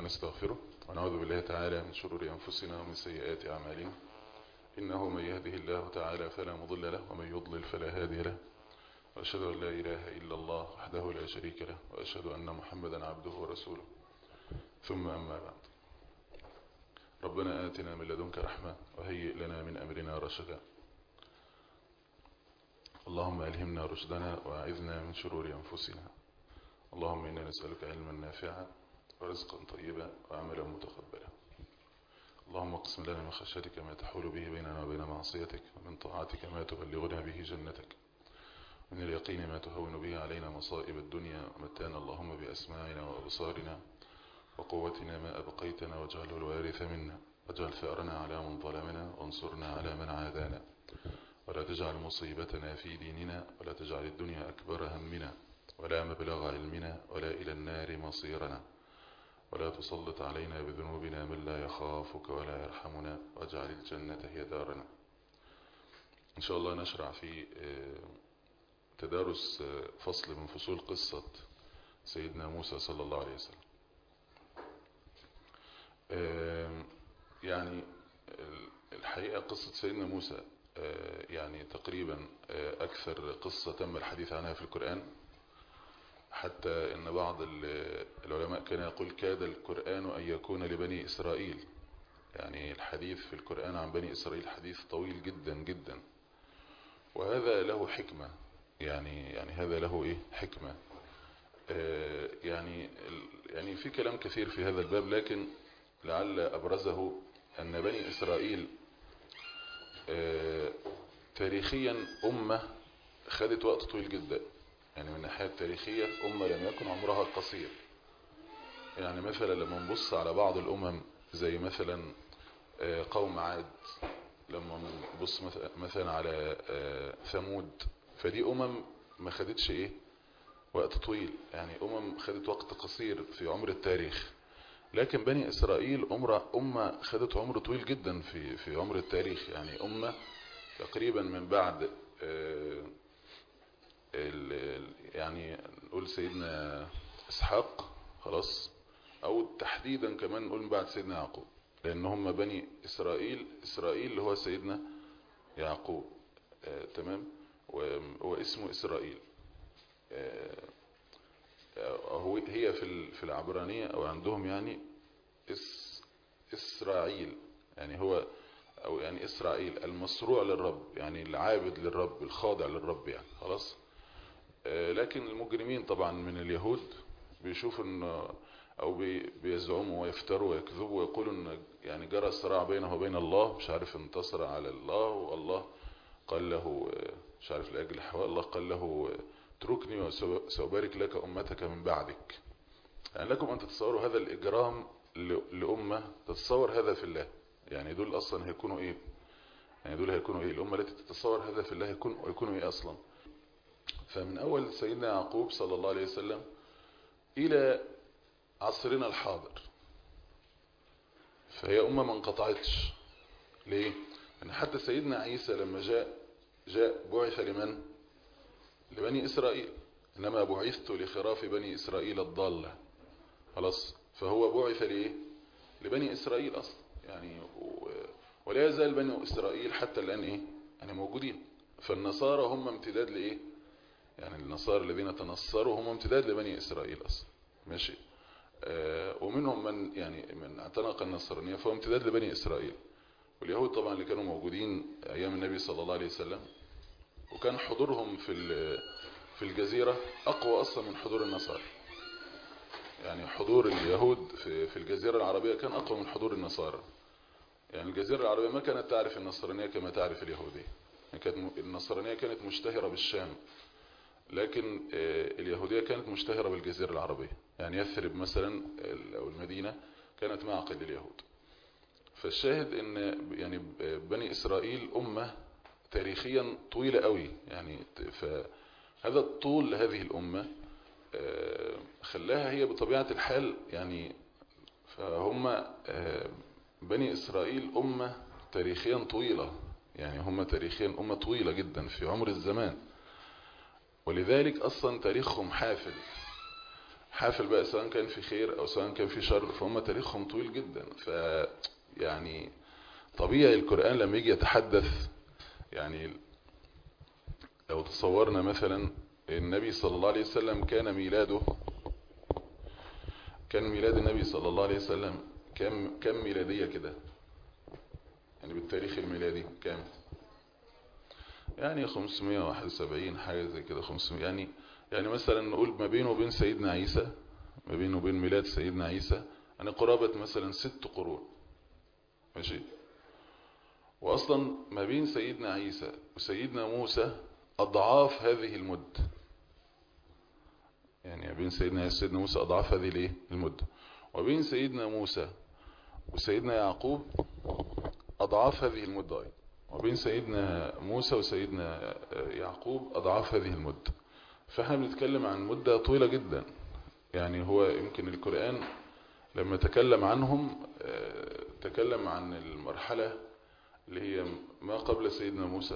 ونستغفره ونعوذ بالله تعالى من شرور أنفسنا ومن سيئات أعمالنا إنه من يهده الله تعالى فلا مضل له ومن يضلل فلا هادي له وأشهد أن لا إله إلا الله وحده لا شريك له وأشهد أن محمدا عبده ورسوله ثم أما بعد ربنا آتنا من لدنك رحمة وهيئ لنا من أمرنا رشدا اللهم ألهمنا رشدنا وأعذنا من شرور أنفسنا اللهم إنا نسألك علما نافعا ورزقا طيبا وعملا متقبلا اللهم اقسم لنا من خشيتك ما تحول به بيننا وبين معصيتك ومن طاعتك ما تبلغنا به جنتك من اليقين ما تهون به علينا مصائب الدنيا ومتانا اللهم بأسماعنا وأبصارنا وقوتنا ما أبقيتنا واجعله الوارث منا واجعل ثأرنا على من ظلمنا وانصرنا على من عادانا ولا تجعل مصيبتنا في ديننا ولا تجعل الدنيا أكبر همنا ولا مبلغ علمنا ولا إلى النار مصيرنا ولا تسلط علينا بذنوبنا من لا يخافك ولا يرحمنا واجعل الجنة هي دارنا إن شاء الله نشرع في تدارس فصل من فصول قصة سيدنا موسى صلى الله عليه وسلم يعني الحقيقة قصة سيدنا موسى يعني تقريبا أكثر قصة تم الحديث عنها في القرآن حتى ان بعض العلماء كان يقول كاد القرآن ان يكون لبني اسرائيل يعني الحديث في القرآن عن بني اسرائيل حديث طويل جدا جدا وهذا له حكمة يعني يعني هذا له ايه حكمة آه يعني يعني في كلام كثير في هذا الباب لكن لعل ابرزه ان بني اسرائيل آه تاريخيا امة خدت وقت طويل جدا يعني من الناحية التاريخية أمة لم يكن عمرها قصير يعني مثلا لما نبص على بعض الأمم زي مثلا قوم عاد لما نبص مثلا على ثمود فدي أمم ما خدتش إيه وقت طويل يعني أمم خدت وقت قصير في عمر التاريخ لكن بني إسرائيل أمة, أمة خدت عمر طويل جدا في في عمر التاريخ يعني أمة تقريبا من بعد يعني نقول سيدنا اسحاق خلاص او تحديدا كمان نقول بعد سيدنا يعقوب لان هم بني اسرائيل اسرائيل اللي هو سيدنا يعقوب آه تمام هو اسمه اسرائيل آه هو هي في في العبرانيه او عندهم يعني اس اسرائيل يعني هو او يعني اسرائيل المصروع للرب يعني العابد للرب الخاضع للرب يعني خلاص لكن المجرمين طبعا من اليهود بيشوفوا ان او بيزعموا ويفتروا ويكذبوا ويقولوا ان يعني جرى صراع بينه وبين الله مش عارف انتصر على الله والله قال له مش عارف لاجل حواء الله قال له اتركني وسأبارك لك امتك من بعدك يعني لكم ان تتصوروا هذا الاجرام لامه تتصور هذا في الله يعني دول اصلا هيكونوا ايه يعني دول هيكونوا ايه الامه التي تتصور هذا في الله هيكونوا هيكونوا ايه اصلا فمن أول سيدنا يعقوب صلى الله عليه وسلم إلى عصرنا الحاضر فهي أمة ما انقطعتش ليه؟ أن حتى سيدنا عيسى لما جاء جاء بعث لمن؟ لبني إسرائيل إنما بعثت لخراف بني إسرائيل الضالة خلاص فهو بعث لإيه؟ لبني إسرائيل أصلا يعني ولا يزال بني إسرائيل حتى الآن إيه؟ يعني موجودين فالنصارى هم امتداد لإيه؟ يعني النصارى الذين تنصروا هم امتداد لبني إسرائيل أصلا ماشي آه ومنهم من يعني من اعتنق النصرانية فهو امتداد لبني إسرائيل واليهود طبعا اللي كانوا موجودين أيام النبي صلى الله عليه وسلم وكان حضورهم في في الجزيرة أقوى أصلا من حضور النصارى يعني حضور اليهود في في الجزيرة العربية كان أقوى من حضور النصارى يعني الجزيرة العربية ما كانت تعرف النصرانية كما تعرف اليهودية يعني كانت النصرانية كانت مشتهرة بالشام لكن اليهودية كانت مشتهرة بالجزيرة العربية يعني يثرب مثلا أو المدينة كانت معقل لليهود فالشاهد ان يعني بني إسرائيل أمة تاريخيا طويلة قوي يعني فهذا الطول لهذه الأمة خلاها هي بطبيعة الحال يعني فهم بني إسرائيل أمة تاريخيا طويلة يعني هم تاريخيا أمة طويلة جدا في عمر الزمان ولذلك أصلا تاريخهم حافل حافل بقى سواء كان في خير او سواء كان في شر فهم تاريخهم طويل جدا ف يعني طبيعي القرآن لما يجي يتحدث يعني لو تصورنا مثلا النبي صلى الله عليه وسلم كان ميلاده كان ميلاد النبي صلى الله عليه وسلم كم كم ميلادية كده يعني بالتاريخ الميلادي كام يعني 571 حاجة زي كده 500 يعني يعني مثلا نقول ما بينه وبين سيدنا عيسى ما بينه وبين ميلاد سيدنا عيسى يعني قرابة مثلا ست قرون ماشي وأصلا ما بين سيدنا عيسى وسيدنا موسى أضعاف هذه المدة يعني ما بين سيدنا عيسى وسيدنا موسى أضعاف هذه الايه المدة وبين سيدنا موسى وسيدنا يعقوب أضعاف هذه المدة أيضا وبين سيدنا موسى وسيدنا يعقوب أضعاف هذه المدة فاحنا بنتكلم عن مدة طويلة جدا يعني هو يمكن القرآن لما تكلم عنهم تكلم عن المرحلة اللي هي ما قبل سيدنا موسى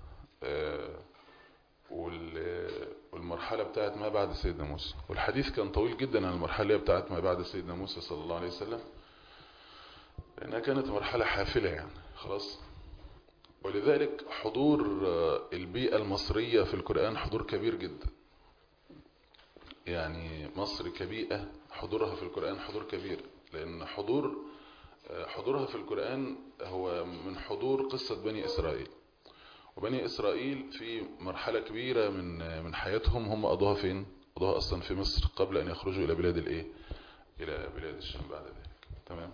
والمرحلة بتاعت ما بعد سيدنا موسى والحديث كان طويل جدا عن المرحلة بتاعت ما بعد سيدنا موسى صلى الله عليه وسلم لأنها كانت مرحلة حافلة يعني خلاص ولذلك حضور البيئة المصرية في القرآن حضور كبير جدا يعني مصر كبيئة حضورها في القرآن حضور كبير لأن حضور حضورها في القرآن هو من حضور قصة بني إسرائيل وبني إسرائيل في مرحلة كبيرة من من حياتهم هم قضوها فين قضوها أصلا في مصر قبل أن يخرجوا إلى بلاد الإيه إلى بلاد الشام بعد ذلك تمام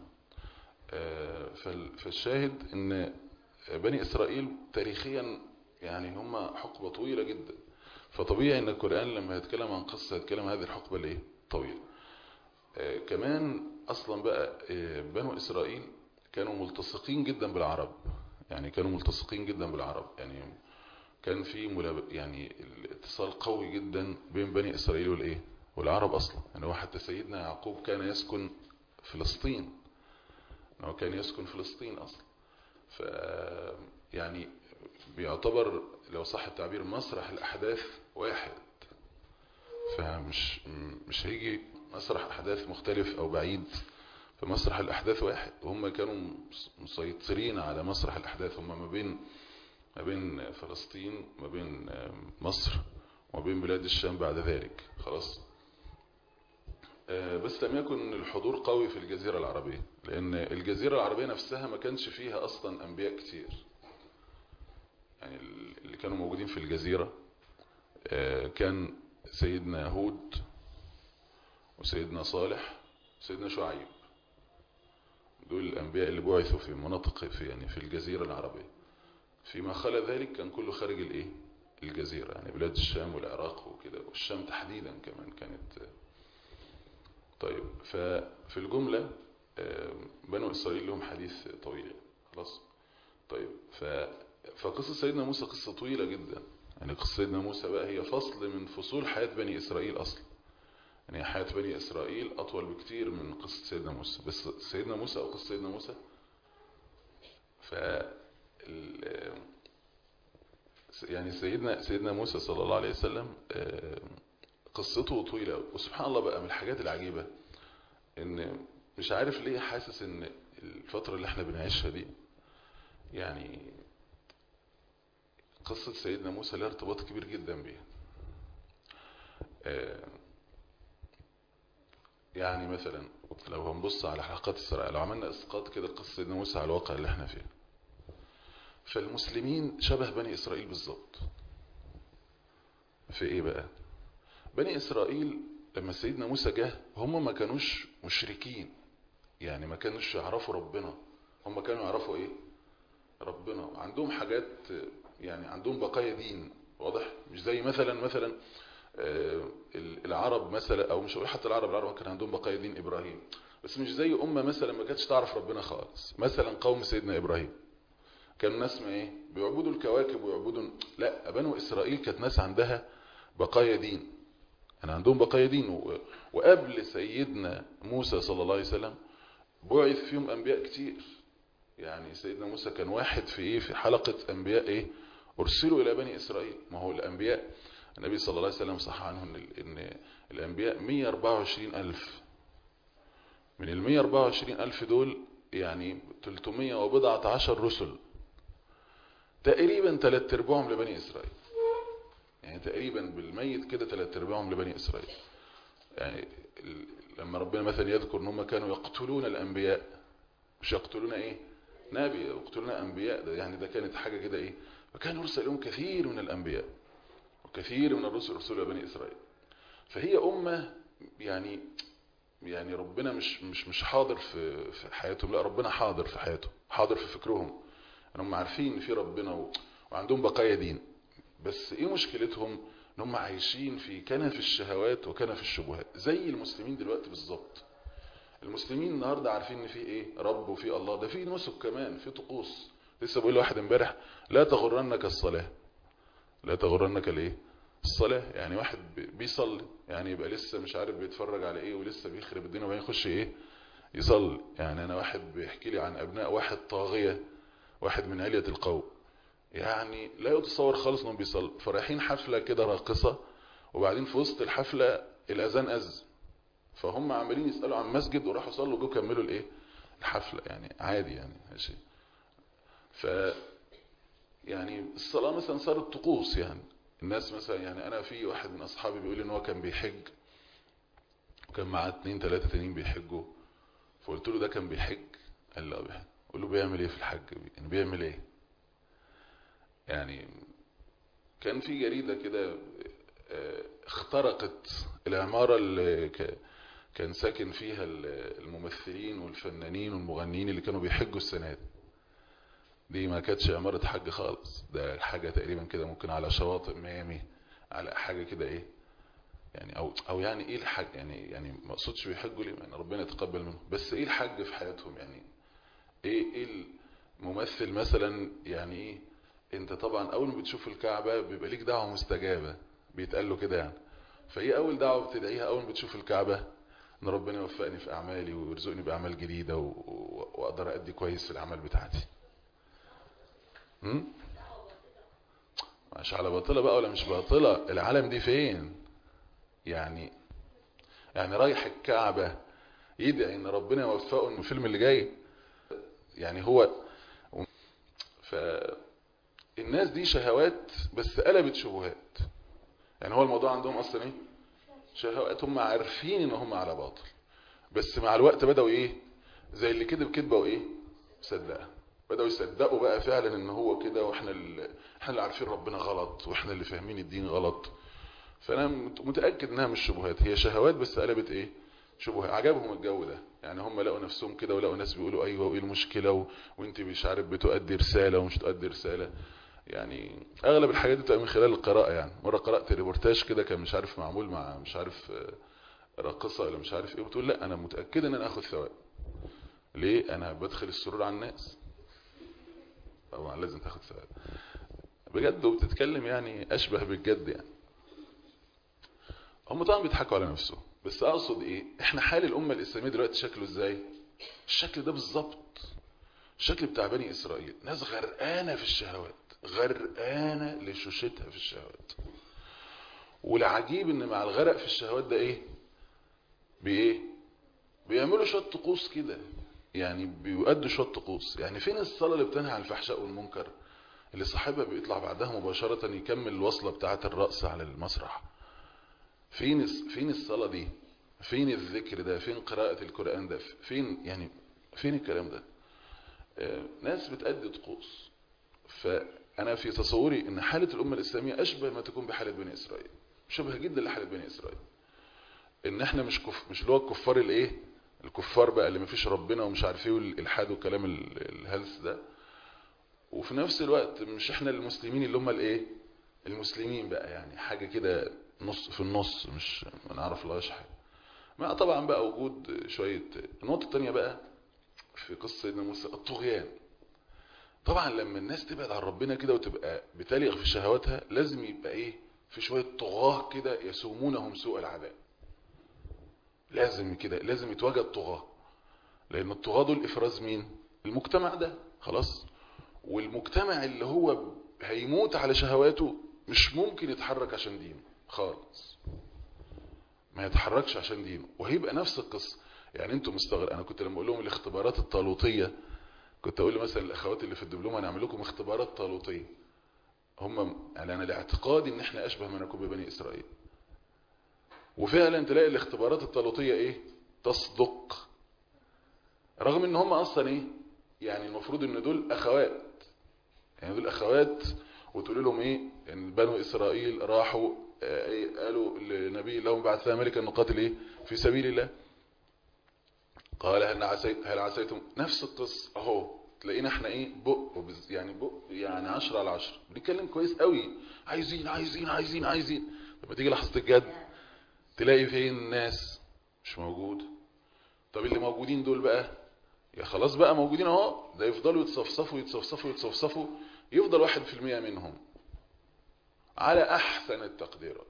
فالشاهد أن بني إسرائيل تاريخيا يعني هم حقبة طويلة جدا فطبيعي أن القرآن لما يتكلم عن قصة يتكلم هذه الحقبة الإيه طويلة كمان أصلا بقى بنو إسرائيل كانوا ملتصقين جدا بالعرب يعني كانوا ملتصقين جدا بالعرب يعني كان في ملاب... يعني الاتصال قوي جدا بين بني إسرائيل والإيه والعرب أصلا يعني هو حتى سيدنا يعقوب كان يسكن فلسطين هو كان يسكن فلسطين أصلا ف يعني بيعتبر لو صح التعبير مسرح الأحداث واحد فمش مش هيجي مسرح أحداث مختلف أو بعيد فمسرح الأحداث واحد وهم كانوا مسيطرين على مسرح الأحداث هم ما بين ما بين فلسطين ما بين مصر وما بين بلاد الشام بعد ذلك خلاص بس لم يكن الحضور قوي في الجزيرة العربية لأن الجزيرة العربية نفسها ما كانش فيها أصلا أنبياء كتير يعني اللي كانوا موجودين في الجزيرة كان سيدنا هود وسيدنا صالح وسيدنا شعيب دول الأنبياء اللي بعثوا في مناطق في يعني في الجزيرة العربية فيما خلى ذلك كان كله خارج الايه الجزيرة يعني بلاد الشام والعراق وكده والشام تحديدا كمان كانت طيب ففي الجملة بنو إسرائيل لهم حديث طويل خلاص طيب ف فقصة سيدنا موسى قصة طويلة جدا يعني قصة سيدنا موسى بقى هي فصل من فصول حياة بني إسرائيل أصلا يعني حياة بني إسرائيل أطول بكتير من قصة سيدنا موسى بس سيدنا موسى أو قصة سيدنا موسى ف يعني سيدنا سيدنا موسى صلى الله عليه وسلم قصته طويلة وسبحان الله بقى من الحاجات العجيبة ان مش عارف ليه حاسس ان الفترة اللي احنا بنعيشها دي يعني قصة سيدنا موسى لها ارتباط كبير جدا بيها يعني مثلا لو هنبص على حلقات السراء لو عملنا اسقاط كده قصة سيدنا موسى على الواقع اللي احنا فيه فالمسلمين شبه بني إسرائيل بالظبط في ايه بقى بني إسرائيل لما سيدنا موسى جه هم ما كانوش مشركين يعني ما كانوش يعرفوا ربنا هم كانوا يعرفوا ايه ربنا عندهم حاجات يعني عندهم بقايا دين واضح مش زي مثلا مثلا العرب مثلا او مش حتى العرب العرب كان عندهم بقايا دين ابراهيم بس مش زي امه مثلا ما كانتش تعرف ربنا خالص مثلا قوم سيدنا ابراهيم كانوا ناس ما ايه بيعبدوا الكواكب ويعبدوا لا بنو اسرائيل كانت ناس عندها بقايا دين يعني عندهم بقايا دين و... وقبل سيدنا موسى صلى الله عليه وسلم بعث فيهم انبياء كتير يعني سيدنا موسى كان واحد في ايه في حلقة انبياء ايه ارسلوا الى بني اسرائيل ما هو الانبياء النبي صلى الله عليه وسلم صح عنه ان, إن الانبياء 124 الف من ال 124 الف دول يعني 300 وبضعة عشر رسل تقريبا ثلاث ارباعهم لبني اسرائيل يعني تقريبا بالميت كده ثلاث ارباعهم لبني اسرائيل يعني لما ربنا مثلا يذكر ان هم كانوا يقتلون الانبياء مش يقتلون ايه نبي يقتلون انبياء ده يعني ده كانت حاجه كده ايه فكان يرسل لهم كثير من الانبياء وكثير من الرسل رسول بني اسرائيل فهي امه يعني يعني ربنا مش مش مش حاضر في في حياتهم لا ربنا حاضر في حياتهم حاضر في فكرهم ان هم عارفين ان في ربنا و... وعندهم بقايا دين بس ايه مشكلتهم ان هم عايشين في كنف الشهوات وكنف الشبهات زي المسلمين دلوقتي بالظبط المسلمين النهارده عارفين ان في ايه رب وفي الله ده في نسك كمان في طقوس لسه بقول لواحد امبارح لا تغرنك الصلاه لا تغرنك الايه الصلاه يعني واحد بيصلي يعني يبقى لسه مش عارف بيتفرج على ايه ولسه بيخرب الدنيا وبعدين يخش ايه يصلي يعني انا واحد بيحكي لي عن ابناء واحد طاغيه واحد من علية القوم يعني لا يتصور خالص انهم بيصلوا فرايحين حفله كده راقصه وبعدين في وسط الحفله الاذان اذن فهم عمالين يسالوا عن مسجد وراحوا صلوا وجوا كملوا الايه الحفله يعني عادي يعني ماشي ف يعني الصلاه مثلا صارت طقوس يعني الناس مثلا يعني انا في واحد من اصحابي بيقول لي ان هو كان بيحج وكان معاه اتنين تلاته تانيين بيحجوا فقلت له ده كان بيحج قال لا بيحج قول له بيعمل ايه في الحج يعني بيعمل ايه يعني كان في جريدة كده اخترقت العمارة اللي كان ساكن فيها الممثلين والفنانين والمغنيين اللي كانوا بيحجوا السنة دي دي ما كانتش عمارة حج خالص ده حاجة تقريبا كده ممكن على شواطئ ميامي على حاجة كده ايه يعني او او يعني ايه الحج يعني يعني ما اقصدش بيحجوا ليه يعني ربنا يتقبل منهم بس ايه الحج في حياتهم يعني ايه ايه الممثل مثلا يعني ايه انت طبعا اول ما بتشوف الكعبة بيبقى ليك دعوة مستجابة بيتقال له كده يعني فايه اول دعوة بتدعيها اول ما بتشوف الكعبة ان ربنا يوفقني في اعمالي ويرزقني باعمال جديدة و... واقدر ادي كويس في الاعمال بتاعتي هم؟ مش على باطلة بقى ولا مش باطلة العالم دي فين يعني يعني رايح الكعبة يدعي ان ربنا يوفقه ان الفيلم اللي جاي يعني هو فالناس دي شهوات بس قلبت شبهات يعني هو الموضوع عندهم اصلا ايه شهوات هم عارفين ان هم على باطل بس مع الوقت بدأوا ايه زي اللي كده بكدبه وايه صدقها بدأوا يصدقوا بقى فعلا ان هو كده واحنا اللي احنا اللي عارفين ربنا غلط واحنا اللي فاهمين الدين غلط فانا متأكد انها مش شبهات هي شهوات بس قلبت ايه شبهات عجبهم الجو ده يعني هم لقوا نفسهم كده ولقوا ناس بيقولوا ايوه وايه المشكله و... وانت مش عارف بتؤدي رساله ومش تؤدي رساله يعني اغلب الحاجات دي بتبقى من خلال القراءه يعني مره قرات ريبورتاج كده كان مش عارف معمول مع مش عارف راقصه ولا مش عارف ايه بتقول لا انا متاكده ان انا اخد ثواب ليه انا بدخل السرور على الناس طبعا لازم تاخد ثواب بجد وبتتكلم يعني اشبه بالجد يعني هم طبعا بيضحكوا على نفسهم بس اقصد ايه احنا حال الامه الاسلاميه دلوقتي شكله ازاي الشكل ده بالظبط الشكل بتاع بني اسرائيل ناس غرقانه في الشهوات غرقانه لشوشتها في الشهوات والعجيب ان مع الغرق في الشهوات ده ايه بايه بيعملوا شويه طقوس كده يعني بيؤدوا شويه طقوس يعني فين الصلاه اللي بتنهى عن الفحشاء والمنكر اللي صاحبها بيطلع بعدها مباشره يكمل الوصله بتاعه الرقص على المسرح فين فين الصلاه دي فين الذكر ده فين قراءه القران ده فين يعني فين الكلام ده آه ناس بتأدي طقوس فانا في تصوري ان حاله الامه الاسلاميه اشبه ما تكون بحاله بني اسرائيل شبه جدا لحاله بني اسرائيل ان احنا مش كف مش اللي هو الكفار الايه الكفار بقى اللي ما فيش ربنا ومش عارف ايه والالحاد والكلام الهلس ده وفي نفس الوقت مش احنا المسلمين اللي هم الايه المسلمين بقى يعني حاجه كده نص في النص مش ما نعرف لهاش حاجه مع طبعا بقى وجود شويه النقطه الثانيه بقى في قصه سيدنا موسى الطغيان طبعا لما الناس تبعد عن ربنا كده وتبقى بتلغ في شهواتها لازم يبقى ايه في شويه طغاه كده يسومونهم سوء العذاب لازم كده لازم يتواجد طغاه لان الطغاه دول افراز مين المجتمع ده خلاص والمجتمع اللي هو هيموت على شهواته مش ممكن يتحرك عشان دينه خالص ما يتحركش عشان دينه وهيبقى نفس القصة يعني انتوا مستغرب انا كنت لما اقول لهم الاختبارات الطالوتية كنت اقول مثلا الاخوات اللي في الدبلوم هنعمل لكم اختبارات طالوتية هم يعني انا لاعتقادي ان احنا اشبه ما نكون ببني اسرائيل وفعلا تلاقي الاختبارات الطالوتية ايه تصدق رغم ان هم اصلا ايه يعني المفروض ان دول اخوات يعني دول اخوات وتقول لهم ايه ان بنو اسرائيل راحوا إيه قالوا لنبي لهم بعث ملكا نقاتل ايه في سبيل الله قال هل عسيت هل عسيتم نفس القصه اهو تلاقينا احنا ايه بق وبز يعني بق يعني 10 على 10 بنتكلم كويس قوي عايزين عايزين عايزين عايزين لما تيجي لحظه الجد تلاقي فين الناس مش موجود طب اللي موجودين دول بقى يا خلاص بقى موجودين اهو ده يفضلوا يتصفصفوا يتصفصفوا يتصفصفوا يفضل واحد في المية منهم على احسن التقديرات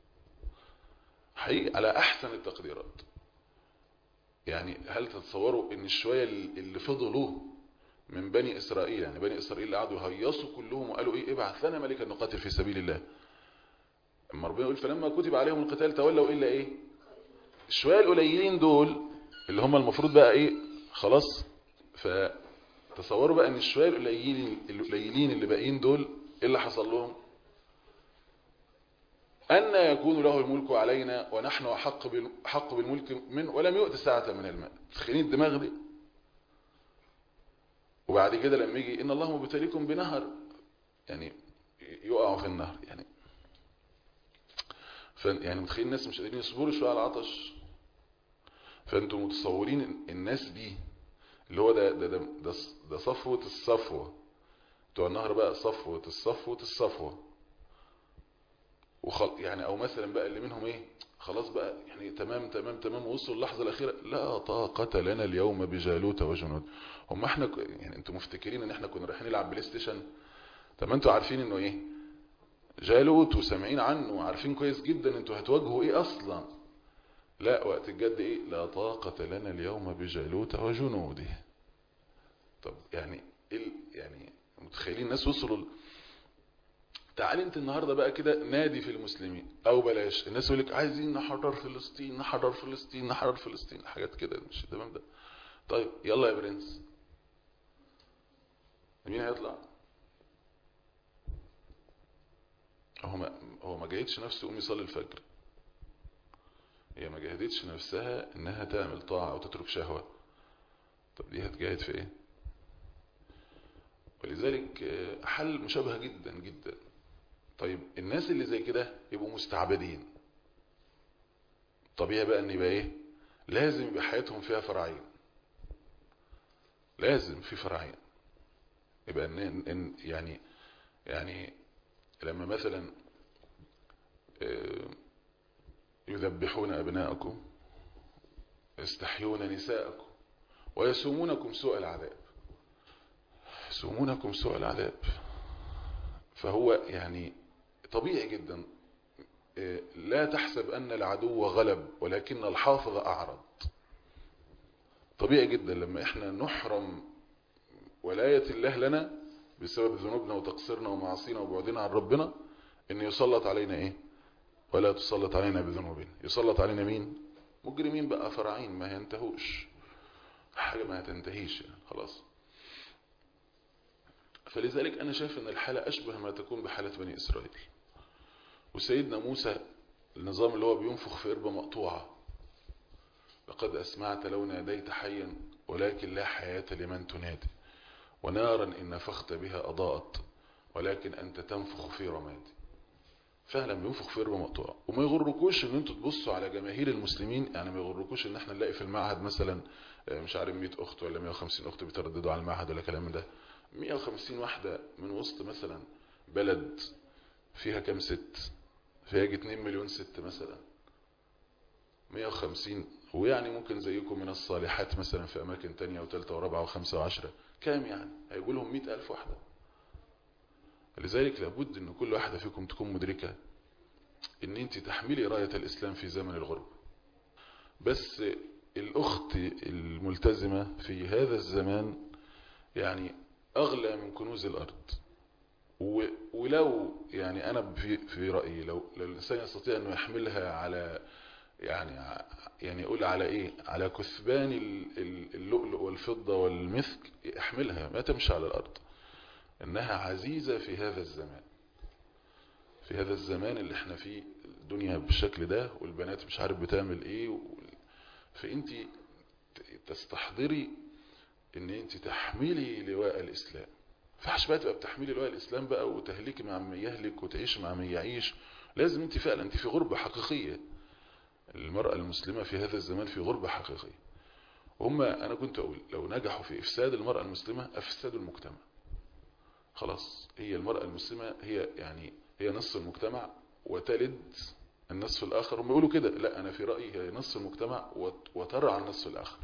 حقيقي على احسن التقديرات يعني هل تتصوروا ان الشوية اللي فضلوا من بني اسرائيل يعني بني اسرائيل اللي قعدوا يهيصوا كلهم وقالوا ايه ابعث لنا ملكا نقاتل في سبيل الله اما ربنا يقول فلما كتب عليهم القتال تولوا الا ايه الشوية القليلين دول اللي هم المفروض بقى ايه خلاص فتصوروا بقى ان الشوية القليلين القليلين اللي باقيين دول ايه اللي حصل لهم أن يكون له الملك علينا ونحن أحق حق بالملك منه ولم يؤت ساعة من الماء تخيلين الدماغ دي وبعد كده لما يجي إن الله مبتليكم بنهر يعني يقعوا في النهر يعني ف يعني متخيل الناس مش قادرين يصبروا شويه على العطش فانتم متصورين الناس دي اللي هو ده ده ده, ده, ده صفوة الصفوة بتوع النهر بقى صفوة الصفوة الصفوة وخل يعني او مثلا بقى اللي منهم ايه خلاص بقى يعني تمام تمام تمام وصلوا اللحظة الأخيرة لا طاقة لنا اليوم بجالوت وجنود هم احنا ك... يعني انتم مفتكرين ان احنا كنا رايحين نلعب بلاي ستيشن طب ما انتوا عارفين انه ايه جالوت وسامعين عنه وعارفين كويس جدا انتوا هتواجهوا ايه اصلا لا وقت الجد ايه لا طاقة لنا اليوم بجالوت وجنوده طب يعني ايه يعني متخيلين الناس وصلوا ل... تعال انت النهاردة بقى كده نادي في المسلمين او بلاش الناس يقول لك عايزين نحرر فلسطين نحرر فلسطين نحرر فلسطين حاجات كده مش تمام ده طيب يلا يا برنس مين هيطلع هو ما هو ما جاهدش نفسه يقوم يصلي الفجر هي ما جاهدتش نفسها انها تعمل طاعة او تترك شهوة طب دي هتجاهد في ايه ولذلك حل مشابه جدا جدا طيب الناس اللي زي كده يبقوا مستعبدين طبيعي بقى ان يبقى ايه لازم يبقى حياتهم فيها فرعين لازم في فرعين يبقى ان, إن يعني يعني لما مثلا يذبحون أبناءكم يستحيون نساءكم ويسومونكم سوء العذاب يسومونكم سوء العذاب فهو يعني طبيعي جدا لا تحسب أن العدو غلب ولكن الحافظ أعرض طبيعي جدا لما احنا نحرم ولاية الله لنا بسبب ذنوبنا وتقصيرنا ومعاصينا وبعدنا عن ربنا ان يسلط علينا ايه ولا تسلط علينا بذنوبنا يسلط علينا مين مجرمين بقى فرعين ما ينتهوش حاجة ما هتنتهيش يعني خلاص فلذلك انا شايف ان الحالة اشبه ما تكون بحالة بني اسرائيل وسيدنا موسى النظام اللي هو بينفخ في قربة مقطوعة لقد اسمعت لو ناديت حيا ولكن لا حياة لمن تنادي ونارا إن نفخت بها أضاءت ولكن أنت تنفخ في رمادي فعلا بينفخ في ربا مقطوعة وما يغركوش ان انتوا تبصوا على جماهير المسلمين يعني ما يغركوش ان احنا نلاقي في المعهد مثلا مش عارف 100 اخت ولا 150 اخت بيترددوا على المعهد ولا كلام ده 150 واحدة من وسط مثلا بلد فيها كام ست فيها 2 مليون ست مثلا 150 ويعني ممكن زيكم من الصالحات مثلا في اماكن تانية وثالثه ورابعه وخمسه وعشرة كام يعني هيقول لهم 100000 واحده لذلك لابد ان كل واحدة فيكم تكون مدركة ان انت تحملي راية الاسلام في زمن الغرب بس الاخت الملتزمة في هذا الزمان يعني اغلى من كنوز الارض و- ولو يعني انا في في رايي لو لو الانسان يستطيع انه يحملها على يعني ع- يعني يقول على ايه على كثبان ال- ال- اللؤلؤ والفضه والمسك يحملها ما تمشي على الارض انها عزيزه في هذا الزمان في هذا الزمان اللي احنا فيه الدنيا بالشكل ده والبنات مش عارف بتعمل ايه وال- فانت ت- تستحضري ان انت تحملي لواء الاسلام فحش بقى تبقى بتحملي لواء الاسلام بقى وتهلكي مع من يهلك وتعيش مع من يعيش لازم انت فعلا انت في غربة حقيقية المرأة المسلمة في هذا الزمان في غربة حقيقية هم انا كنت اقول لو نجحوا في افساد المرأة المسلمة افسدوا المجتمع خلاص هي المرأة المسلمة هي يعني هي نصف المجتمع وتلد النصف الاخر هم بيقولوا كده لا انا في رأيي هي نصف المجتمع وت- وترعى النصف الاخر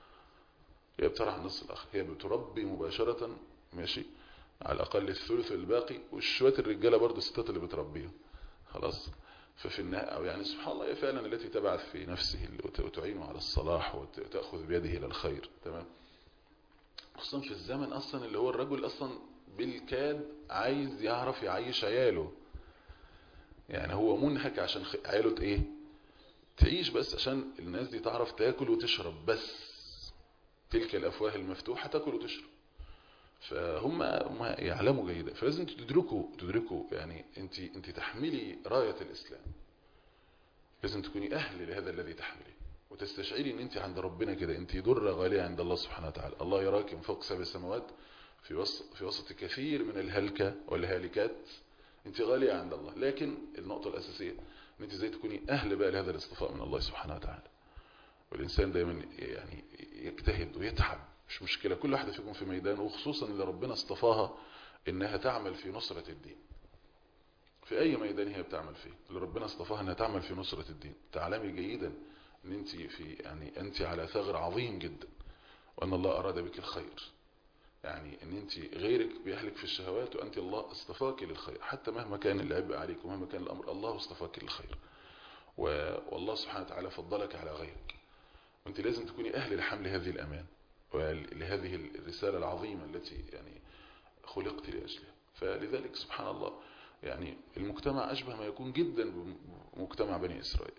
هي بترعى النصف الاخر هي بتربي مباشرة ماشي على الاقل الثلث الباقي وشوية الرجالة برضو الستات اللي بتربيهم خلاص ففي النهاية أو يعني سبحان الله هي فعلا التي تبعث في نفسه وت- وتعينه على الصلاح وتأخذ بيده إلى الخير تمام خصوصا في الزمن أصلا اللي هو الرجل أصلا بالكاد عايز يعرف يعيش عياله يعني هو منهك عشان خ- عياله ت- ايه تعيش بس عشان الناس دي تعرف تاكل وتشرب بس تلك الأفواه المفتوحة تاكل وتشرب فهم ما يعلموا جيدا فلازم انتوا تدركوا تدركوا يعني انت انت تحملي راية الإسلام لازم تكوني أهل لهذا الذي تحمليه وتستشعري ان انت عند ربنا كده انت درة غالية عند الله سبحانه وتعالى الله يراك من فوق سبع سماوات في وسط في وسط كثير من الهلكة والهالكات انت غالية عند الله لكن النقطة الأساسية ان انت ازاي تكوني أهل بقى لهذا الاصطفاء من الله سبحانه وتعالى والإنسان دايما يعني يجتهد ويتعب مش مشكلة كل واحدة فيكم في ميدان وخصوصا اللي ربنا اصطفاها انها تعمل في نصرة الدين في اي ميدان هي بتعمل فيه اللي ربنا اصطفاها انها تعمل في نصرة الدين تعلمي جيدا ان انت في يعني انت على ثغر عظيم جدا وان الله اراد بك الخير يعني ان انت غيرك بيهلك في الشهوات وانت الله اصطفاك للخير حتى مهما كان العبء عليك ومهما كان الامر الله اصطفاك للخير والله سبحانه وتعالى فضلك على غيرك وانت لازم تكوني اهل لحمل هذه الامان ولهذه الرسالة العظيمة التي يعني خلقت لأجلها فلذلك سبحان الله يعني المجتمع أشبه ما يكون جدا بمجتمع بني إسرائيل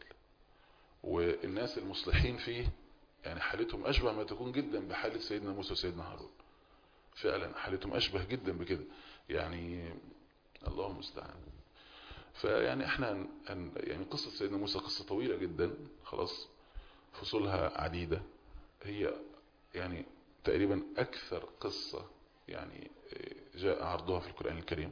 والناس المصلحين فيه يعني حالتهم أشبه ما تكون جدا بحالة سيدنا موسى وسيدنا هارون فعلا حالتهم أشبه جدا بكده يعني الله المستعان فيعني احنا هن يعني قصة سيدنا موسى قصة طويلة جدا خلاص فصولها عديدة هي يعني تقريبا أكثر قصة يعني جاء عرضها في القرآن الكريم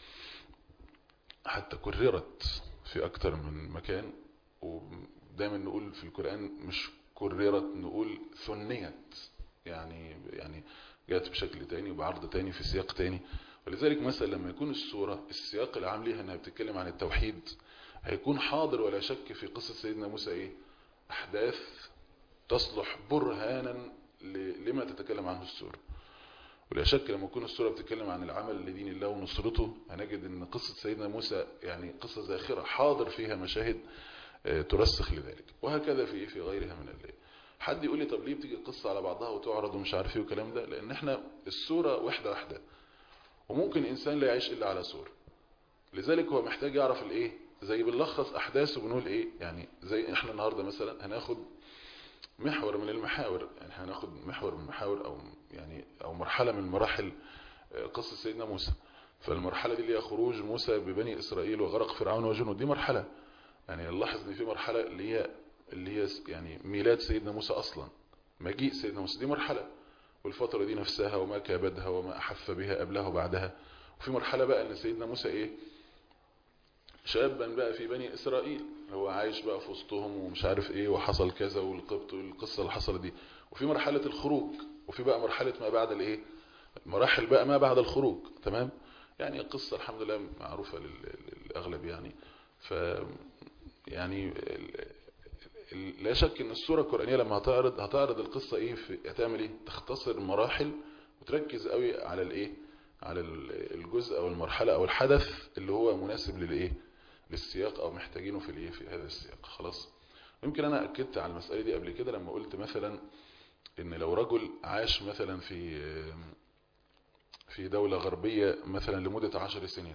حتى كررت في أكثر من مكان ودايما نقول في القرآن مش كررت نقول ثنيت يعني يعني جاءت بشكل تاني وبعرض تاني في سياق تاني ولذلك مثلا لما يكون السورة السياق العام ليها انها بتتكلم عن التوحيد هيكون حاضر ولا شك في قصة سيدنا موسى ايه احداث تصلح برهانا لما تتكلم عنه السورة ولا شك لما تكون السورة بتتكلم عن العمل لدين الله ونصرته هنجد ان قصة سيدنا موسى يعني قصة زاخرة حاضر فيها مشاهد ترسخ لذلك وهكذا في في غيرها من الليل حد يقول لي طب ليه بتيجي القصة على بعضها وتعرض ومش عارف ايه والكلام ده لان احنا السورة واحدة واحدة وممكن انسان لا يعيش الا على سورة لذلك هو محتاج يعرف الايه زي بنلخص احداثه بنقول ايه يعني زي احنا النهاردة مثلا هناخد محور من المحاور يعني هناخد محور من المحاور او يعني او مرحلة من مراحل قصة سيدنا موسى فالمرحلة دي اللي هي خروج موسى ببني اسرائيل وغرق فرعون وجنود دي مرحلة يعني نلاحظ ان في مرحلة اللي هي اللي هي يعني ميلاد سيدنا موسى اصلا مجيء سيدنا موسى دي مرحلة والفترة دي نفسها وما كابدها وما احف بها قبلها وبعدها وفي مرحلة بقى ان سيدنا موسى ايه شابا بقى في بني اسرائيل هو عايش بقى في وسطهم ومش عارف ايه وحصل كذا والقبط والقصة اللي حصلت دي وفي مرحلة الخروج وفي بقى مرحلة ما بعد الايه مراحل بقى ما بعد الخروج تمام يعني القصة الحمد لله معروفة للاغلب يعني ف يعني لا شك ان السورة القرآنية لما هتعرض هتعرض القصة ايه في هتعمل ايه تختصر مراحل وتركز قوي على الايه على الجزء او المرحلة او الحدث اللي هو مناسب للايه للسياق او محتاجينه في الايه في هذا السياق خلاص يمكن انا اكدت على المسألة دي قبل كده لما قلت مثلا ان لو رجل عاش مثلا في في دولة غربية مثلا لمدة عشر سنين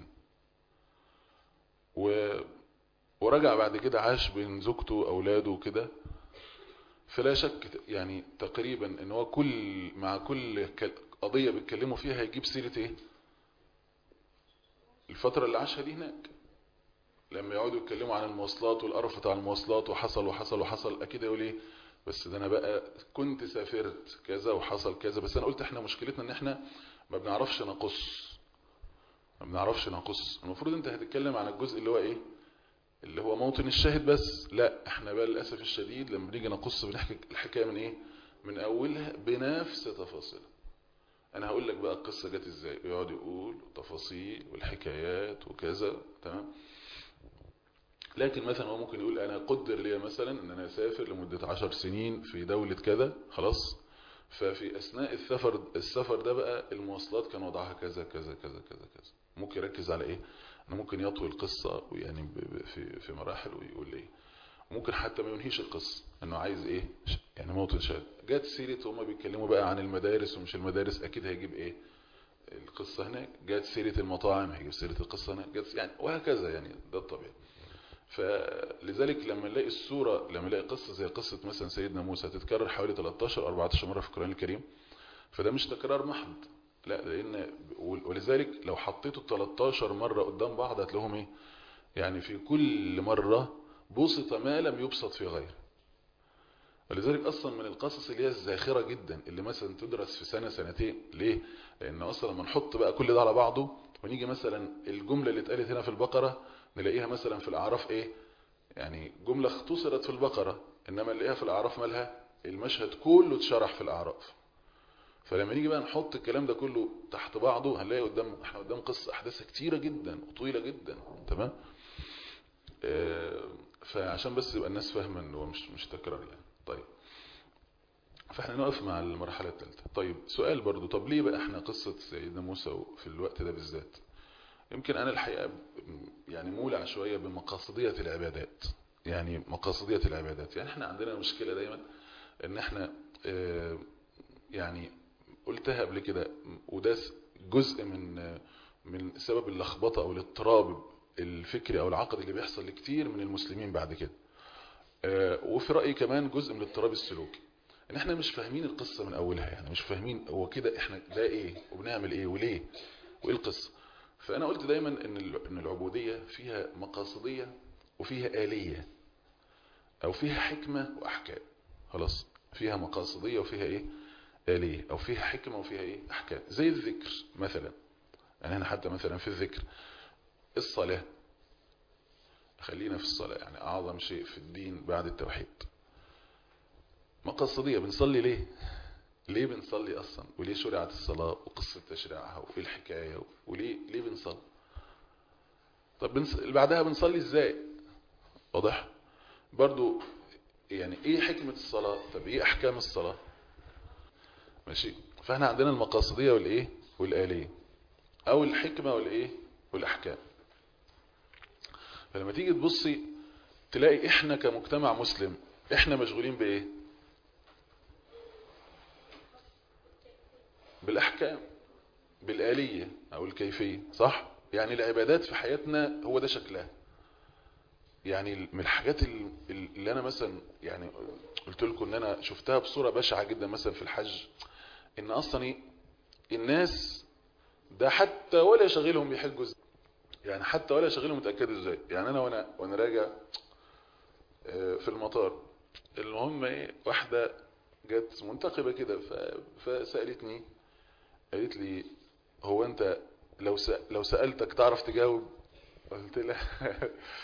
و ورجع بعد كده عاش بين زوجته واولاده وكده فلا شك يعني تقريبا ان هو كل مع كل قضية بيتكلموا فيها هيجيب سيرة ايه الفترة اللي عاشها دي هناك لما يقعدوا يتكلموا عن المواصلات والقرف بتاع المواصلات وحصل وحصل وحصل اكيد يقول ايه بس ده انا بقى كنت سافرت كذا وحصل كذا بس انا قلت احنا مشكلتنا ان احنا ما بنعرفش نقص ما بنعرفش نقص المفروض انت هتتكلم عن الجزء اللي هو ايه اللي هو موطن الشاهد بس لا احنا بقى للاسف الشديد لما بنيجي نقص بنحكي الحكايه من ايه من اولها بنفس تفاصيلها انا هقول لك بقى القصه جت ازاي يقعد يقول تفاصيل والحكايات وكذا تمام لكن مثلا هو ممكن يقول انا قدر لي مثلا ان انا اسافر لمده عشر سنين في دوله كذا خلاص ففي اثناء السفر السفر ده بقى المواصلات كان وضعها كذا كذا كذا كذا كذا ممكن يركز على ايه انا ممكن يطوي القصة ويعني في في مراحل ويقول ايه ممكن حتى ما ينهيش القصة انه عايز ايه يعني موطن شاهد جت سيرة هما بيتكلموا بقى عن المدارس ومش المدارس اكيد هيجيب ايه القصة هناك جت سيرة المطاعم هيجيب سيرة القصة هناك جت يعني وهكذا يعني ده الطبيعي فلذلك لما نلاقي السورة لما نلاقي قصة زي قصة مثلا سيدنا موسى تتكرر حوالي 13 أو 14 مرة في القرآن الكريم فده مش تكرار محض لا لأن ولذلك لو حطيته 13 مرة قدام بعض هتلاقيهم ايه يعني في كل مرة بسط ما لم يبسط في غيره ولذلك أصلا من القصص اللي هي الزاخرة جدا اللي مثلا تدرس في سنة سنتين ليه؟ لأن أصلا لما نحط بقى كل ده على بعضه ونيجي مثلا الجملة اللي اتقالت هنا في البقرة نلاقيها مثلا في الأعراف ايه يعني جملة اختصرت في البقرة إنما نلاقيها في الأعراف مالها المشهد كله اتشرح في الأعراف فلما نيجي بقى نحط الكلام ده كله تحت بعضه هنلاقي قدام احنا قدام قصة أحداثها كتيرة جدا وطويلة جدا تمام اه فعشان بس يبقى الناس فاهمة ان هو مش مش تكرار يعني طيب فاحنا نقف مع المرحلة الثالثة طيب سؤال برضو طب ليه بقى احنا قصة سيدنا موسى في الوقت ده بالذات يمكن انا الحقيقة يعني مولع شوية بمقاصدية العبادات يعني مقاصدية العبادات يعني احنا عندنا مشكلة دايما ان احنا اه يعني قلتها قبل كده وده جزء من من سبب اللخبطة او الاضطراب الفكري او العقدي اللي بيحصل لكتير من المسلمين بعد كده وفي رأيي كمان جزء من الاضطراب السلوكي ان احنا مش فاهمين القصة من اولها يعني مش فاهمين هو كده احنا ده ايه وبنعمل ايه وليه وايه القصة فانا قلت دايما ان ان العبودية فيها مقاصدية وفيها آلية او فيها حكمة واحكام خلاص فيها مقاصدية وفيها ايه آلية او فيها حكمة وفيها ايه احكام زي الذكر مثلا يعني هنا حتى مثلا في الذكر الصلاة خلينا في الصلاة يعني اعظم شيء في الدين بعد التوحيد مقاصدية بنصلي ليه ليه بنصلي اصلا وليه شرعت الصلاة وقصة تشريعها وايه الحكاية وليه ليه بنصلي طب بنص... بعدها بنصلي ازاي واضح برضو يعني ايه حكمة الصلاة طب ايه احكام الصلاة ماشي فاحنا عندنا المقاصدية والايه والآلية او الحكمة والايه والاحكام فلما تيجي تبصي تلاقي احنا كمجتمع مسلم احنا مشغولين بايه بالاحكام بالآلية او الكيفية صح يعني العبادات في حياتنا هو ده شكلها يعني من الحاجات اللي انا مثلا يعني قلت لكم ان انا شفتها بصورة بشعة جدا مثلا في الحج ان اصلا الناس ده حتى ولا شغلهم بيحجوا ازاي يعني حتى ولا شغلهم متأكدوا ازاي يعني انا وانا وانا راجع في المطار المهم ايه واحدة جت منتقبة كده فسألتني قالت لي هو انت لو لو سألتك تعرف تجاوب قلت لها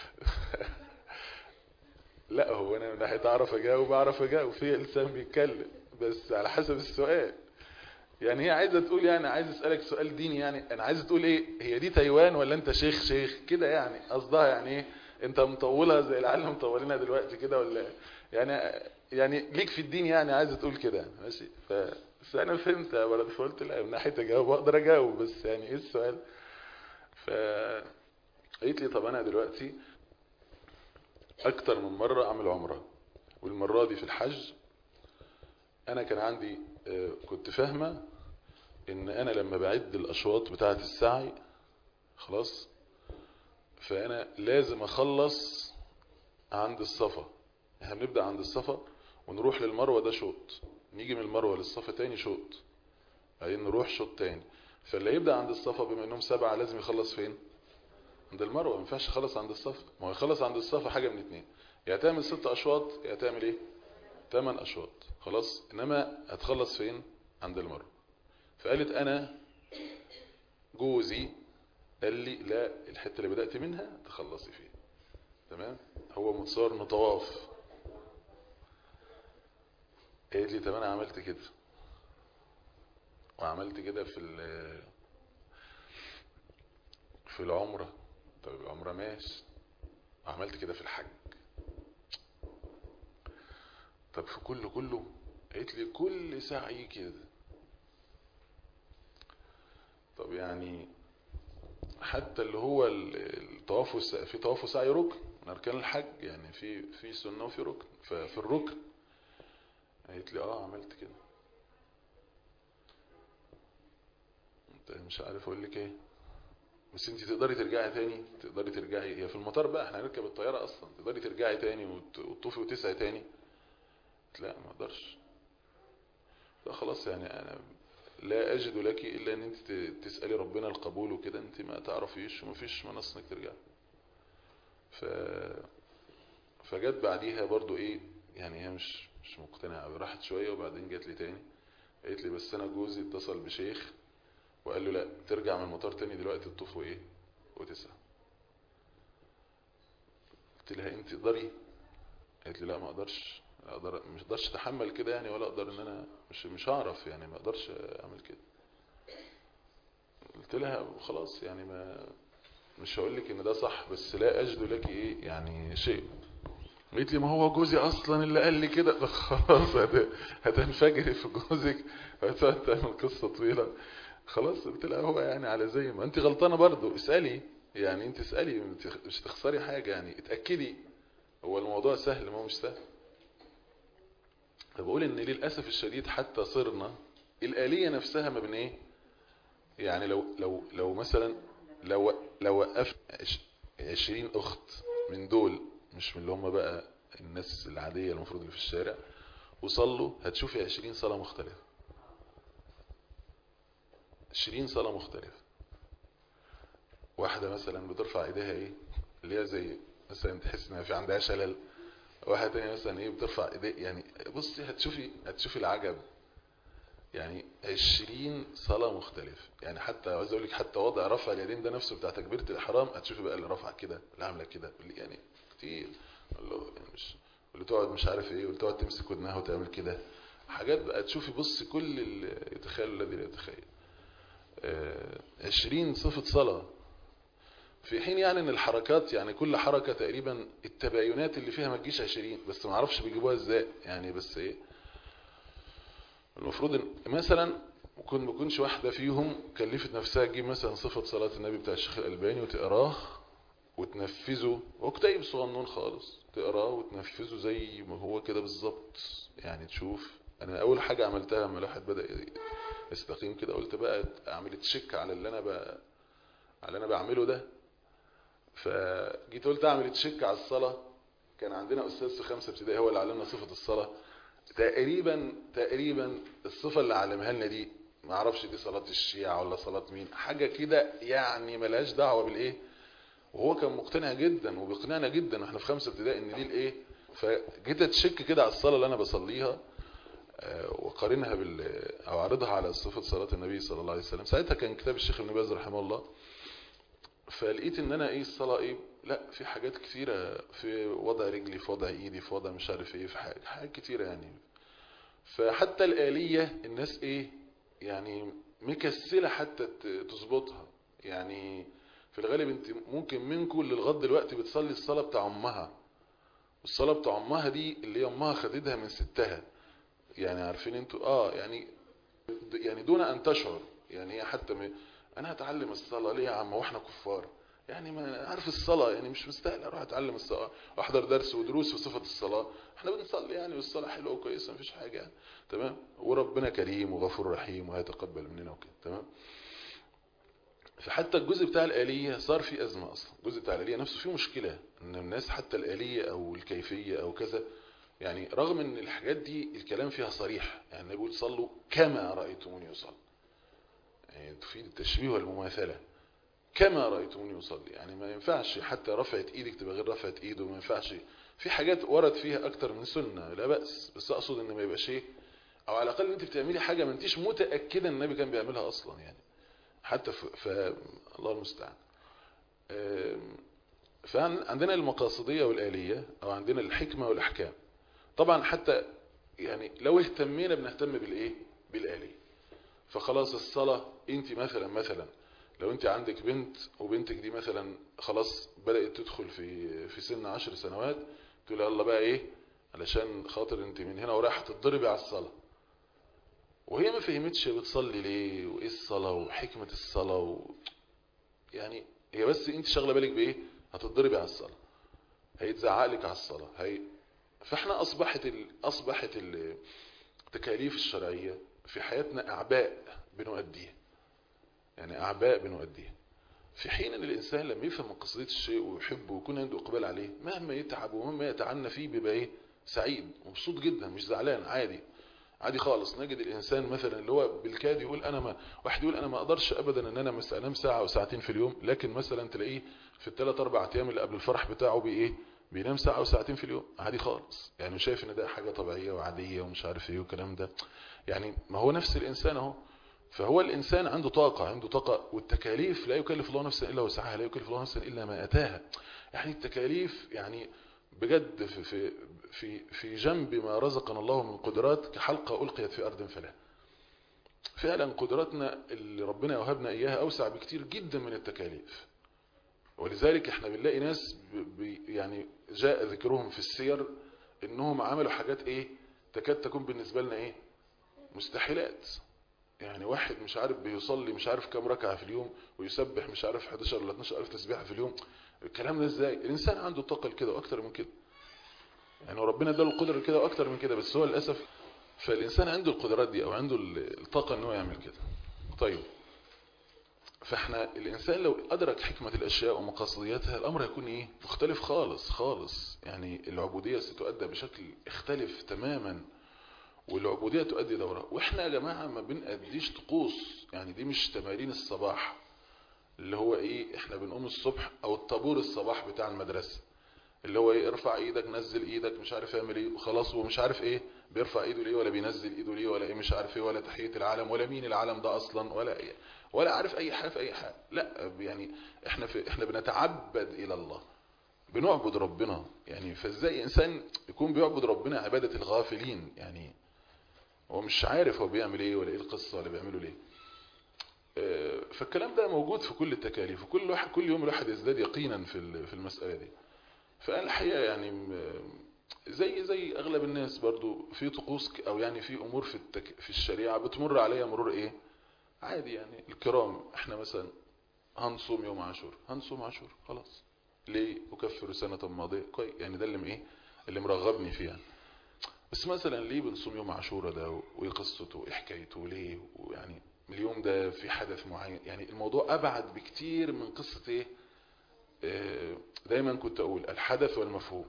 لا هو انا من ناحيه اعرف اجاوب اعرف اجاوب في لسان بيتكلم بس على حسب السؤال يعني هي عايزه تقول يعني عايز اسالك سؤال ديني يعني انا عايزه تقول ايه هي دي تايوان ولا انت شيخ شيخ كده يعني قصدها يعني ايه انت مطولها زي العيال مطولينها دلوقتي كده ولا يعني يعني ليك في الدين يعني عايزه تقول كده ماشي ف بس انا فهمت برضه فقلت لا من ناحيه اجاوب اقدر اجاوب بس يعني ايه السؤال ف قالت لي طب انا دلوقتي اكتر من مرة اعمل عمرة والمرة دي في الحج انا كان عندي كنت فاهمة ان انا لما بعد الاشواط بتاعة السعي خلاص فانا لازم اخلص عند الصفا احنا بنبدأ عند الصفا ونروح للمروة ده شوط نيجي من المروة للصفا تاني شوط بعدين نروح شوط تاني فاللي يبدأ عند الصفا بما انهم سبعة لازم يخلص فين عند المروة ما ينفعش يخلص عند الصفا ما هو يخلص عند الصفا حاجة من اتنين يا تعمل ست اشواط يا تعمل ايه تمن اشواط خلاص انما هتخلص فين عند المروة فقالت انا جوزي قال لي لا الحتة اللي بدأت منها تخلصي فيها تمام هو متصور انه طواف قالت لي طب انا عملت كده وعملت كده في في العمرة طب العمرة ماشي وعملت كده في الحج طب في كله كله قالت لي كل سعي كده طب يعني حتى اللي هو الطواف في طواف وسعي ركن من اركان الحج يعني في في سنه وفي ركن ففي الركن قالت لي اه عملت كده انت مش عارف اقول لك ايه بس انت تقدري ترجعي تاني تقدري ترجعي هي في المطار بقى احنا هنركب الطياره اصلا تقدري ترجعي تاني وتطوفي وتسعي تاني لا ما اقدرش لا خلاص يعني انا لا اجد لك الا ان انت تسالي ربنا القبول وكده انت ما تعرفيش وما فيش منص انك ترجعي ف فجت بعديها برضو ايه يعني هي مش مش مقتنعه راحت شويه وبعدين جت لي تاني قالت لي بس انا جوزي اتصل بشيخ وقال له لا ترجع من المطار تاني دلوقتي تطوف وايه وتسعى قلت لها انت تقدري قالت لي لا ما اقدرش لا اقدر مش اقدرش اتحمل كده يعني ولا اقدر ان انا مش مش هعرف يعني ما اقدرش اعمل كده قلت لها خلاص يعني ما مش هقول لك ان ده صح بس لا اجد لك ايه يعني شيء قلت لي ما هو جوزي اصلا اللي قال لي كده خلاص هتنفجري في جوزك هتقعد تعمل قصه طويله خلاص قلت لها هو يعني على زي ما انت غلطانه برضه اسالي يعني انت اسالي مش تخسري حاجه يعني اتاكدي هو الموضوع سهل ما هو مش سهل فبقول ان للاسف الشديد حتى صرنا الاليه نفسها ما بين ايه يعني لو لو لو مثلا لو لو وقفت 20 اخت من دول مش من اللي هم بقى الناس العاديه المفروض اللي في الشارع وصلوا هتشوفي 20 صلاه مختلفه 20 صلاة مختلفة واحدة مثلا بترفع ايديها ايه اللي هي زي مثلا تحس انها في عندها شلل واحدة تانية مثلا ايه بترفع ايديها يعني بصي هتشوفي هتشوفي العجب يعني 20 صلاة مختلفة يعني حتى عايز اقول لك حتى وضع رفع اليدين ده نفسه بتاع تكبيرة الاحرام هتشوفي بقى اللي رفع كده اللي عامله كده اللي يعني كتير يعني مش واللي تقعد مش عارف ايه واللي تقعد تمسك ودنها وتعمل كده حاجات بقى تشوفي بص كل اللي يتخيل الذي لا يتخيل عشرين صفة صلاة في حين يعني ان الحركات يعني كل حركة تقريبا التباينات اللي فيها ما تجيش عشرين بس ما اعرفش بيجيبوها ازاي يعني بس ايه المفروض ان مثلا ممكن ما يكونش واحدة فيهم كلفت نفسها تجيب مثلا صفة صلاة النبي بتاع الشيخ الألباني وتقراه وتنفذه وكتيب صغنون خالص تقراه وتنفذه زي ما هو كده بالظبط يعني تشوف انا اول حاجة عملتها لما الواحد بدأ استقيم كده قلت بقى اعمل تشيك على اللي انا بقى على اللي انا بعمله ده فجيت قلت اعمل تشيك على الصلاة كان عندنا استاذ في خمسة ابتدائي هو اللي علمنا صفة الصلاة تقريبا تقريبا الصفة اللي علمها لنا دي ما اعرفش دي صلاة الشيعة ولا صلاة مين حاجة كده يعني ملهاش دعوة بالايه وهو كان مقتنع جدا وبيقنعنا جدا واحنا في خمسة ابتدائي ان دي الايه فجيت اتشك كده على الصلاة اللي انا بصليها وقارنها بال او عرضها على صفة صلاة النبي صلى الله عليه وسلم ساعتها كان كتاب الشيخ ابن باز رحمه الله فلقيت ان انا ايه الصلاة ايه لا في حاجات كثيرة في وضع رجلي في وضع ايدي في وضع مش عارف ايه في حاجة حاجات كثيرة يعني فحتى الآلية الناس ايه يعني مكسلة حتى تظبطها يعني في الغالب انت ممكن منكم اللي لغايه دلوقتي بتصلي الصلاة بتاع امها والصلاة بتاع امها دي اللي امها خدتها من ستها يعني عارفين انتوا اه يعني يعني دون ان تشعر يعني هي حتى م... انا هتعلم الصلاة ليه يا عم واحنا كفار يعني ما عارف الصلاة يعني مش مستاهل اروح اتعلم الصلاة واحضر درس ودروس في صفة الصلاة احنا بنصلي يعني والصلاة حلوة وكويسة مفيش حاجة يعني. تمام وربنا كريم وغفور رحيم وهيتقبل مننا وكده تمام فحتى الجزء بتاع الآلية صار فيه أزمة أصلا الجزء بتاع الآلية نفسه فيه مشكلة إن الناس حتى الآلية أو الكيفية أو كذا يعني رغم إن الحاجات دي الكلام فيها صريح يعني بيقول صلوا كما رأيتموني يصلي يعني تفيد التشبيه والمماثلة كما رأيتموني يصلي يعني ما ينفعش حتى رفعت ايدك تبقى غير رفعت ايده ما ينفعش في حاجات ورد فيها اكتر من سنة لا بأس بس اقصد ان ما يبقاش ايه او على الاقل انت بتعملي حاجة ما انتيش متأكدة ان النبي كان بيعملها اصلا يعني حتى ف... الله المستعان فعندنا المقاصدية والآلية او عندنا الحكمة والاحكام طبعا حتى يعني لو اهتمينا بنهتم بالايه بالآلية فخلاص الصلاة انت مثلا مثلا لو انت عندك بنت وبنتك دي مثلا خلاص بدأت تدخل في في سن عشر سنوات تقول يلا بقى ايه علشان خاطر انت من هنا ورايحه تتضربي على الصلاة وهي ما فهمتش بتصلي ليه وايه الصلاة وحكمة الصلاة و... يعني هي بس انت شغله بالك بايه هتتضربي على الصلاة هيتزعق لك على الصلاة هي فاحنا اصبحت ال... اصبحت التكاليف الشرعية في حياتنا اعباء بنؤديها يعني أعباء بنؤديها في حين أن الإنسان لما يفهم من قصدية الشيء ويحبه ويكون عنده إقبال عليه مهما يتعب ومهما يتعنى فيه بيبقى إيه سعيد ومبسوط جدا مش زعلان عادي عادي خالص نجد الإنسان مثلا اللي هو بالكاد يقول أنا ما واحد يقول أنا ما أقدرش أبدا أن أنا مثلا أنام ساعة أو ساعتين في اليوم لكن مثلا تلاقيه في الثلاث أربع أيام اللي قبل الفرح بتاعه بإيه بينام ساعة أو ساعتين في اليوم عادي خالص يعني شايف ان ده حاجة طبيعية وعادية ومش عارف ايه والكلام ده يعني ما هو نفس الإنسان اهو فهو الإنسان عنده طاقة عنده طاقة والتكاليف لا يكلف الله نفسا إلا وسعها لا يكلف الله نفسا إلا ما أتاها يعني التكاليف يعني بجد في, في, في, في جنب ما رزقنا الله من قدرات كحلقة ألقيت في أرض فلا فعلا قدراتنا اللي ربنا يوهبنا إياها أوسع بكتير جدا من التكاليف ولذلك احنا بنلاقي ناس يعني جاء ذكرهم في السير انهم عملوا حاجات ايه تكاد تكون بالنسبة لنا ايه مستحيلات يعني واحد مش عارف بيصلي مش عارف كام ركعة في اليوم ويسبح مش عارف 11 ولا 12 ألف تسبيحة في اليوم الكلام ده ازاي الإنسان عنده طاقة لكده وأكتر من كده يعني ربنا اداله القدرة لكده وأكتر من كده بس هو للأسف فالإنسان عنده القدرات دي أو عنده الطاقة ان هو يعمل كده طيب فاحنا الإنسان لو أدرك حكمة الأشياء ومقاصدياتها الأمر هيكون إيه مختلف خالص خالص يعني العبودية ستؤدى بشكل اختلف تماما والعبودية تؤدي دورها واحنا يا جماعة ما بنأديش طقوس يعني دي مش تمارين الصباح اللي هو ايه احنا بنقوم الصبح او الطابور الصباح بتاع المدرسة اللي هو ايه ارفع ايدك نزل ايدك مش عارف يعمل ايه وخلاص هو مش عارف ايه بيرفع ايده ليه ولا بينزل ايده ليه ولا ايه مش عارف ايه ولا تحية العالم ولا مين العالم ده اصلا ولا ايه ولا عارف اي حاجة في اي حاجة لا يعني احنا في احنا بنتعبد الى الله بنعبد ربنا يعني فازاي انسان يكون بيعبد ربنا عبادة الغافلين يعني هو مش عارف هو بيعمل ايه ولا ايه القصة ولا بيعملوا ليه فالكلام ده موجود في كل التكاليف وكل واحد كل يوم الواحد يزداد يقينا في في المسألة دي فأنا الحقيقة يعني زي زي اغلب الناس برضو في طقوس او يعني في امور في التك في الشريعة بتمر عليها مرور ايه عادي يعني الكرام احنا مثلا هنصوم يوم عاشور هنصوم عاشور خلاص ليه اكفر سنة ماضية كويس يعني ده اللي ايه اللي مرغبني فيه يعني بس مثلا ليه بنصوم يوم عاشورة ده وايه قصته وايه حكايته وليه ويعني اليوم ده في حدث معين يعني الموضوع ابعد بكتير من قصة ايه اه دايما كنت اقول الحدث والمفهوم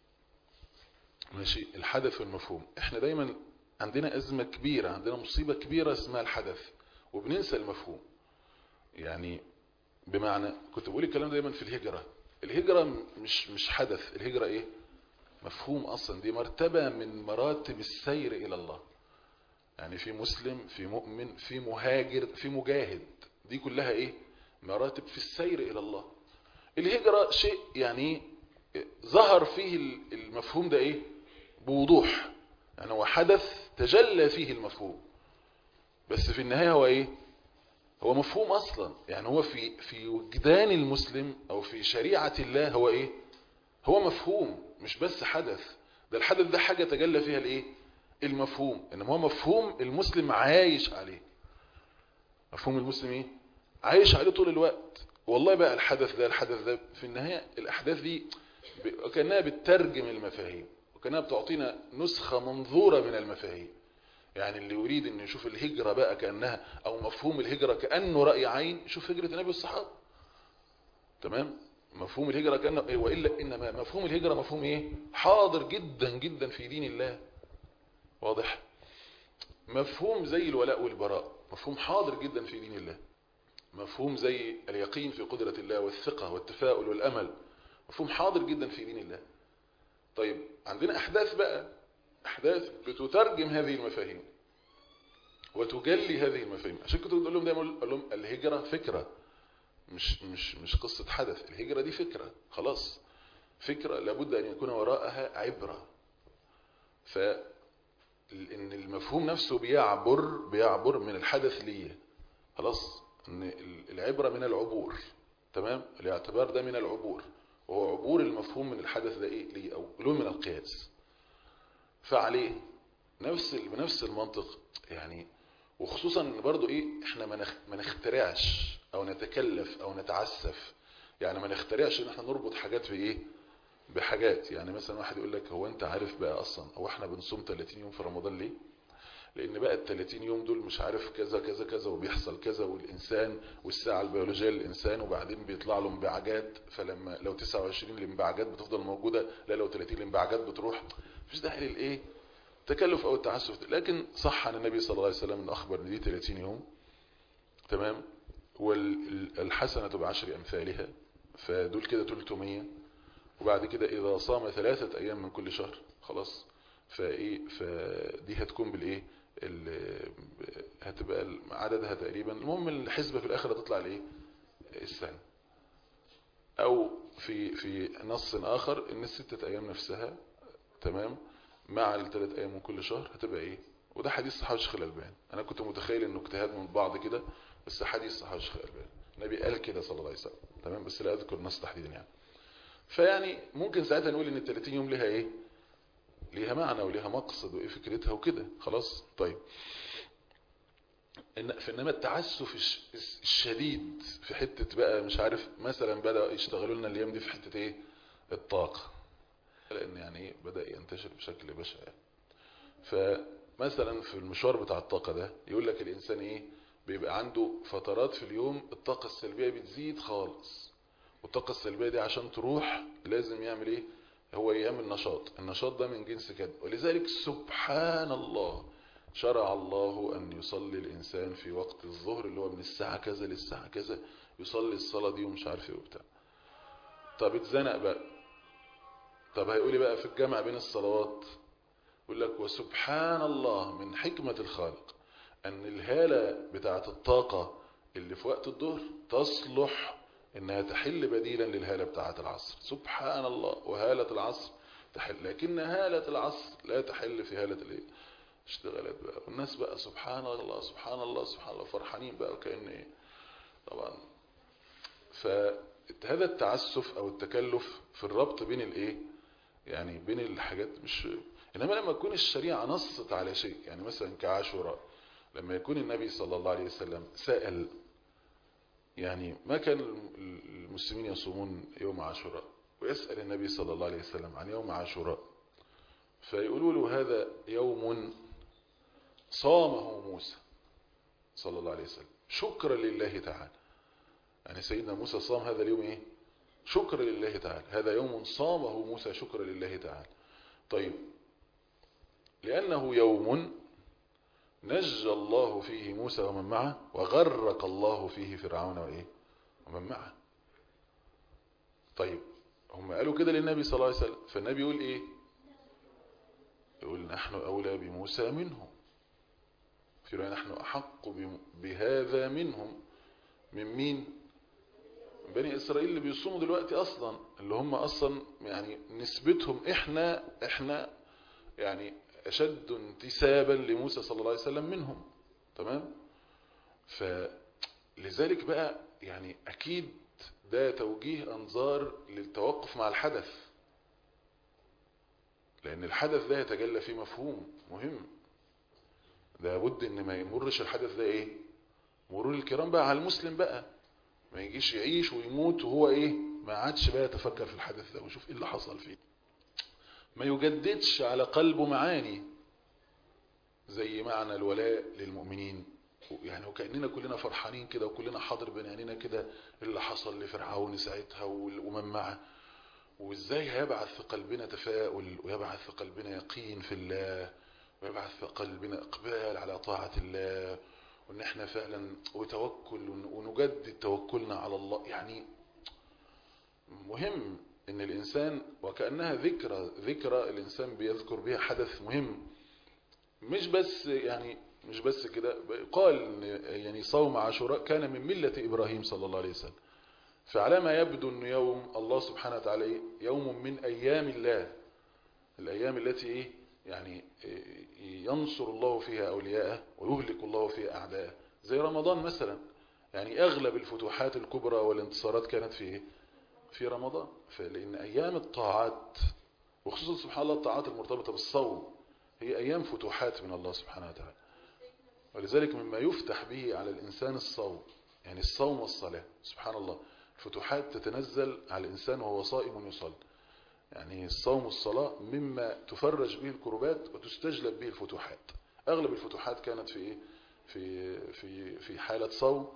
ماشي الحدث والمفهوم احنا دايما عندنا ازمة كبيرة عندنا مصيبة كبيرة اسمها الحدث وبننسى المفهوم يعني بمعنى كنت بقول الكلام دايما في الهجرة الهجرة مش مش حدث الهجرة ايه مفهوم اصلا دي مرتبة من مراتب السير الى الله يعني في مسلم في مؤمن في مهاجر في مجاهد دي كلها ايه مراتب في السير الى الله الهجرة شيء يعني ظهر فيه المفهوم ده ايه بوضوح يعني هو حدث تجلى فيه المفهوم بس في النهاية هو ايه هو مفهوم اصلا يعني هو في في وجدان المسلم او في شريعة الله هو ايه هو مفهوم مش بس حدث ده الحدث ده حاجة تجلى فيها الايه المفهوم انما هو مفهوم المسلم عايش عليه مفهوم المسلم ايه عايش عليه طول الوقت والله بقى الحدث ده الحدث ده في النهاية الأحداث دي ب- كأنها بتترجم المفاهيم وكأنها بتعطينا نسخة منظورة من المفاهيم يعني اللي يريد أن يشوف الهجرة بقى كأنها أو مفهوم الهجرة كأنه رأي عين يشوف هجرة النبي والصحابة تمام مفهوم الهجرة كأنه إيه وإلا إنما مفهوم الهجرة مفهوم إيه حاضر جدا جدا في دين الله واضح مفهوم زي الولاء والبراء مفهوم حاضر جدا في دين الله مفهوم زي اليقين في قدرة الله والثقة والتفاؤل والأمل مفهوم حاضر جدا في دين الله طيب عندنا أحداث بقى أحداث بتترجم هذه المفاهيم وتجلي هذه المفاهيم عشان كنت بقول لهم دايما أقول لهم الهجرة فكرة مش مش مش قصة حدث الهجرة دي فكرة خلاص فكرة لابد أن يكون وراءها عبرة ف ان المفهوم نفسه بيعبر بيعبر من الحدث ليه خلاص ان العبرة من العبور تمام الاعتبار ده من العبور وهو عبور المفهوم من الحدث ده ايه ليه او له من القياس فعليه نفس بنفس المنطق يعني وخصوصا ان برضو ايه احنا ما نخ- ما نخترعش او نتكلف او نتعسف يعني ما نخترعش ان احنا نربط حاجات بايه بحاجات يعني مثلا واحد يقول لك هو انت عارف بقى اصلا هو احنا بنصوم 30 يوم في رمضان ليه لان بقى ال 30 يوم دول مش عارف كذا كذا كذا وبيحصل كذا والانسان والساعه البيولوجيه للانسان وبعدين بيطلع له انبعاجات فلما لو 29 الانبعاجات بتفضل موجوده لا لو 30 الانبعاجات بتروح مفيش داعي للايه التكلف او التعسف لكن صح عن النبي صلى الله عليه وسلم انه اخبر ان دي 30 يوم تمام والحسنه بعشر امثالها فدول كده 300 وبعد كده إذا صام ثلاثة أيام من كل شهر خلاص فإيه فدي هتكون بالإيه ال- هتبقى عددها تقريبا المهم الحسبة في الآخر هتطلع الإيه السنة أو في في نص آخر إن الستة أيام نفسها تمام مع الثلاث أيام من كل شهر هتبقى إيه وده حديث صحابي الشيخ الألباني أنا كنت متخيل إنه اجتهاد من بعض كده بس حديث صحابي الشيخ الألباني النبي قال كده صلى الله عليه وسلم تمام بس لا أذكر النص تحديدا يعني فيعني ممكن ساعتها نقول ان ال 30 يوم ليها ايه ليها معنى وليها مقصد وايه فكرتها وكده خلاص طيب إن فانما التعسف الش- الشديد في حتة بقى مش عارف مثلا بدأ يشتغلوا لنا الايام دي في حتة ايه الطاقة لان يعني ايه بدأ ينتشر بشكل بشع يعني. فمثلا في المشوار بتاع الطاقة ده يقول لك الانسان ايه بيبقى عنده فترات في اليوم الطاقة السلبية بتزيد خالص والطاقة السلبية دي عشان تروح لازم يعمل ايه هو يعمل نشاط النشاط ده من جنس كده ولذلك سبحان الله شرع الله أن يصلي الإنسان في وقت الظهر اللي هو من الساعة كذا للساعة كذا يصلي الصلاة دي ومش عارف ايه وبتاع طب اتزنق بقى طب هيقولي بقى في الجامع بين الصلوات يقول لك وسبحان الله من حكمة الخالق أن الهالة بتاعة الطاقة اللي في وقت الظهر تصلح انها تحل بديلا للهالة بتاعة العصر سبحان الله وهالة العصر تحل لكن هالة العصر لا تحل في هالة الايه اشتغلت بقى والناس بقى سبحان الله سبحان الله سبحان الله فرحانين بقى وكأن ايه طبعا فهذا التعسف او التكلف في الربط بين الايه يعني بين الحاجات مش انما لما تكون الشريعة نصت على شيء يعني مثلا كعاشوراء لما يكون النبي صلى الله عليه وسلم سأل يعني ما كان المسلمين يصومون يوم عاشوراء ويسأل النبي صلى الله عليه وسلم عن يوم عاشوراء فيقولوا له هذا يوم صامه موسى صلى الله عليه وسلم شكرا لله تعالى يعني سيدنا موسى صام هذا اليوم ايه شكرا لله تعالى هذا يوم صامه موسى شكرا لله تعالى طيب لأنه يوم نجى الله فيه موسى ومن معه وغرق الله فيه فرعون وإيه ومن معه طيب هم قالوا كده للنبي صلى الله عليه وسلم فالنبي يقول إيه يقول نحن أولى بموسى منهم في رواية نحن أحق بهذا منهم من مين بني إسرائيل اللي بيصوموا دلوقتي أصلا اللي هم أصلا يعني نسبتهم إحنا إحنا يعني أشد انتسابا لموسى صلى الله عليه وسلم منهم تمام فلذلك بقى يعني أكيد ده توجيه أنظار للتوقف مع الحدث لأن الحدث ده يتجلى فيه مفهوم مهم ده بد ان ما يمرش الحدث ده ايه مرور الكرام بقى على المسلم بقى ما يجيش يعيش ويموت وهو ايه ما عادش بقى يتفكر في الحدث ده ويشوف ايه اللي حصل فيه ما يجددش على قلبه معاني زي معنى الولاء للمؤمنين يعني وكأننا كلنا فرحانين كده وكلنا حاضر بين عينينا كده اللي حصل لفرعون ساعتها ومن معه وازاي هيبعث في قلبنا تفاؤل ويبعث في قلبنا يقين في الله ويبعث في قلبنا اقبال على طاعة الله وان احنا فعلا وتوكل ونجدد توكلنا على الله يعني مهم ان الانسان وكأنها ذكرى ذكرى الانسان بيذكر بها حدث مهم مش بس يعني مش بس كده قال يعني صوم عاشوراء كان من ملة ابراهيم صلى الله عليه وسلم فعلى ما يبدو أنه يوم الله سبحانه وتعالى يوم من أيام الله الأيام التي إيه يعني ينصر الله فيها أولياءه ويهلك الله فيها أعداءه زي رمضان مثلا يعني أغلب الفتوحات الكبرى والانتصارات كانت في إيه في رمضان فلأن أيام الطاعات وخصوصا سبحان الله الطاعات المرتبطة بالصوم هي أيام فتوحات من الله سبحانه وتعالى ولذلك مما يفتح به على الإنسان الصوم يعني الصوم والصلاة سبحان الله فتوحات تتنزل على الإنسان وهو صائم يصلي يعني الصوم والصلاة مما تفرج به الكربات وتستجلب به الفتوحات أغلب الفتوحات كانت في إيه؟ في في في حالة صوم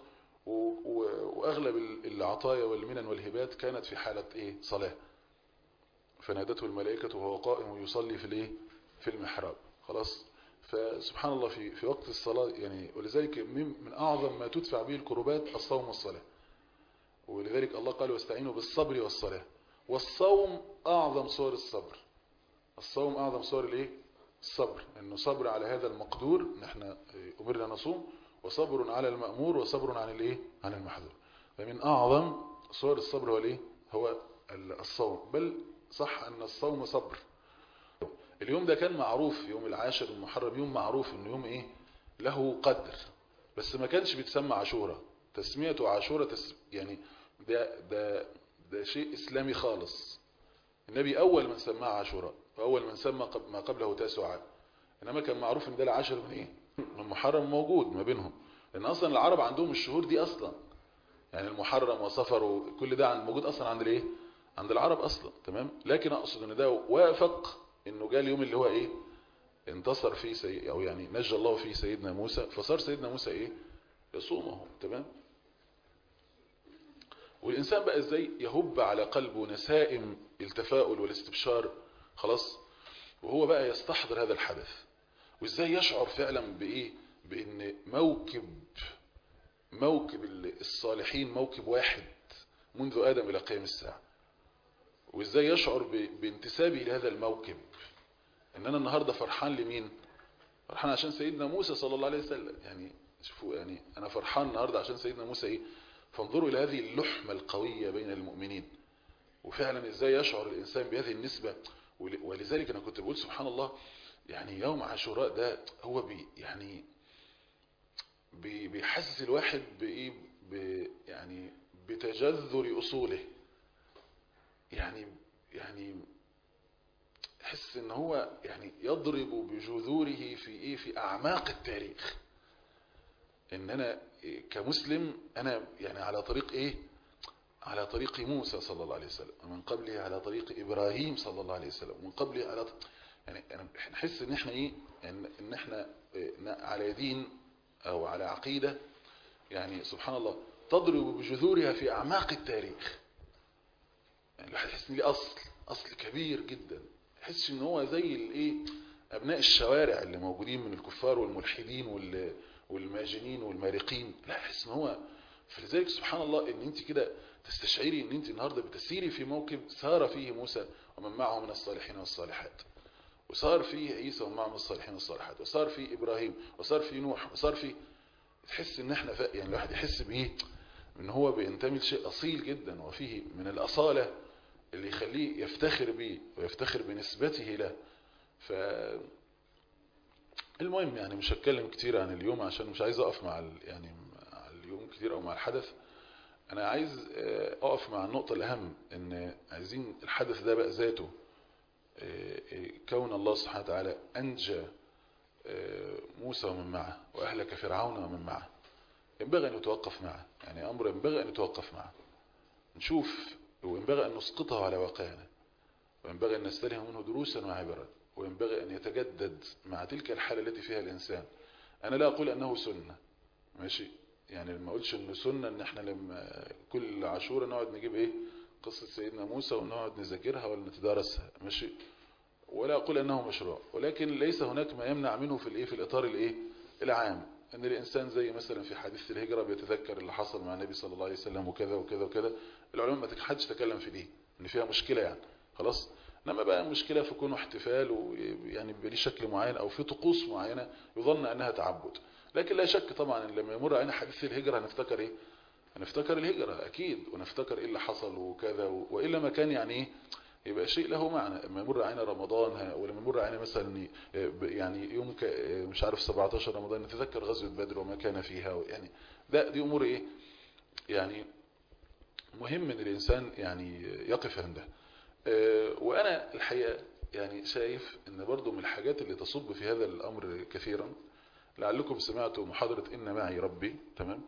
وأغلب العطايا والمنن والهبات كانت في حالة إيه صلاة فنادته الملائكة وهو قائم يصلي في الإيه في المحراب خلاص فسبحان الله في في وقت الصلاة يعني ولذلك من أعظم ما تدفع به الكربات الصوم والصلاة ولذلك الله قال واستعينوا بالصبر والصلاة والصوم أعظم صور الصبر الصوم أعظم صور الايه الصبر انه صبر على هذا المقدور نحن أمرنا نصوم وصبر على المأمور وصبر عن الايه عن المحظور فمن أعظم صور الصبر هو الايه هو الصوم بل صح أن الصوم صبر اليوم ده كان معروف يوم العاشر المحرم يوم معروف انه يوم ايه له قدر بس ما كانش بيتسمى عاشوراء تسميته عاشوراء تس يعني ده ده ده شيء اسلامي خالص النبي اول من سماه عاشوراء واول من سمى ما قبله تاسعاء انما كان معروف ان ده العاشر من ايه من محرم موجود ما بينهم لان اصلا العرب عندهم الشهور دي اصلا يعني المحرم وصفر وكل ده موجود اصلا عند الايه عند العرب اصلا تمام لكن اقصد ان ده وافق انه جاء اليوم اللي هو ايه انتصر فيه سي... او يعني نجى الله فيه سيدنا موسى فصار سيدنا موسى ايه يصومه تمام والإنسان بقى ازاي يهب على قلبه نسائم التفاؤل والاستبشار خلاص وهو بقى يستحضر هذا الحدث وازاي يشعر فعلا بايه بان موكب موكب الصالحين موكب واحد منذ آدم إلى قيام الساعة وازاي يشعر بانتسابه لهذا الموكب ان انا النهاردة فرحان لمين فرحان عشان سيدنا موسى صلى الله عليه وسلم يعني شوفوا يعني انا فرحان النهاردة عشان سيدنا موسى ايه فانظروا إلى هذه اللحمة القوية بين المؤمنين وفعلا ازاي يشعر الإنسان بهذه النسبة ولذلك أنا كنت بقول سبحان الله يعني يوم عاشوراء ده هو بي يعني بي بيحسس الواحد بإيه يعني بتجذر أصوله يعني يعني يحس ان هو يعني يضرب بجذوره في ايه في اعماق التاريخ ان انا كمسلم انا يعني على طريق ايه على طريق موسى صلى الله عليه وسلم ومن قبله على طريق ابراهيم صلى الله عليه وسلم ومن قبله على يعني انا نحس ان احنا ايه ان, إن احنا على دين او على عقيدة يعني سبحان الله تضرب بجذورها في اعماق التاريخ يعني الواحد يحس ان ليه اصل اصل كبير جدا يحس ان هو زي الايه ابناء الشوارع اللي موجودين من الكفار والملحدين وال والماجنين والمارقين لا يحس ان هو فلذلك سبحان الله ان انت كده تستشعري ان انت النهارده بتسيري في موكب سار فيه موسى ومن معه من الصالحين والصالحات وصار فيه عيسى ومن معه من الصالحين والصالحات وصار فيه ابراهيم وصار فيه نوح وصار فيه تحس ان احنا يعني الواحد يحس بايه ان هو بينتمي لشيء اصيل جدا وفيه من الاصاله اللي يخليه يفتخر به ويفتخر بنسبته له ف المهم يعني مش هتكلم كتير عن اليوم عشان مش عايز اقف مع يعني مع اليوم كتير او مع الحدث انا عايز اقف مع النقطة الاهم ان عايزين الحدث ده بقى ذاته كون الله سبحانه وتعالى انجى موسى ومن معه واهلك فرعون ومن معه ينبغي أن يتوقف معه يعني أمر ينبغي أن يتوقف معه نشوف وينبغي أن نسقطه على واقعنا وينبغي أن نستلهم منه دروسا وعبرا وينبغي أن يتجدد مع تلك الحالة التي فيها الإنسان أنا لا أقول أنه سنة ماشي يعني ما أقولش أنه سنة أن احنا لما كل عاشورة نقعد نجيب إيه قصة سيدنا موسى ونقعد نذاكرها ولا نتدارسها ماشي ولا أقول أنه مشروع ولكن ليس هناك ما يمنع منه في الإيه في الإطار الإيه العام أن الإنسان زي مثلا في حديث الهجرة بيتذكر اللي حصل مع النبي صلى الله عليه وسلم وكذا وكذا وكذا العلماء ما حدش تكلم في دي ان فيها مشكلة يعني خلاص انما بقى مشكلة في كونه احتفال ويعني بليه شكل معين او في طقوس معينة يظن انها تعبد لكن لا شك طبعا ان لما يمر علينا حديث الهجرة هنفتكر ايه هنفتكر الهجرة اكيد ونفتكر ايه اللي حصل وكذا والا ما كان يعني ايه يبقى شيء له معنى لما يمر علينا رمضان ولما يمر علينا مثلا يعني يوم مش عارف 17 رمضان نتذكر غزوة بدر وما كان فيها يعني ده دي امور ايه يعني مهم ان الانسان يعني يقف عندها وانا الحقيقة يعني شايف ان برضو من الحاجات اللي تصب في هذا الامر كثيرا لعلكم سمعتوا محاضرة ان معي ربي تمام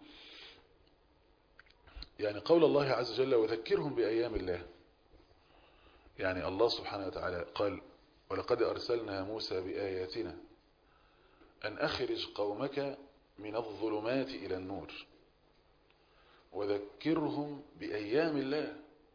يعني قول الله عز وجل وذكرهم بأيام الله يعني الله سبحانه وتعالى قال ولقد أرسلنا موسى بآياتنا أن أخرج قومك من الظلمات إلى النور وذكرهم بأيام الله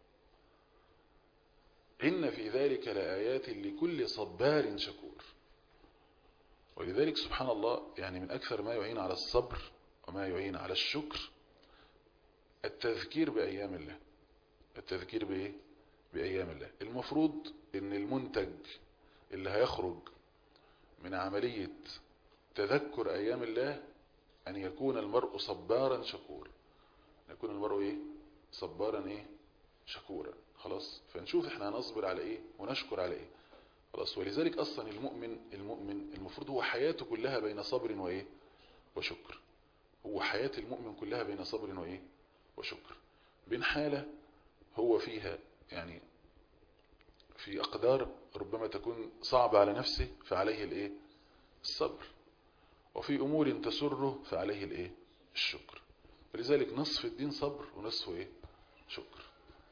إن في ذلك لآيات لكل صبار شكور ولذلك سبحان الله يعني من أكثر ما يعين على الصبر وما يعين على الشكر التذكير بأيام الله التذكير بإيه؟ بأيام الله المفروض ان المنتج اللي هيخرج من عملية تذكر أيام الله أن يكون المرء صبارا شكورا أن يكون المرء إيه؟ صبارا إيه؟ شكورا خلاص فنشوف احنا هنصبر على إيه ونشكر على إيه خلاص ولذلك أصلا المؤمن المؤمن المفروض هو حياته كلها بين صبر وإيه وشكر هو حياة المؤمن كلها بين صبر وإيه وشكر بين حالة هو فيها يعني في أقدار ربما تكون صعبة على نفسه فعليه الإيه الصبر وفي أمور تسره فعليه الإيه الشكر ولذلك نصف الدين صبر ونصفه إيه شكر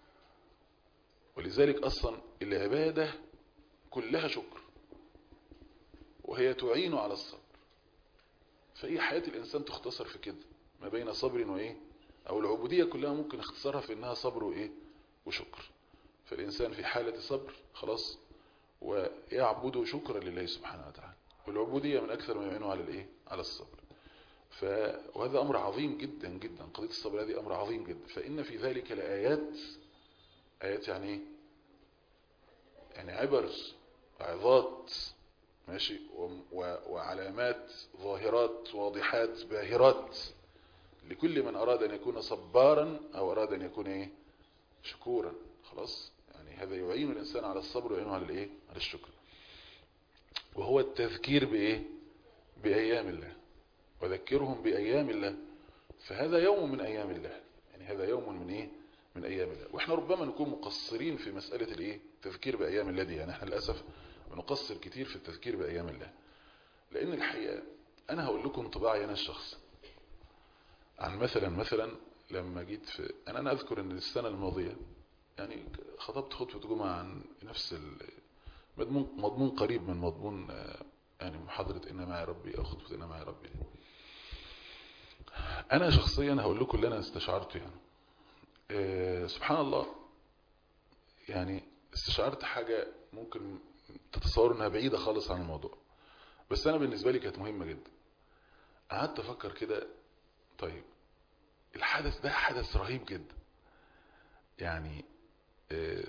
ولذلك أصلا العبادة كلها شكر وهي تعين على الصبر فهي حياة الإنسان تختصر في كده ما بين صبر وإيه أو العبودية كلها ممكن اختصارها في إنها صبر وإيه وشكر فالإنسان في حالة صبر خلاص ويعبد شكرا لله سبحانه وتعالى والعبودية من أكثر ما يعينه على الإيه على الصبر ف... وهذا أمر عظيم جدا جدا قضية الصبر هذه أمر عظيم جدا فإن في ذلك لآيات آيات يعني إيه يعني عبر وعظات ماشي و... و... وعلامات ظاهرات واضحات باهرات لكل من أراد أن يكون صبارا أو أراد أن يكون إيه شكورا خلاص يعني هذا يعين الإنسان على الصبر ويعينه على الإيه على الشكر وهو التذكير بإيه بأيام الله وذكرهم بأيام الله فهذا يوم من أيام الله يعني هذا يوم من إيه من أيام الله وإحنا ربما نكون مقصرين في مسألة الإيه التذكير بأيام الله دي يعني إحنا للأسف بنقصر كتير في التذكير بأيام الله لأن الحقيقة أنا هقول لكم انطباعي أنا الشخصي عن مثلا مثلا لما جيت في أنا, أنا أذكر أن السنة الماضية يعني خطبت خطبة جمعة عن نفس مضمون مضمون قريب من مضمون يعني محاضرة إن معي ربي أو خطبة إن معي ربي أنا شخصيا هقول لكم اللي أنا استشعرته يعني أه سبحان الله يعني استشعرت حاجة ممكن تتصوروا انها بعيدة خالص عن الموضوع بس انا بالنسبة لي كانت مهمة جدا قعدت افكر كده طيب الحدث ده حدث رهيب جدا يعني أه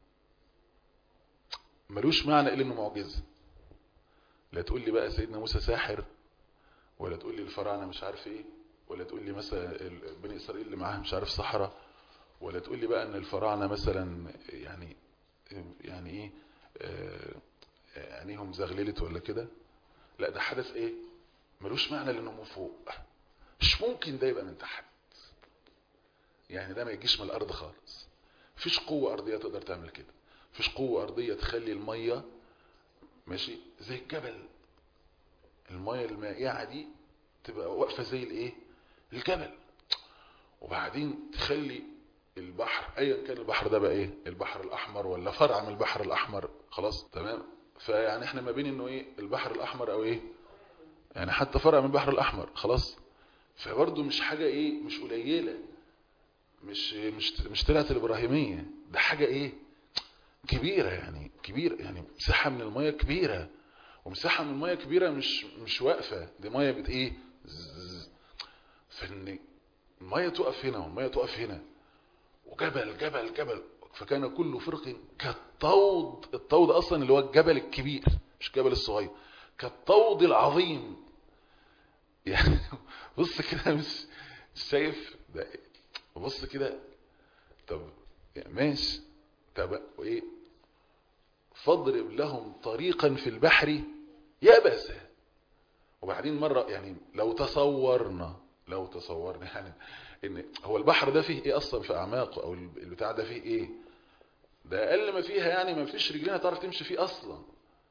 ملوش معنى الا انه معجزة لا تقول لي بقى سيدنا موسى ساحر ولا تقول لي الفراعنة مش عارف ايه ولا تقول لي مثلا بني اسرائيل اللي معاها مش عارف صحراء ولا تقول لي بقى ان الفراعنة مثلا يعني يعني ايه آه عينيهم زغللت ولا كده لا ده حدث ايه ملوش معنى لانه من فوق مش ممكن ده يبقى من تحت يعني ده ما يجيش من الارض خالص مفيش قوة ارضية تقدر تعمل كده مفيش قوة ارضية تخلي المية ماشي زي الجبل المية المائعة دي تبقى واقفة زي الايه الجبل وبعدين تخلي البحر ايا كان البحر ده بقى ايه البحر الاحمر ولا فرع من البحر الاحمر خلاص تمام فيعني احنا ما بين انه ايه البحر الاحمر او ايه يعني حتى فرع من البحر الاحمر خلاص فبرضه مش حاجة ايه مش قليلة مش مش مش طلعت الابراهيمية ده حاجة ايه كبيرة يعني كبيرة يعني مساحة من المية كبيرة ومساحة من المية كبيرة مش مش واقفة دي مية بت ايه زز. فان المية تقف هنا والمية تقف هنا وجبل جبل جبل فكان كل فرق كالطود الطود اصلا اللي هو الجبل الكبير مش الجبل الصغير كالطود العظيم يعني بص كده مش مش شايف ده بص كده طب يعني ماشي طب وايه فاضرب لهم طريقا في البحر يبسا وبعدين مرة يعني لو تصورنا لو تصورنا يعني ان هو البحر ده فيه ايه اصلا في اعماقه او البتاع ده فيه ايه ده اقل ما فيها يعني ما فيش رجلين هتعرف تمشي فيه اصلا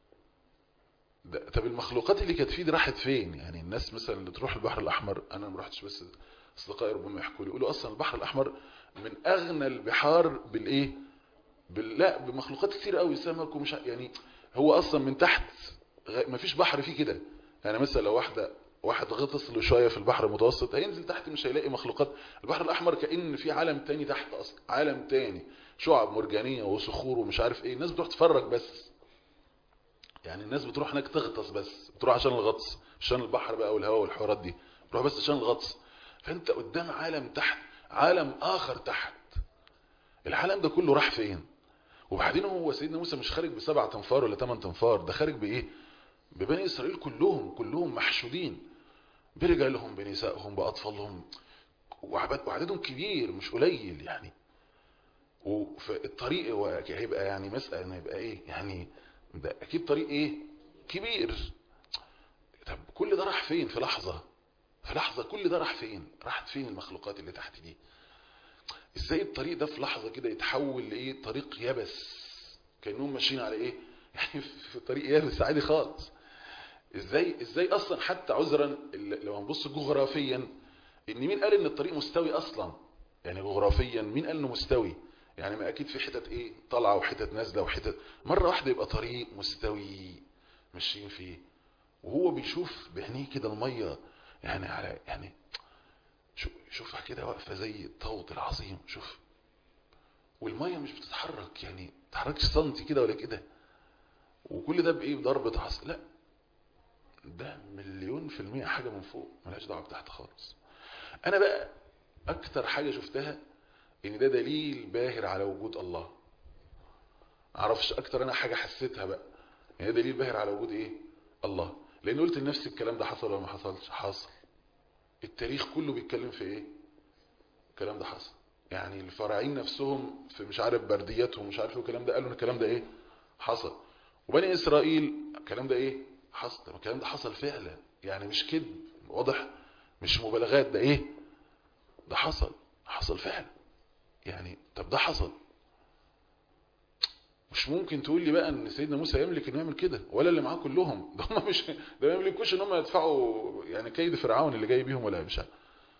ده طب المخلوقات اللي كانت فيه دي راحت فين يعني الناس مثلا اللي تروح البحر الاحمر انا ما رحتش بس اصدقائي ربما يحكوا لي يقولوا اصلا البحر الاحمر من اغنى البحار بالايه بال... لا بمخلوقات كتير قوي سمك ومش يعني هو اصلا من تحت غ... ما فيش بحر فيه كده يعني مثلا لو واحده واحد غطس له شويه في البحر المتوسط هينزل تحت مش هيلاقي مخلوقات البحر الاحمر كأن في عالم تاني تحت اصلا عالم تاني شعب مرجانيه وصخور ومش عارف ايه الناس بتروح تتفرج بس يعني الناس بتروح هناك تغطس بس بتروح عشان الغطس عشان البحر بقى والهواء والحوارات دي بتروح بس عشان الغطس فانت قدام عالم تحت عالم اخر تحت العالم ده كله راح فين وبعدين هو سيدنا موسى مش خارج بسبعة تنفار ولا ثمان تنفار ده خارج بايه ببني اسرائيل كلهم كلهم محشودين برجالهم بنسائهم باطفالهم وعددهم كبير مش قليل يعني وفي الطريق هو هيبقى يعني مسألة هيبقى ايه يعني ده اكيد طريق ايه كبير طب كل ده راح فين في لحظة في لحظة كل ده راح فين راحت فين المخلوقات اللي تحت دي ازاي الطريق ده في لحظة كده يتحول لايه طريق يبس كأنهم ماشيين على ايه يعني في طريق يبس عادي خالص ازاي ازاي اصلا حتى عذرا لو هنبص جغرافيا ان مين قال ان الطريق مستوي اصلا يعني جغرافيا مين قال انه مستوي يعني ما اكيد في حتت ايه طالعه وحتت نازله وحتت مره واحده يبقى طريق مستوي ماشيين فيه وهو بيشوف بعينيه كده الميه يعني على يعني شوفها كده واقفه زي الطود العظيم شوف والميه مش بتتحرك يعني ما تتحركش سنتي كده ولا كده وكل ده بايه بضربه عصا لا ده مليون في المية حاجة من فوق ملهاش دعوة بتحت خالص انا بقى اكتر حاجة شفتها ان ده دليل باهر على وجود الله معرفش اكتر انا حاجة حسيتها بقى يعني ده دليل باهر على وجود ايه الله لان قلت لنفسي الكلام ده حصل ولا ما حصلش حصل التاريخ كله بيتكلم في ايه الكلام ده حصل يعني الفراعين نفسهم في مش عارف بردياتهم مش عارف الكلام ده قالوا ان الكلام ده ايه حصل وبني اسرائيل الكلام ده ايه حصل طب الكلام ده حصل فعلا يعني مش كذب واضح مش مبالغات ده ايه ده حصل حصل فعلا يعني طب ده حصل مش ممكن تقول لي بقى ان سيدنا موسى يملك انه يعمل كده ولا اللي معاه كلهم ده هم مش ده ما يملكوش ان هم يدفعوا يعني كيد فرعون اللي جاي بيهم ولا مش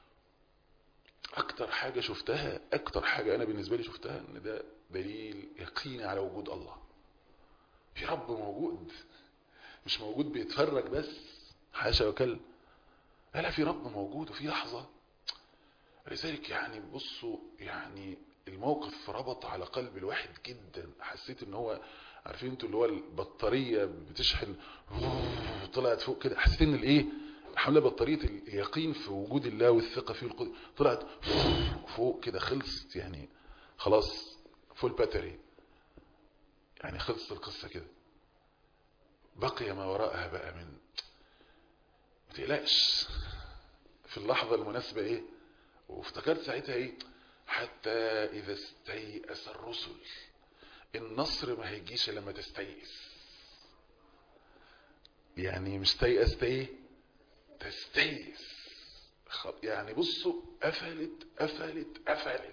اكتر حاجة شفتها اكتر حاجة انا بالنسبة لي شفتها ان ده دليل يقيني على وجود الله في رب موجود مش موجود بيتفرج بس حاشا وكل لا لا في رب موجود وفي لحظة لذلك يعني بصوا يعني الموقف ربط على قلب الواحد جدا حسيت ان هو عارفين انتوا اللي هو البطارية بتشحن طلعت فوق كده حسيت ان الايه الحمد لله بطارية اليقين في وجود الله والثقة فيه والقدر طلعت فوق كده خلصت يعني خلاص فول باتري يعني خلصت القصة كده بقي ما وراءها بقى من ما تقلقش في اللحظة المناسبة ايه وافتكرت ساعتها ايه حتى اذا استيأس الرسل النصر ما هيجيش لما تستيأس يعني مش تيأس ايه تستيأس يعني بصوا قفلت قفلت قفلت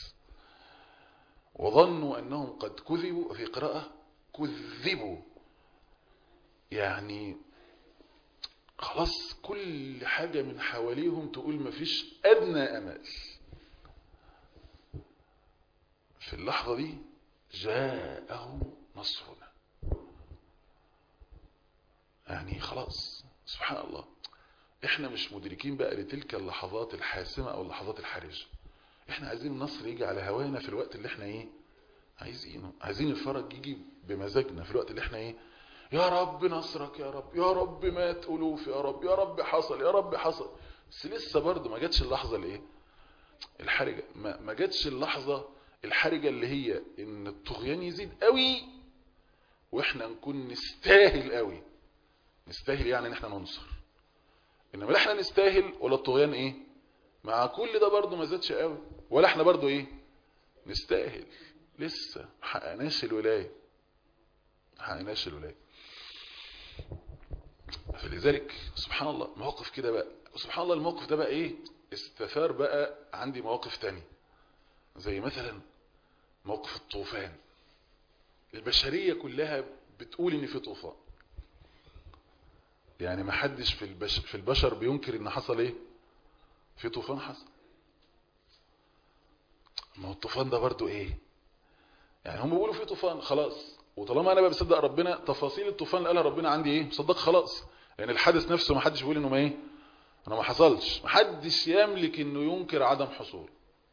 وظنوا انهم قد كذبوا في قراءة كذبوا يعني خلاص كل حاجة من حواليهم تقول مفيش أدنى أمل في اللحظة دي جاءه نصرنا يعني خلاص سبحان الله احنا مش مدركين بقى لتلك اللحظات الحاسمة او اللحظات الحرجة احنا عايزين النصر يجي على هوانا في الوقت اللي احنا ايه عايزينه عايزين الفرج يجي بمزاجنا في الوقت اللي احنا ايه يا رب نصرك يا رب يا رب مات ألوف يا رب يا رب حصل يا رب حصل بس لسه برضه ما جاتش اللحظة الايه الحرجة ما, ما جاتش اللحظة الحرجة اللي هي ان الطغيان يزيد قوي واحنا نكون نستاهل قوي نستاهل يعني ان احنا ننصر انما لا احنا نستاهل ولا الطغيان ايه مع كل ده برضه ما زادش قوي ولا احنا برضه ايه نستاهل لسه ما حققناش الولايه ما حققناش الولايه فلذلك سبحان الله مواقف كده بقى وسبحان الله الموقف ده بقى ايه استثار بقى عندي مواقف تانية زي مثلا موقف الطوفان البشرية كلها بتقول ان في طوفان يعني ما حدش في البشر, في البشر بينكر ان حصل ايه في طوفان حصل ما هو الطوفان ده برضو ايه يعني هم بيقولوا في طوفان خلاص وطالما انا بقى بصدق ربنا تفاصيل الطوفان اللي قالها ربنا عندي ايه مصدق خلاص لان يعني الحدث نفسه ما حدش بيقول انه ما ايه انا ما حصلش ما حدش يملك انه ينكر عدم حصول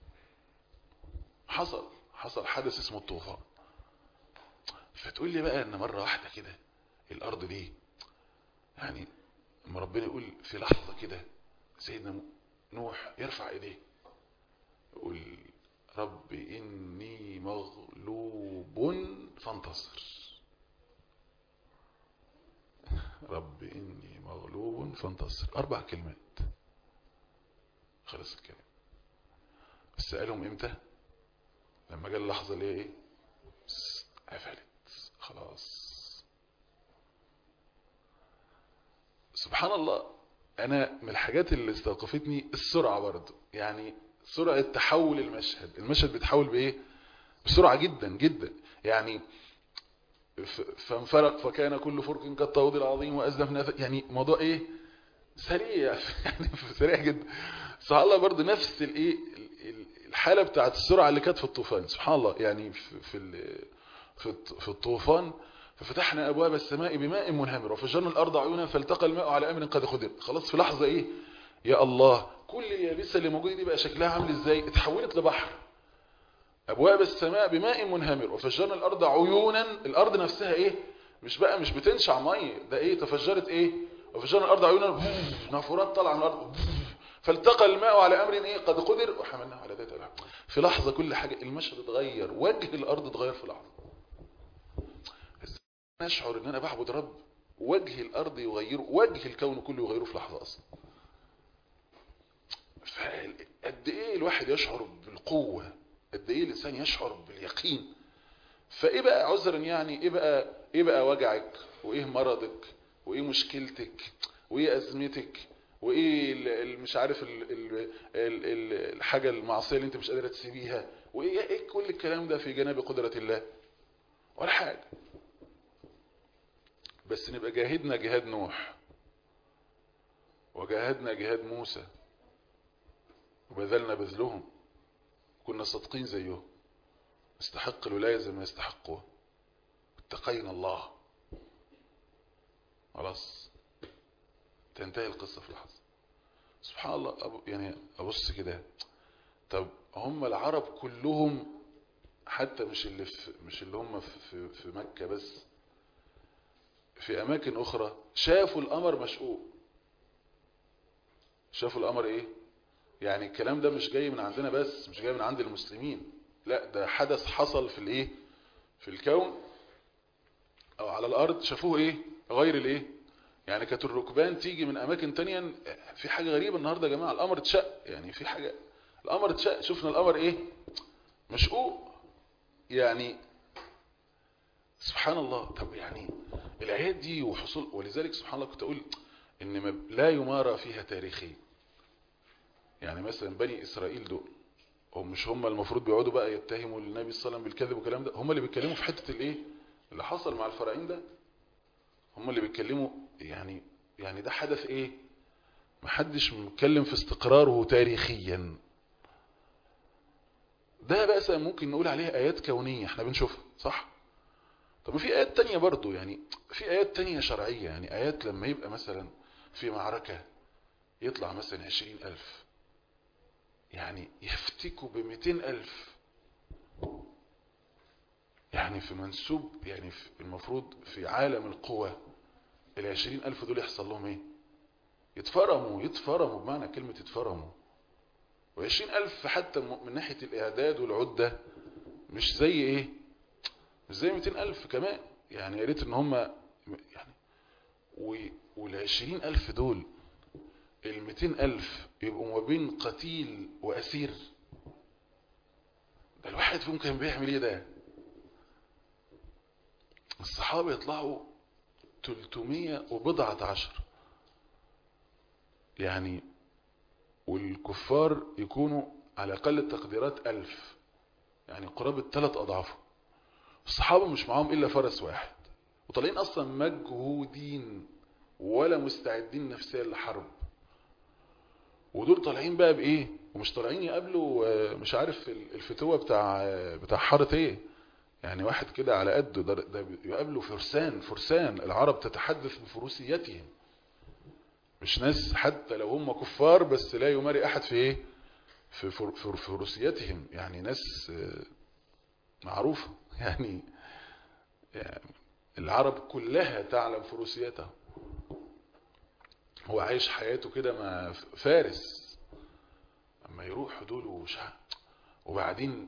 حصل حصل حدث اسمه الطوفان فتقول لي بقى ان مرة واحدة كده الارض دي يعني لما ربنا يقول في لحظة كده سيدنا نوح يرفع ايديه يقول رب اني مغلوب فانتصر رب اني مغلوب فانتصر اربع كلمات خلص الكلام بس قالهم امتى لما جاء اللحظة اللي هي ايه قفلت خلاص سبحان الله انا من الحاجات اللي استوقفتني السرعة برضه يعني سرعة تحول المشهد المشهد بيتحول بايه بسرعة جدا جدا يعني فانفرق فكان كل فرق كالطود العظيم وازلفنا يعني موضوع ايه سريع يعني سريع جدا سبحان الله برضه نفس الايه الحالة بتاعت السرعة اللي كانت في الطوفان سبحان الله يعني في في في الطوفان ففتحنا ابواب السماء بماء منهمر وفجرنا الارض عيونا فالتقى الماء على امر قد قدر خلاص في لحظة ايه يا الله كل اليابسه اللي موجوده دي بقى شكلها عامل ازاي اتحولت لبحر ابواب السماء بماء منهمر وفجرنا الارض عيونا الارض نفسها ايه مش بقى مش بتنشع ميه ده ايه تفجرت ايه وفجرنا الارض عيونا نافورات طالعه من الارض فالتقى الماء على امر ايه قد قدر وحملناه على ذات الارض في لحظه كل حاجه المشهد اتغير وجه الارض اتغير في لحظه نشعر ان انا بعبد رب وجه الارض يغيره وجه الكون كله يغيره في لحظه اصلا قد ايه الواحد يشعر بالقوة قد ايه الانسان يشعر باليقين فايه بقى عذرا يعني ايه بقى ايه بقى وجعك وايه مرضك وايه مشكلتك وايه ازمتك وايه مش عارف ال ال ال الحاجة المعصية اللي انت مش قادرة تسيبيها وايه ايه كل الكلام ده في جناب قدرة الله ولا حاجة بس نبقى جاهدنا جهاد نوح وجاهدنا جهاد موسى وبذلنا بذلهم كنا صادقين زيهم استحق الولاية زي ما يستحقوها اتقينا الله خلاص تنتهي القصة في لحظة سبحان الله أبو يعني أبص كده طب هم العرب كلهم حتى مش اللي في مش اللي هم في في مكة بس في أماكن أخرى شافوا الأمر مشقوق شافوا الأمر إيه يعني الكلام ده مش جاي من عندنا بس مش جاي من عند المسلمين لا ده حدث حصل في الايه في الكون او على الارض شافوه ايه غير الايه يعني كانت الركبان تيجي من اماكن تانية في حاجة غريبة النهاردة يا جماعة الامر اتشق يعني في حاجة الامر اتشق شفنا الامر ايه مشقوق يعني سبحان الله طب يعني الايات دي وحصول ولذلك سبحان الله كنت اقول ان لا يمارى فيها تاريخيا يعني مثلا بني إسرائيل دول هم مش هم المفروض بيقعدوا بقى يتهموا النبي صلى الله عليه وسلم بالكذب والكلام ده هم اللي بيتكلموا في حتة الايه اللي حصل مع الفراعين ده هم اللي بيتكلموا يعني يعني ده حدث ايه محدش متكلم في استقراره تاريخيا ده بقى ممكن نقول عليها ايات كونية احنا بنشوفها صح طب في ايات تانية برضو يعني في ايات تانية شرعية يعني ايات لما يبقى مثلا في معركة يطلع مثلا عشرين الف يعني يفتكوا بمئتين الف يعني في منسوب يعني في المفروض في عالم القوى العشرين الف دول يحصل لهم ايه يتفرموا يتفرموا بمعنى كلمة يتفرموا وعشرين الف حتى من ناحية الاعداد والعدة مش زي ايه مش زي مئتين الف كمان يعني يا ريت ان هم يعني والعشرين الف دول المئتين الف يبقوا ما بين قتيل واسير ده الواحد فيهم كان بيعمل ايه ده الصحابة يطلعوا 300 وبضعة عشر يعني والكفار يكونوا على أقل التقديرات ألف يعني قرابة ثلاث أضعافه الصحابة مش معاهم إلا فرس واحد وطالعين أصلا مجهودين ولا مستعدين نفسيا لحرب ودول طالعين بقى بإيه ومش طالعين يقابلوا مش عارف الفتوة بتاع بتاع حارة ايه يعني واحد كده على قده ده, ده يقابله فرسان فرسان العرب تتحدث بفروسيتهم مش ناس حتى لو هم كفار بس لا يماري احد في ايه في فروسيتهم يعني ناس معروفة يعني, يعني العرب كلها تعلم فروسيته هو عايش حياته كده مع فارس اما يروح دول وشع وبعدين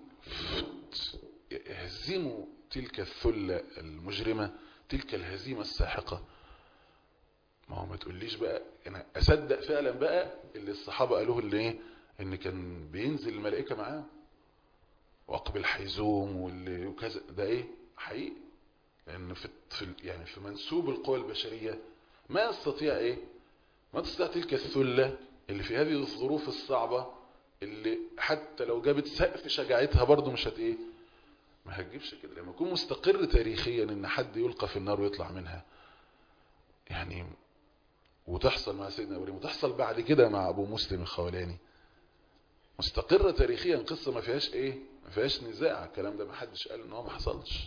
يهزموا تلك الثلة المجرمة تلك الهزيمة الساحقة ما هو ما تقوليش بقى انا اصدق فعلا بقى اللي الصحابة قالوه اللي ايه ان كان بينزل الملائكة معاه واقبل حيزوم واللي وكذا ده ايه حقيقي لان في, في يعني في منسوب القوى البشرية ما يستطيع ايه ما تستطيع تلك الثلة اللي في هذه الظروف الصعبة اللي حتى لو جابت سقف شجاعتها برضه مش هت ايه ما هتجيبش كده لما يكون مستقر تاريخيا ان حد يلقى في النار ويطلع منها يعني وتحصل مع سيدنا ابراهيم وتحصل بعد كده مع ابو مسلم الخولاني مستقرة تاريخيا قصة ما فيهاش ايه ما فيهاش نزاع الكلام ده ما حدش قال ان هو ما حصلش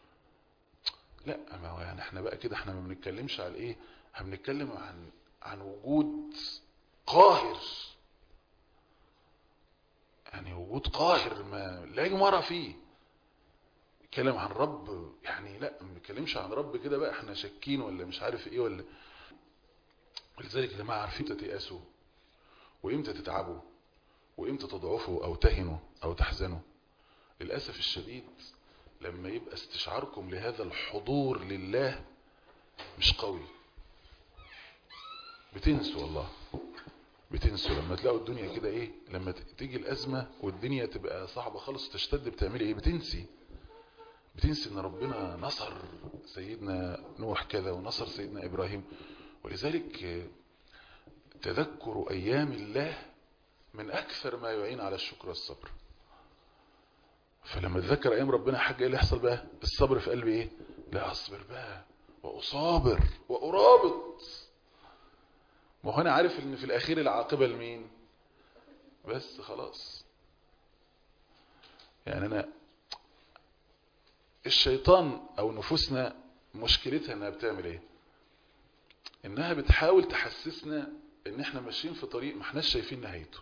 لا ما هو يعني احنا بقى كده احنا ما بنتكلمش على ايه احنا بنتكلم عن عن وجود قاهر يعني وجود قاهر ما لا يمرى فيه نتكلم عن رب يعني لا ما بنتكلمش عن رب كده بقى احنا شاكين ولا مش عارف ايه ولا ولذلك يا جماعه عارفين امتى تيأسوا وامتى تتعبوا وامتى تضعفوا او تهنوا او تحزنوا للاسف الشديد لما يبقى استشعاركم لهذا الحضور لله مش قوي بتنسوا والله بتنسوا لما تلاقوا الدنيا كده ايه لما تيجي الازمه والدنيا تبقى صعبه خالص تشتد بتعملي ايه بتنسي بتنسي ان ربنا نصر سيدنا نوح كذا ونصر سيدنا ابراهيم ولذلك تذكر ايام الله من اكثر ما يعين على الشكر والصبر فلما تذكر ايام ربنا حاجه ايه اللي يحصل بقى الصبر في قلبي ايه لا اصبر بقى واصابر وارابط ما هو انا عارف ان في الاخير العاقبه لمين بس خلاص يعني انا الشيطان او نفوسنا مشكلتها انها بتعمل ايه انها بتحاول تحسسنا ان احنا ماشيين في طريق ما احناش شايفين نهايته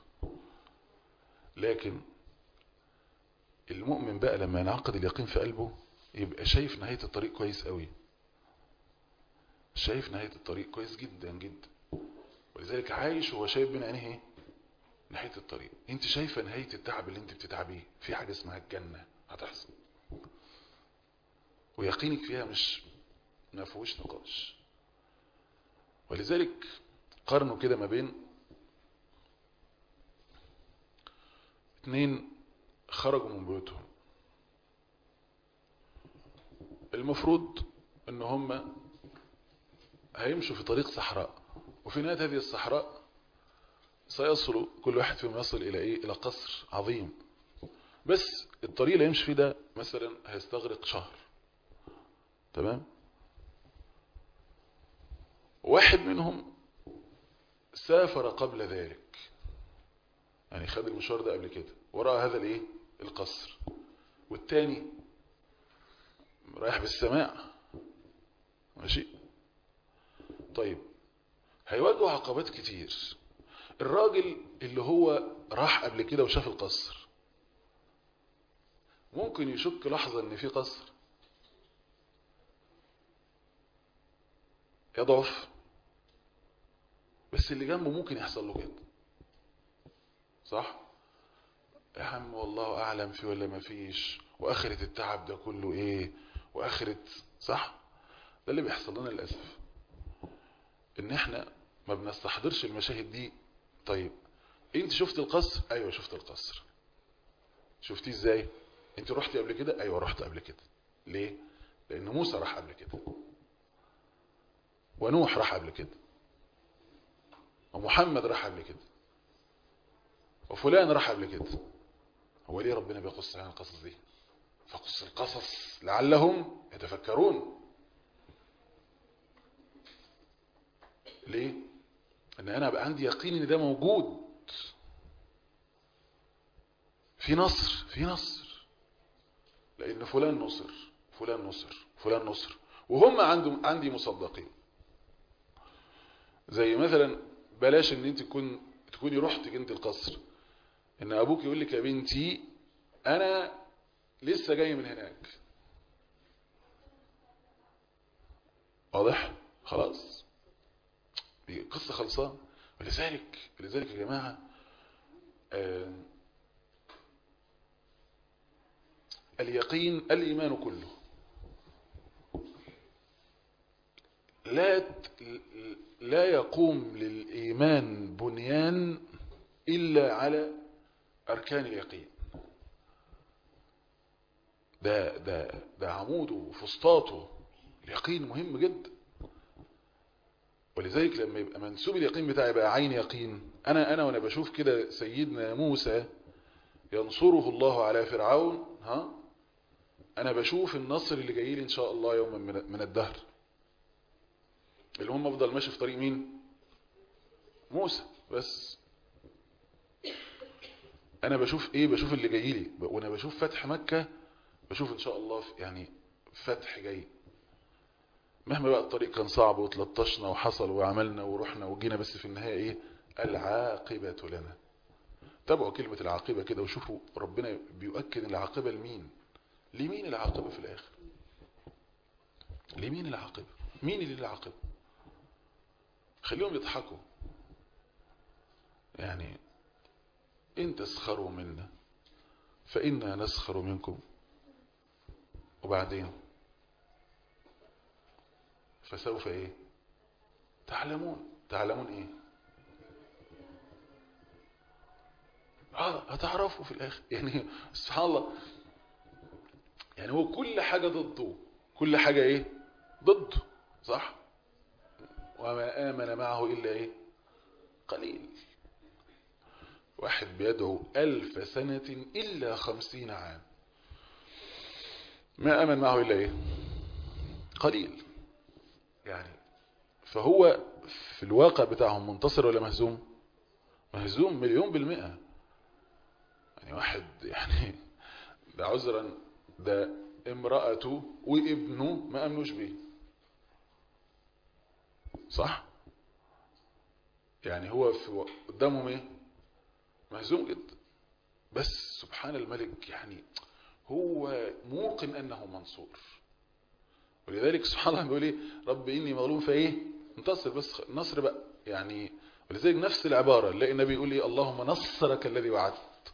لكن المؤمن بقى لما ينعقد اليقين في قلبه يبقى شايف نهاية الطريق كويس قوي شايف نهاية الطريق كويس جدا جدا ولذلك عايش وهو شايف بين عينيه ايه نهاية الطريق انت شايفة نهاية التعب اللي انت بتتعبيه في حاجة اسمها الجنة هتحصل ويقينك فيها مش ما فيهوش نقاش ولذلك قارنوا كده ما بين اتنين خرجوا من بيوتهم المفروض ان هم هيمشوا في طريق صحراء وفي نهاية هذه الصحراء سيصل كل واحد فيهم يصل الى ايه الى قصر عظيم بس الطريق اللي يمشي فيه ده مثلا هيستغرق شهر تمام واحد منهم سافر قبل ذلك يعني خد المشوار ده قبل كده ورأى هذا الايه القصر والتاني رايح بالسماع ماشي طيب هيواجهوا عقبات كتير الراجل اللي هو راح قبل كده وشاف القصر ممكن يشك لحظة ان في قصر يضعف بس اللي جنبه ممكن يحصل له كده صح يا عم والله اعلم في ولا ما فيش واخرة التعب ده كله ايه واخرة صح ده اللي بيحصل لنا للاسف ان احنا ما بنستحضرش المشاهد دي طيب انت شفت القصر ايوه شفت القصر شفتيه ازاي انت رحتي قبل كده ايوه رحت قبل كده ليه لان موسى راح قبل كده ونوح راح قبل كده ومحمد راح قبل كده وفلان راح قبل كده هو ليه ربنا بيقص عن القصص دي فقص القصص لعلهم يتفكرون ليه ان انا ابقى عندي يقين ان ده موجود في نصر في نصر لان فلان نصر فلان نصر فلان نصر وهم عندهم عندي مصدقين زي مثلا بلاش ان انت تكون تكوني رحت انت القصر ان ابوك يقول لك يا بنتي انا لسه جاي من هناك واضح خلاص قصة خلصان ولذلك ولذلك يا جماعة آه اليقين الإيمان كله لا لا يقوم للإيمان بنيان إلا على أركان اليقين ده ده ده عموده وفسطاته اليقين مهم جدا ولذلك لما يبقى منسوب اليقين بتاعي بقى عين يقين انا انا وانا بشوف كده سيدنا موسى ينصره الله على فرعون ها انا بشوف النصر اللي جاي لي ان شاء الله يوما من الدهر اللي هم افضل ماشي في طريق مين موسى بس انا بشوف ايه بشوف اللي جاي لي وانا بشوف فتح مكة بشوف ان شاء الله يعني فتح جاي مهما بقى الطريق كان صعب وتلطشنا وحصل وعملنا ورحنا وجينا بس في النهاية ايه العاقبة لنا تابعوا كلمة العاقبة كده وشوفوا ربنا بيؤكد العاقبة لمين لمين العاقبة في الاخر لمين العاقبة مين اللي العاقبة خليهم يضحكوا يعني ان تسخروا منا فإنا نسخر منكم وبعدين فسوف ايه تعلمون تعلمون ايه اه هتعرفوا في الاخر يعني سبحان الله يعني هو كل حاجة ضده كل حاجة ايه ضده صح وما آمن معه إلا ايه قليل واحد بيدعو ألف سنة إلا خمسين عام ما أمن معه إلا إيه قليل يعني فهو في الواقع بتاعهم منتصر ولا مهزوم مهزوم مليون بالمئة يعني واحد يعني ده عذرا ده امرأته وابنه ما أمنوش بيه صح يعني هو في قدامهم ايه مهزوم جدا بس سبحان الملك يعني هو موقن انه منصور ولذلك سبحان الله بيقول ايه رب اني مظلوم فايه انتصر بس النصر بقى يعني ولذلك نفس العبارة نلاقي النبي يقول ايه اللهم نصرك الذي وعدت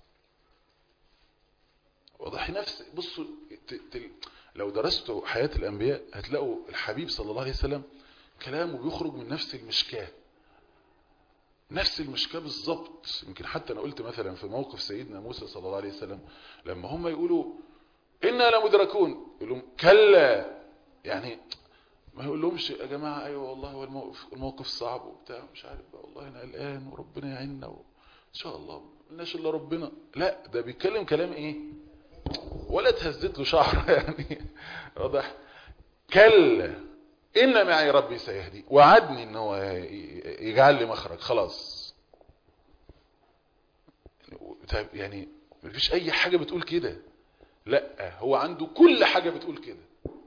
واضح نفس بصوا لو درستوا حياة الانبياء هتلاقوا الحبيب صلى الله عليه وسلم كلامه بيخرج من نفس المشكاه نفس المشكلة بالظبط يمكن حتى أنا قلت مثلا في موقف سيدنا موسى صلى الله عليه وسلم لما هم يقولوا إنا لمدركون يقول لهم كلا يعني ما يقول لهمش يا جماعة أيوة والله هو الموقف, الموقف صعب وبتاع مش عارف بقى والله أنا قلقان وربنا يعيننا إن شاء الله ملناش إلا ربنا لا ده بيتكلم كلام إيه ولا تهزت له شعر يعني واضح كلا ان معي ربي سيهدي وعدني ان هو يجعل لي مخرج خلاص طيب يعني مفيش اي حاجة بتقول كده لا هو عنده كل حاجة بتقول كده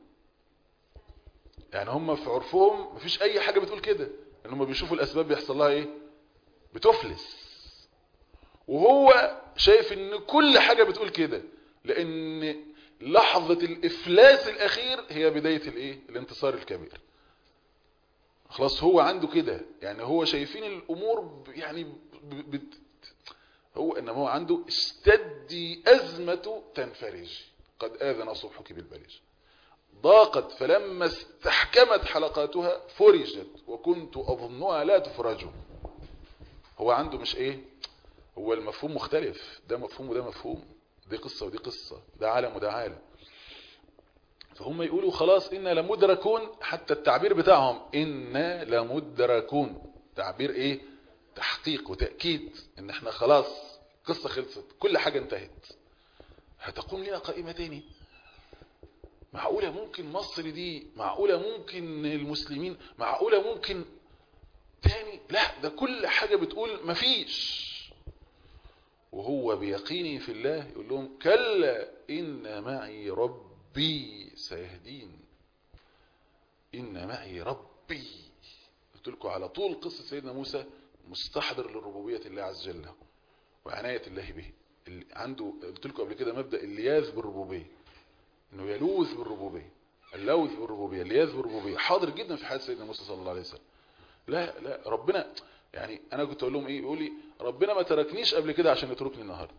يعني هم في عرفهم مفيش اي حاجة بتقول كده ان هم بيشوفوا الاسباب بيحصل لها ايه بتفلس وهو شايف ان كل حاجة بتقول كده لان لحظة الافلاس الاخير هي بداية الايه الانتصار الكبير خلاص هو عنده كده يعني هو شايفين الامور يعني بت هو انما هو عنده استدي ازمة تنفرج قد اذن صبحك بالبلج ضاقت فلما استحكمت حلقاتها فرجت وكنت اظنها لا تفرج هو عنده مش ايه هو المفهوم مختلف ده مفهوم وده مفهوم دي قصة ودي قصة ده عالم وده عالم فهم يقولوا خلاص إنا لمدركون حتى التعبير بتاعهم إنا لمدركون تعبير إيه تحقيق وتأكيد إن إحنا خلاص قصة خلصت كل حاجة انتهت هتقوم لنا قائمة تاني معقولة ممكن مصر دي معقولة ممكن المسلمين معقولة ممكن تاني لا ده كل حاجة بتقول مفيش وهو بيقيني في الله يقول لهم كلا إن معي ربي سيهدين إن معي ربي قلت لكم على طول قصة سيدنا موسى مستحضر لربوبية الله عز وجل وعناية الله به اللي عنده قلت لكم قبل كده مبدأ اللياذ بالربوبية انه يلوذ بالربوبية اللوذ بالربوبية اللياذ بالربوبية حاضر جدا في حياة سيدنا موسى صلى الله عليه وسلم لا لا ربنا يعني انا كنت اقول لهم ايه يقول لي ربنا ما تركنيش قبل كده عشان يتركني النهارده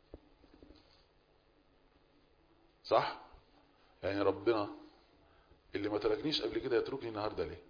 صح يعني ربنا اللي ما تركنيش قبل كده يتركني النهارده ليه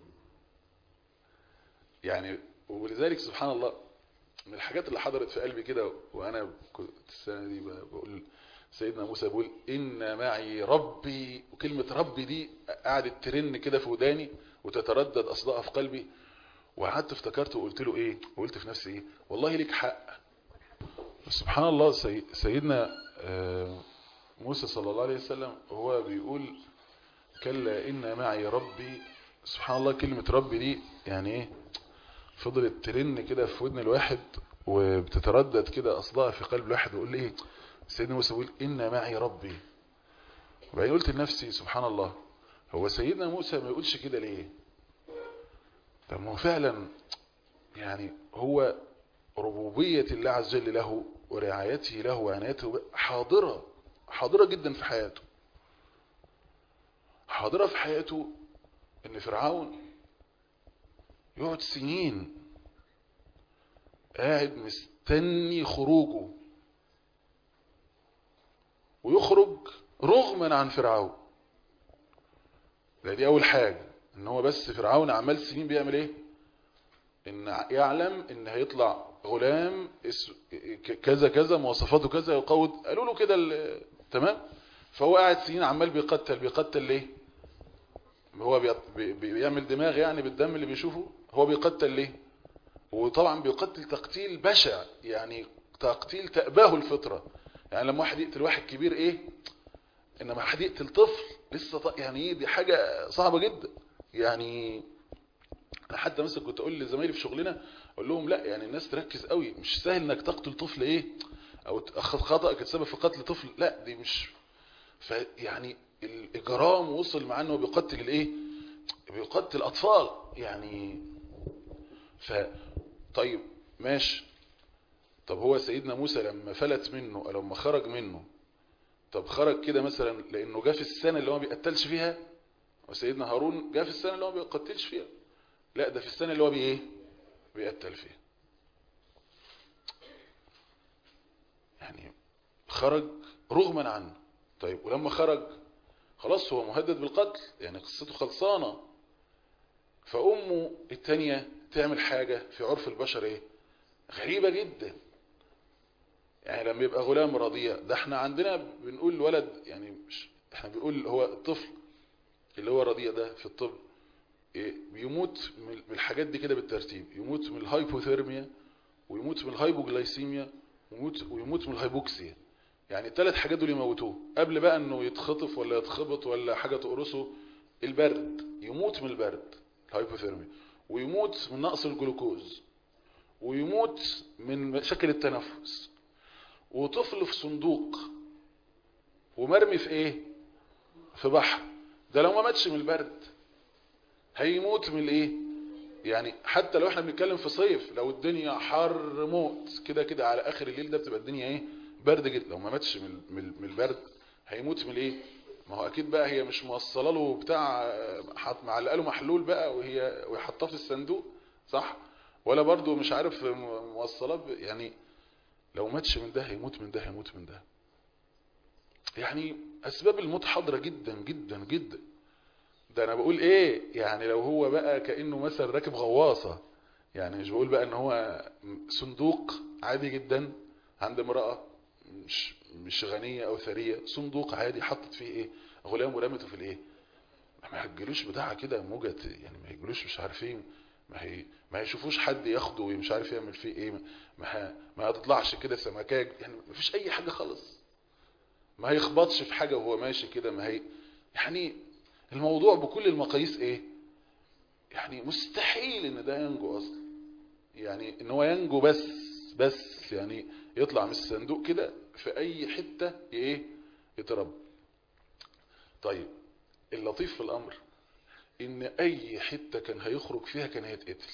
يعني ولذلك سبحان الله من الحاجات اللي حضرت في قلبي كده وانا كنت السنه دي بقول سيدنا موسى بيقول ان معي ربي وكلمه ربي دي قعدت ترن كده في وداني وتتردد اصداءها في قلبي وقعدت افتكرت وقلت له ايه وقلت في نفسي ايه والله ليك حق سبحان الله سي سيدنا موسى صلى الله عليه وسلم هو بيقول كلا ان معي ربي سبحان الله كلمة ربي دي يعني ايه فضلت ترن كده في ودن الواحد وبتتردد كده اصداء في قلب الواحد ويقول لي ايه سيدنا موسى بيقول ان معي ربي وبعدين قلت لنفسي سبحان الله هو سيدنا موسى ما يقولش كده ليه طب ما هو فعلا يعني هو ربوبية الله عز وجل له ورعايته له وعنايته حاضرة حاضرة جدا في حياته حاضرة في حياته ان فرعون يقعد سنين قاعد مستني خروجه ويخرج رغما عن فرعون دي اول حاجة ان هو بس فرعون عمال سنين بيعمل ايه ان يعلم ان هيطلع غلام كذا كذا مواصفاته كذا يقود قالوا له كده تمام فهو قاعد سنين عمال بيقتل بيقتل ليه هو بي بيعمل دماغ يعني بالدم اللي بيشوفه هو بيقتل ليه وطبعا بيقتل تقتيل بشع يعني تقتيل تأباه الفطرة يعني لما واحد يقتل واحد كبير ايه انما حد يقتل طفل لسه يعني ايه دي حاجة صعبة جدا يعني انا حتى مثلا كنت اقول لزمايلي في شغلنا اقول لهم لا يعني الناس تركز قوي مش سهل انك تقتل طفل ايه او خطأك تسبب في قتل طفل لا دي مش فيعني الاجرام وصل معاه انه بيقتل الايه بيقتل اطفال يعني ف طيب ماشي طب هو سيدنا موسى لما فلت منه او لما خرج منه طب خرج كده مثلا لانه جه في السنه اللي هو ما بيقتلش فيها وسيدنا هارون جه في السنه اللي هو ما بيقتلش فيها لا ده في السنه اللي هو بايه بيقتل فيها يعني خرج رغما عنه طيب ولما خرج خلاص هو مهدد بالقتل يعني قصته خلصانه فامه الثانيه تعمل حاجه في عرف البشر ايه غريبه جدا يعني لما يبقى غلام رضيع ده احنا عندنا بنقول الولد يعني مش احنا بنقول هو الطفل اللي هو رضيع ده في الطب إيه بيموت من الحاجات دي كده بالترتيب يموت من الهايبوثيرميا ويموت من الهايبوجلايسيميا ويموت ويموت من الهايبوكسيا يعني الثلاث حاجات دول يموتوه قبل بقى انه يتخطف ولا يتخبط ولا حاجه تقرصه البرد يموت من البرد الهايبوثيرميا ويموت من نقص الجلوكوز ويموت من مشاكل التنفس وطفل في صندوق ومرمي في ايه في بحر ده لو ما ماتش من البرد هيموت من الايه يعني حتى لو احنا بنتكلم في صيف لو الدنيا حر موت كده كده على اخر الليل ده بتبقى الدنيا ايه برد جدا لو ما ماتش من من من البرد هيموت من الايه ما هو اكيد بقى هي مش موصله له بتاع حط معلقه له محلول بقى وهي ويحطها في الصندوق صح ولا برضو مش عارف موصلات يعني لو ماتش من ده هيموت من ده هيموت من ده يعني اسباب الموت حاضره جدا جدا جدا ده انا بقول ايه يعني لو هو بقى كانه مثلا راكب غواصه يعني مش بقول بقى ان هو صندوق عادي جدا عند امراه مش مش غنيه او ثريه صندوق عادي حطت فيه ايه غلام ورمته في الايه ما هيجيلوش بتاعها كده موجة يعني ما هيجيلوش مش عارفين ما هي ما يشوفوش حد ياخده ومش عارف يعمل فيه ايه ما ه... ما هتطلعش كده سمكاج يعني ما فيش اي حاجه خالص ما هيخبطش في حاجه وهو ماشي كده ما هي يعني الموضوع بكل المقاييس ايه يعني مستحيل ان ده ينجو اصلا يعني ان هو ينجو بس بس يعني يطلع من الصندوق كده في اي حته ايه يتربى طيب اللطيف في الامر ان اي حته كان هيخرج فيها كان هيتقتل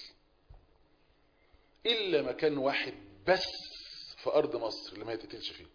الا مكان واحد بس في ارض مصر اللي ما يتقتلش فيه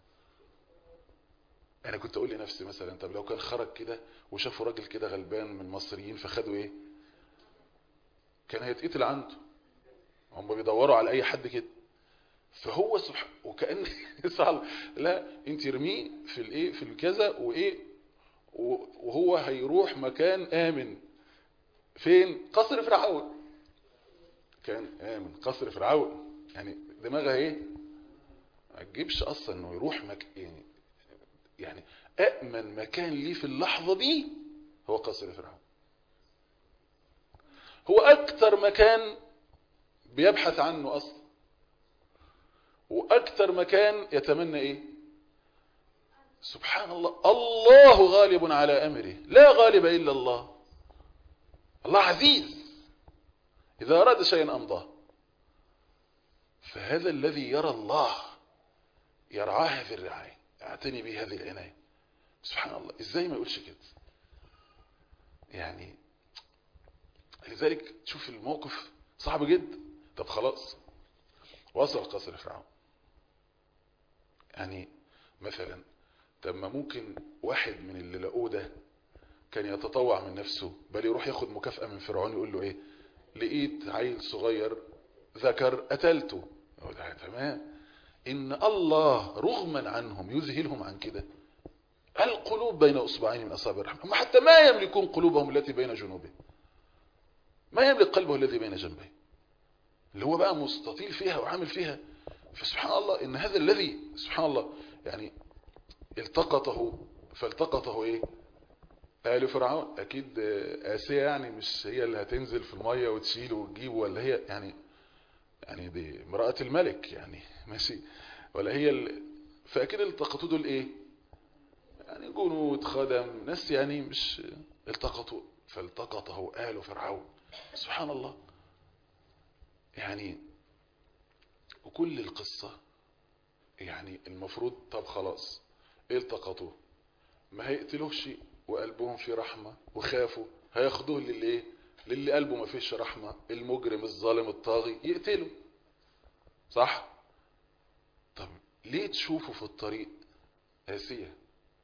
انا كنت اقول لنفسي مثلا طب لو كان خرج كده وشافوا راجل كده غلبان من المصريين فخدوا ايه كان هيتقتل عنده هم بيدوروا على اي حد كده فهو سبحان وكان صعب لا انت ارميه في الايه في الكذا وايه وهو هيروح مكان امن فين قصر فرعون كان امن قصر فرعون يعني دماغها ايه ما تجيبش اصلا انه يروح مك يعني يعني أأمن مكان ليه في اللحظة دي هو قصر فرعون هو أكتر مكان بيبحث عنه أصلا وأكتر مكان يتمنى إيه سبحان الله الله غالب على أمره لا غالب إلا الله الله عزيز إذا أراد شيئا أمضاه فهذا الذي يرى الله يرعاه هذه الرعاية اعتني به هذه العناية سبحان الله ازاي ما يقولش كده يعني لذلك تشوف الموقف صعب جدا طب خلاص وصل قصر فرعون يعني مثلا طب ما ممكن واحد من اللي لقوه ده كان يتطوع من نفسه بل يروح ياخد مكافأة من فرعون يقول له ايه لقيت عيل صغير ذكر قتلته تمام ان الله رغما عنهم يذهلهم عن كده القلوب بين اصبعين من اصابع الرحمن هم حتى ما يملكون قلوبهم التي بين جنوبهم ما يملك قلبه الذي بين جنبيه اللي هو بقى مستطيل فيها وعامل فيها فسبحان الله ان هذا الذي سبحان الله يعني التقطه فالتقطه ايه آل فرعون اكيد آسيا يعني مش هي اللي هتنزل في المية وتشيله وتجيبه ولا هي يعني يعني دي امرأة الملك يعني ماشي ولا هي ال... فاكيد التقطوا دول ايه يعني جنود خدم ناس يعني مش التقطوا فالتقطه آل فرعون سبحان الله يعني وكل القصة يعني المفروض طب خلاص التقطوه ما هيقتلوش وقلبهم في رحمة وخافوا هياخدوه للايه للي قلبه ما فيش رحمة المجرم الظالم الطاغي يقتله صح طب ليه تشوفوا في الطريق آسية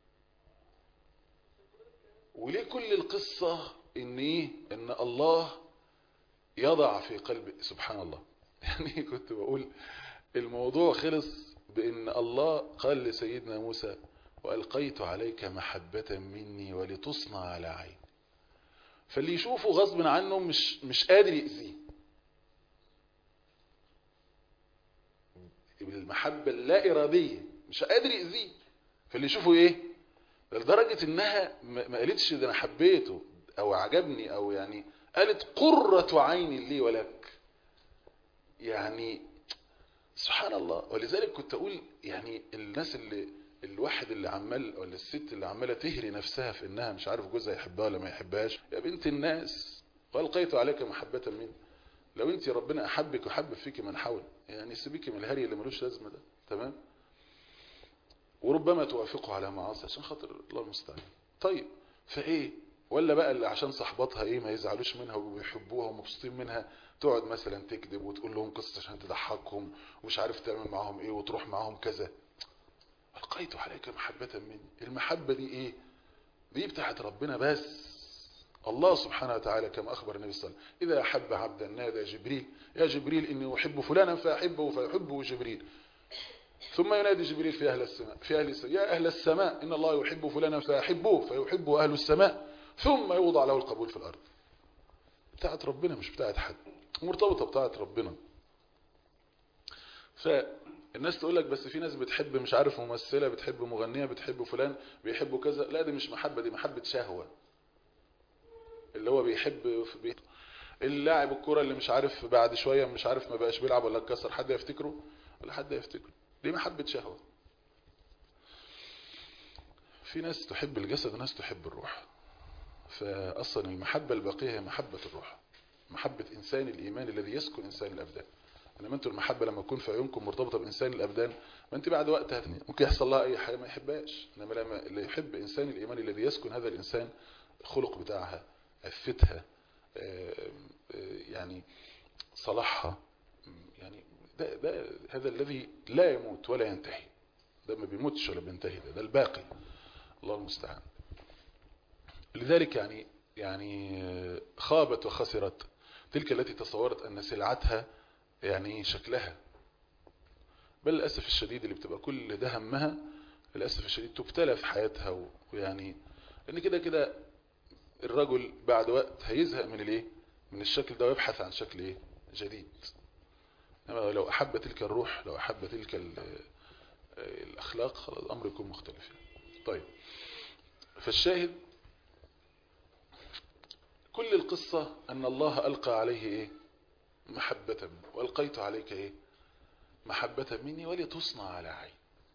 وليه كل القصة ان ايه ان الله يضع في قلب سبحان الله يعني كنت بقول الموضوع خلص بان الله قال لسيدنا موسى وألقيت عليك محبة مني ولتصنع على عين فاللي يشوفه غصب عنه مش مش قادر يأذيه المحبة اللا إرادية مش قادر يأذيه فاللي يشوفه ايه لدرجة انها ما قالتش ده انا حبيته او عجبني او يعني قالت قرة عين لي ولك يعني سبحان الله ولذلك كنت اقول يعني الناس اللي الواحد اللي عمال ولا الست اللي عماله تهري نفسها في انها مش عارف جوزها يحبها ولا ما يحبهاش يا بنت الناس والقيت عليك محبه مني لو انت ربنا احبك وحب فيك من حول يعني سيبيكي من الهري اللي ملوش لازمه ده تمام وربما توافقه على معاصي عشان خاطر الله المستعان طيب فايه ولا بقى اللي عشان صحباتها ايه ما يزعلوش منها ويحبوها ومبسوطين منها تقعد مثلا تكذب وتقول لهم قصة عشان تضحكهم ومش عارف تعمل معاهم ايه وتروح معاهم كذا القيت عليك محبة مني المحبة دي ايه دي بتاعت ربنا بس الله سبحانه وتعالى كما أخبر النبي صلى الله عليه وسلم إذا أحب عبدا نادى جبريل يا جبريل إني أحب فلانا فأحبه فيحبه جبريل ثم ينادي جبريل في أهل السماء في أهل السماء يا أهل السماء إن الله يحب فلانا فأحبه فيحبه أهل السماء ثم يوضع له القبول في الأرض بتاعت ربنا مش بتاعت حد مرتبطة بتاعت ربنا فالناس تقول لك بس في ناس بتحب مش عارف ممثلة بتحب مغنية بتحب فلان بيحبوا كذا لا دي مش محبة دي محبة شهوة اللي هو بيحب بي... اللاعب الكرة اللي مش عارف بعد شوية مش عارف ما بقاش بيلعب ولا اتكسر حد يفتكره ولا حد يفتكره دي محبة شهوة في ناس تحب الجسد وناس تحب الروح فأصلا المحبة الباقية هي محبة الروح محبة إنسان الإيمان الذي يسكن إنسان الأبدان إنما أنتوا المحبة لما تكون في عيونكم مرتبطة بإنسان الأبدان ما أنت بعد وقت هتني. ممكن يحصل لها أي حاجة ما يحبهاش إنما لما اللي يحب إنسان الإيمان الذي يسكن هذا الإنسان الخلق بتاعها عفتها يعني صلاحها يعني ده, ده هذا الذي لا يموت ولا ينتهي ده ما بيموتش ولا بينتهي ده, ده الباقي الله المستعان لذلك يعني يعني خابت وخسرت تلك التي تصورت أن سلعتها يعني شكلها بل للأسف الشديد اللي بتبقى كل ده همها للأسف الشديد تبتلى في حياتها ويعني ان كده كده الرجل بعد وقت هيزهق من الايه من الشكل ده ويبحث عن شكل ايه جديد انما لو احب تلك الروح لو احب تلك الاخلاق خلاص الامر يكون مختلف طيب فالشاهد كل القصة ان الله القى عليه ايه محبة والقيت عليك ايه محبة مني ولتصنع على عين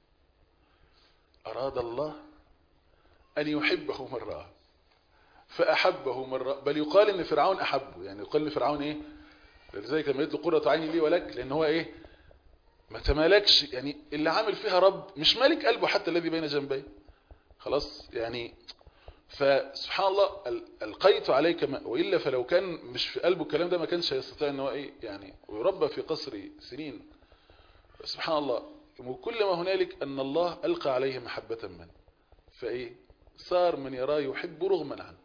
اراد الله ان يحبه من راه فأحبه مرة بل يقال ان فرعون أحبه يعني يقال ان فرعون ايه لذلك لما يطلق قرة عيني لي ولك لان هو ايه ما تمالكش يعني اللي عامل فيها رب مش مالك قلبه حتى الذي بين جنبيه خلاص يعني فسبحان الله القيت عليك ما وإلا فلو كان مش في قلبه الكلام ده ما كانش هيستطيع ان هو ايه يعني ويربى في قصر سنين سبحان الله وكل ما هنالك ان الله ألقى عليه محبة منه فايه صار من يراه يحب رغما عنه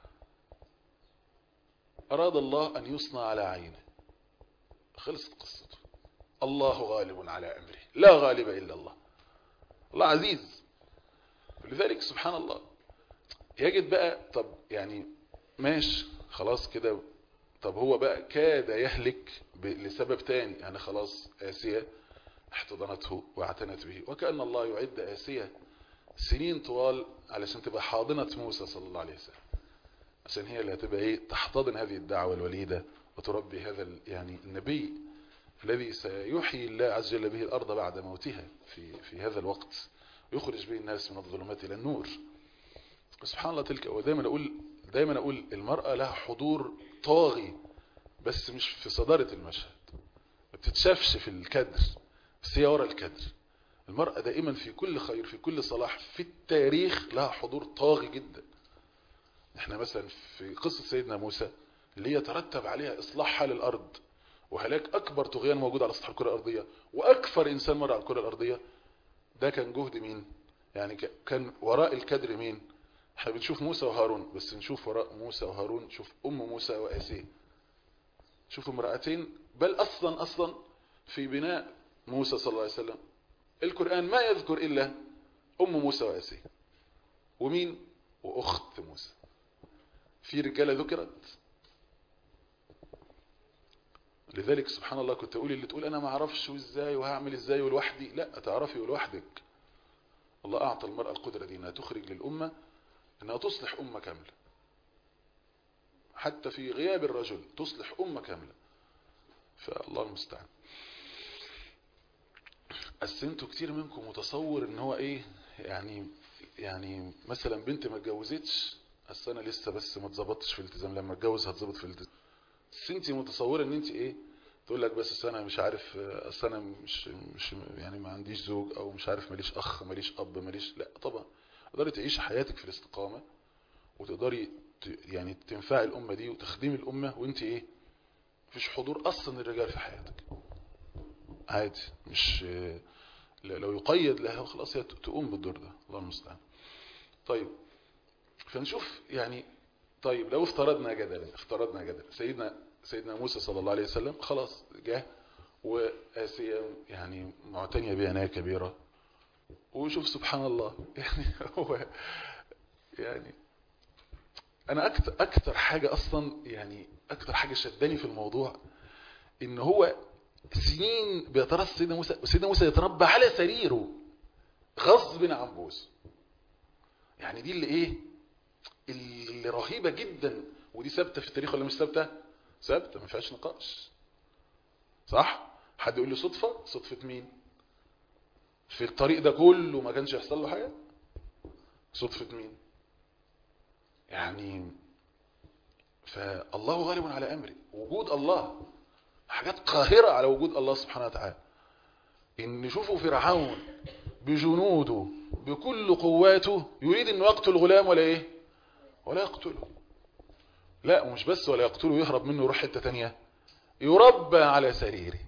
أراد الله أن يصنع على عينه خلصت قصته الله غالب على أمره لا غالب إلا الله الله عزيز لذلك سبحان الله يجد بقى طب يعني ماشي خلاص كده طب هو بقى كاد يهلك لسبب تاني يعني خلاص آسية احتضنته واعتنت به وكأن الله يعد آسية سنين طوال علشان تبقى حاضنة موسى صلى الله عليه وسلم عشان هي اللي هتبقى ايه تحتضن هذه الدعوة الوليدة وتربي هذا يعني النبي الذي سيحيي الله عز وجل به الأرض بعد موتها في في هذا الوقت ويخرج به الناس من الظلمات إلى النور سبحان الله تلك ودايما أقول دايما أقول المرأة لها حضور طاغي بس مش في صدارة المشهد ما بتتشافش في الكدر بس هي ورا الكدر المرأة دائما في كل خير في كل صلاح في التاريخ لها حضور طاغي جدا احنا مثلا في قصة سيدنا موسى اللي يترتب عليها اصلاحها للارض وهلاك اكبر طغيان موجود على سطح الكرة الارضية واكثر انسان مر على الكرة الارضية ده كان جهد مين يعني كان وراء الكدر مين احنا بنشوف موسى وهارون بس نشوف وراء موسى وهارون نشوف ام موسى واسيه شوفوا امرأتين بل اصلا اصلا في بناء موسى صلى الله عليه وسلم القرآن ما يذكر الا ام موسى واسيه ومين واخت موسى في رجالة ذكرت لذلك سبحان الله كنت أقول اللي تقول أنا ما أعرفش وإزاي وهعمل إزاي ولوحدي لا تعرفي ولوحدك الله أعطى المرأة القدرة دي أنها تخرج للأمة أنها تصلح أمة كاملة حتى في غياب الرجل تصلح أمة كاملة فالله المستعان اصل انتوا كتير منكم متصور ان هو ايه يعني يعني مثلا بنت ما اتجوزتش اصل انا لسه بس ما اتظبطتش في الالتزام لما اتجوز هتظبط في الالتزام بس انت متصوره ان انت ايه تقول لك بس اصل انا مش عارف اصل انا مش مش يعني ما عنديش زوج او مش عارف ماليش اخ ماليش اب ماليش لا طبعا تقدري تعيشي حياتك في الاستقامه وتقدري ت- يعني تنفعي الامه دي وتخدمي الامه وانت ايه مفيش حضور اصلا الرجال في حياتك عادي مش لا- لو يقيد لها خلاص هي ت- تقوم بالدور ده الله المستعان طيب فنشوف يعني طيب لو افترضنا جدلا افترضنا جدلا سيدنا سيدنا موسى صلى الله عليه وسلم خلاص جه وآسيا يعني معتنية بعناية كبيرة وشوف سبحان الله يعني هو يعني انا اكتر اكتر حاجة اصلا يعني اكتر حاجة شداني في الموضوع ان هو سنين بيترص سيدنا موسى سيدنا موسى يتربى على سريره غصب عن بوس يعني دي اللي ايه اللي رهيبة جدا ودي ثابته في التاريخ ولا مش ثابته ثابته ما فيهاش نقاش صح حد يقول لي صدفة صدفة مين في الطريق ده كله ما كانش يحصل له حاجة صدفة مين يعني فالله غالب على أمره وجود الله حاجات قاهرة على وجود الله سبحانه وتعالى إن نشوفوا فرعون بجنوده بكل قواته يريد أن يقتل الغلام ولا إيه ولا يقتله لا ومش بس ولا يقتله يهرب منه يروح حتة تانية يربى على سريره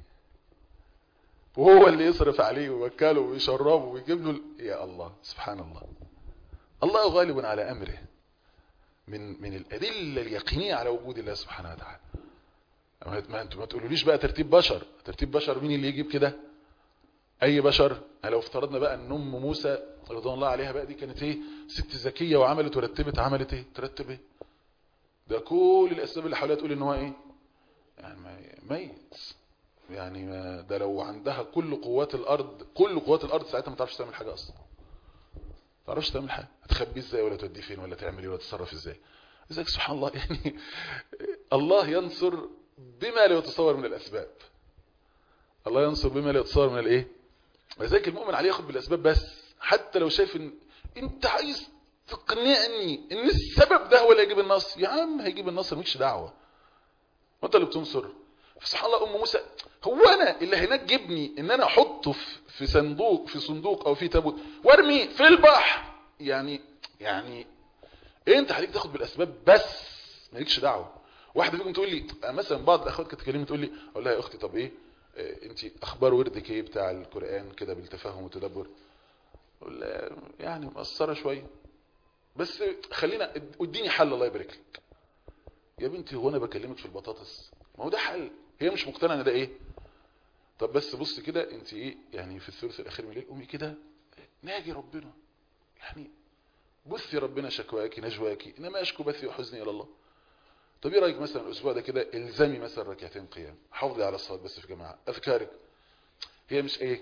وهو اللي يصرف عليه ويوكله ويشربه ويجيب له يا الله سبحان الله الله غالب على أمره من من الأدلة اليقينية على وجود الله سبحانه وتعالى ما انتوا ما تقولوليش بقى ترتيب بشر ترتيب بشر مين اللي يجيب كده اي بشر لو افترضنا بقى ان ام موسى رضوان الله عليها بقى دي كانت ايه ست ذكيه وعملت ورتبت عملت ايه ترتب ايه ده كل الاسباب اللي حواليها تقول ان هو ايه يعني ميت يعني ما ده لو عندها كل قوات الارض كل قوات الارض ساعتها ما تعرفش تعمل حاجه اصلا ما تعرفش تعمل حاجه هتخبيه ازاي ولا توديه فين ولا تعمل ايه ولا تتصرف ازاي لذلك سبحان الله يعني الله ينصر بما لا يتصور من الاسباب الله ينصر بما لا يتصور من الايه لذلك المؤمن عليه ياخد بالاسباب بس حتى لو شايف ان انت عايز تقنعني ان السبب ده هو اللي هيجيب النصر يا عم هيجيب النصر مالكش دعوه وانت اللي بتنصر فسبحان الله ام موسى هو انا اللي هينجبني ان انا احطه في صندوق في صندوق او في تابوت وارمي في البحر يعني يعني إيه انت عليك تاخد بالاسباب بس مالكش دعوه واحده فيكم تقول لي مثلا بعض الاخوات كانت تكلمني تقول لي اقول لها يا اختي طب ايه انت اخبار وردك ايه بتاع القران كده بالتفاهم والتدبر اقول لها يعني مقصره شويه بس خلينا اديني حل الله يبارك لك يا بنتي هو انا بكلمك في البطاطس ما هو ده حل هي مش مقتنعه ان ده ايه طب بس بص كده انت ايه يعني في الثلث الاخير من الليل قومي كده ناجي ربنا يعني بثي ربنا شكواكي نجواكي انما اشكو بثي وحزني الى الله طب ايه رايك مثلا الاسبوع ده كده الزمي مثلا ركعتين قيام حافظي على الصلاه بس في جماعه اذكارك هي مش ايه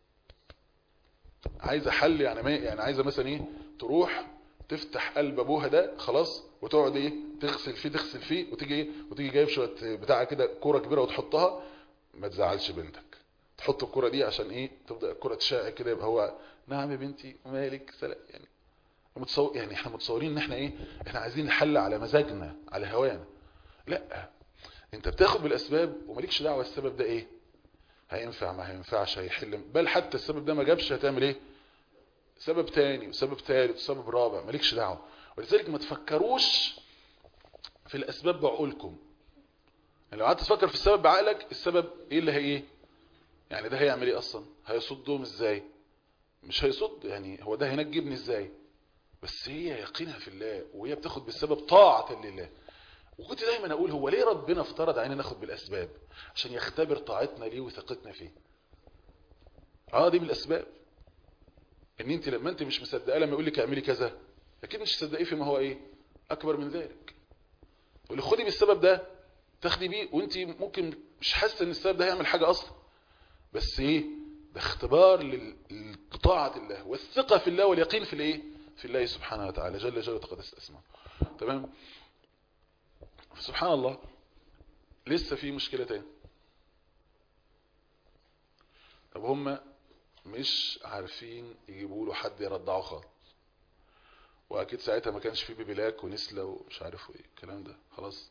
عايزه حل يعني ما يعني عايزه مثلا ايه تروح تفتح قلب ابوها ده خلاص وتقعد ايه تغسل فيه تغسل فيه وتيجي ايه وتيجي جايب شويه بتاع كده كوره كبيره وتحطها ما تزعلش بنتك تحط الكوره دي عشان ايه تبدا الكوره تشع كده يبقى هو نعم يا بنتي مالك سلام يعني متصور يعني احنا متصورين ان احنا ايه احنا عايزين نحل على مزاجنا على هوانا لا انت بتاخد بالاسباب ومالكش دعوه السبب ده ايه هينفع ما هينفعش هيحل بل حتى السبب ده ما جابش هتعمل ايه سبب تاني وسبب ثالث وسبب رابع مالكش دعوه ولذلك ما تفكروش في الاسباب بعقولكم يعني لو قعدت تفكر في السبب بعقلك السبب ايه اللي هي ايه يعني ده هيعمل ايه اصلا هيصدهم ازاي مش هيصد يعني هو ده هينجبني ازاي بس هي يقينها في الله وهي بتاخد بالسبب طاعة لله وكنت دايما اقول هو ليه ربنا افترض علينا ناخد بالاسباب عشان يختبر طاعتنا ليه وثقتنا فيه اه دي من الاسباب ان انت لما انت مش مصدقه لما يقول لك اعملي كذا اكيد مش تصدقيه فيما هو ايه اكبر من ذلك واللي خدي بالسبب ده تاخدي بيه وانت ممكن مش حاسه ان السبب ده هيعمل حاجه اصلا بس ايه ده اختبار لطاعه الله والثقه في الله واليقين في الايه في الله سبحانه وتعالى جل جلاله وتقدس اسماء تمام سبحان الله لسه في مشكله تاني طب هم مش عارفين يجيبوا له حد يرضعه خالص واكيد ساعتها ما كانش فيه بيبيلاك ونسلة ومش عارف ايه الكلام ده خلاص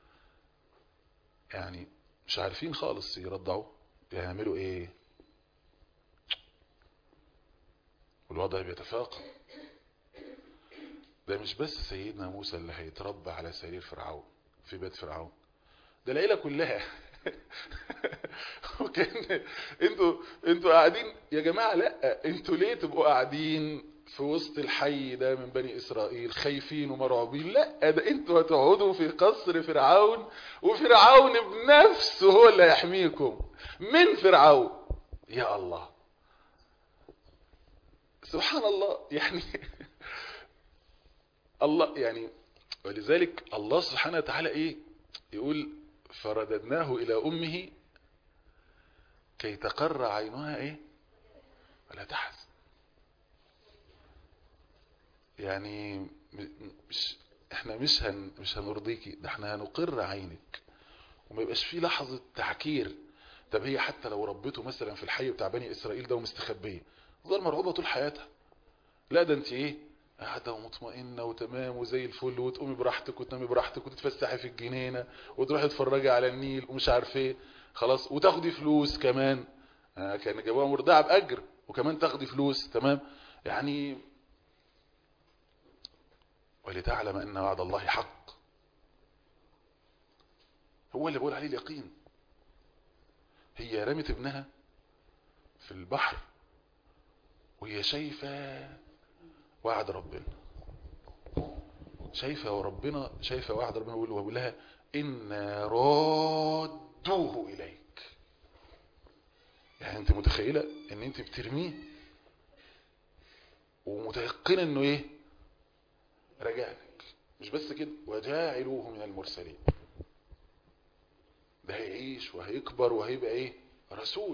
يعني مش عارفين خالص يرضعوا يعملوا ايه والوضع بيتفاقم ده مش بس سيدنا موسى اللي هيتربى على سرير فرعون في بيت فرعون ده العيلة كلها وكان انتوا انتوا قاعدين يا جماعة لا انتوا ليه تبقوا قاعدين في وسط الحي ده من بني اسرائيل خايفين ومرعوبين لا ده انتوا هتقعدوا في قصر فرعون وفرعون بنفسه هو اللي هيحميكم من فرعون يا الله سبحان الله يعني الله يعني ولذلك الله سبحانه وتعالى ايه يقول فرددناه الى امه كي تقر عينها ايه ولا تحزن يعني مش احنا مش هن مش هنرضيكي ده احنا هنقر عينك وما يبقاش فيه لحظة تعكير طب هي حتى لو ربته مثلا في الحي بتاع بني اسرائيل ده ومستخبيه تفضل مرعوبة طول حياتها لا ده انت ايه قاعدة ومطمئنة وتمام وزي الفل وتقومي براحتك وتنامي براحتك وتتفسحي في الجنينة وتروحي تتفرجي على النيل ومش عارف ايه خلاص وتاخدي فلوس كمان آه كان جابوها مرضعة بأجر وكمان تاخدي فلوس تمام يعني ولتعلم أن وعد الله حق هو اللي بقول عليه اليقين هي رمت ابنها في البحر وهي شايفة وعد ربنا شايفة وربنا شايفة وعد ربنا ويقول لها إنا رادوه إليك يعني انت متخيلة ان انت بترميه ومتيقنة انه ايه رجعلك مش بس كده وجاعلوه من المرسلين ده هيعيش وهيكبر وهيبقى ايه رسول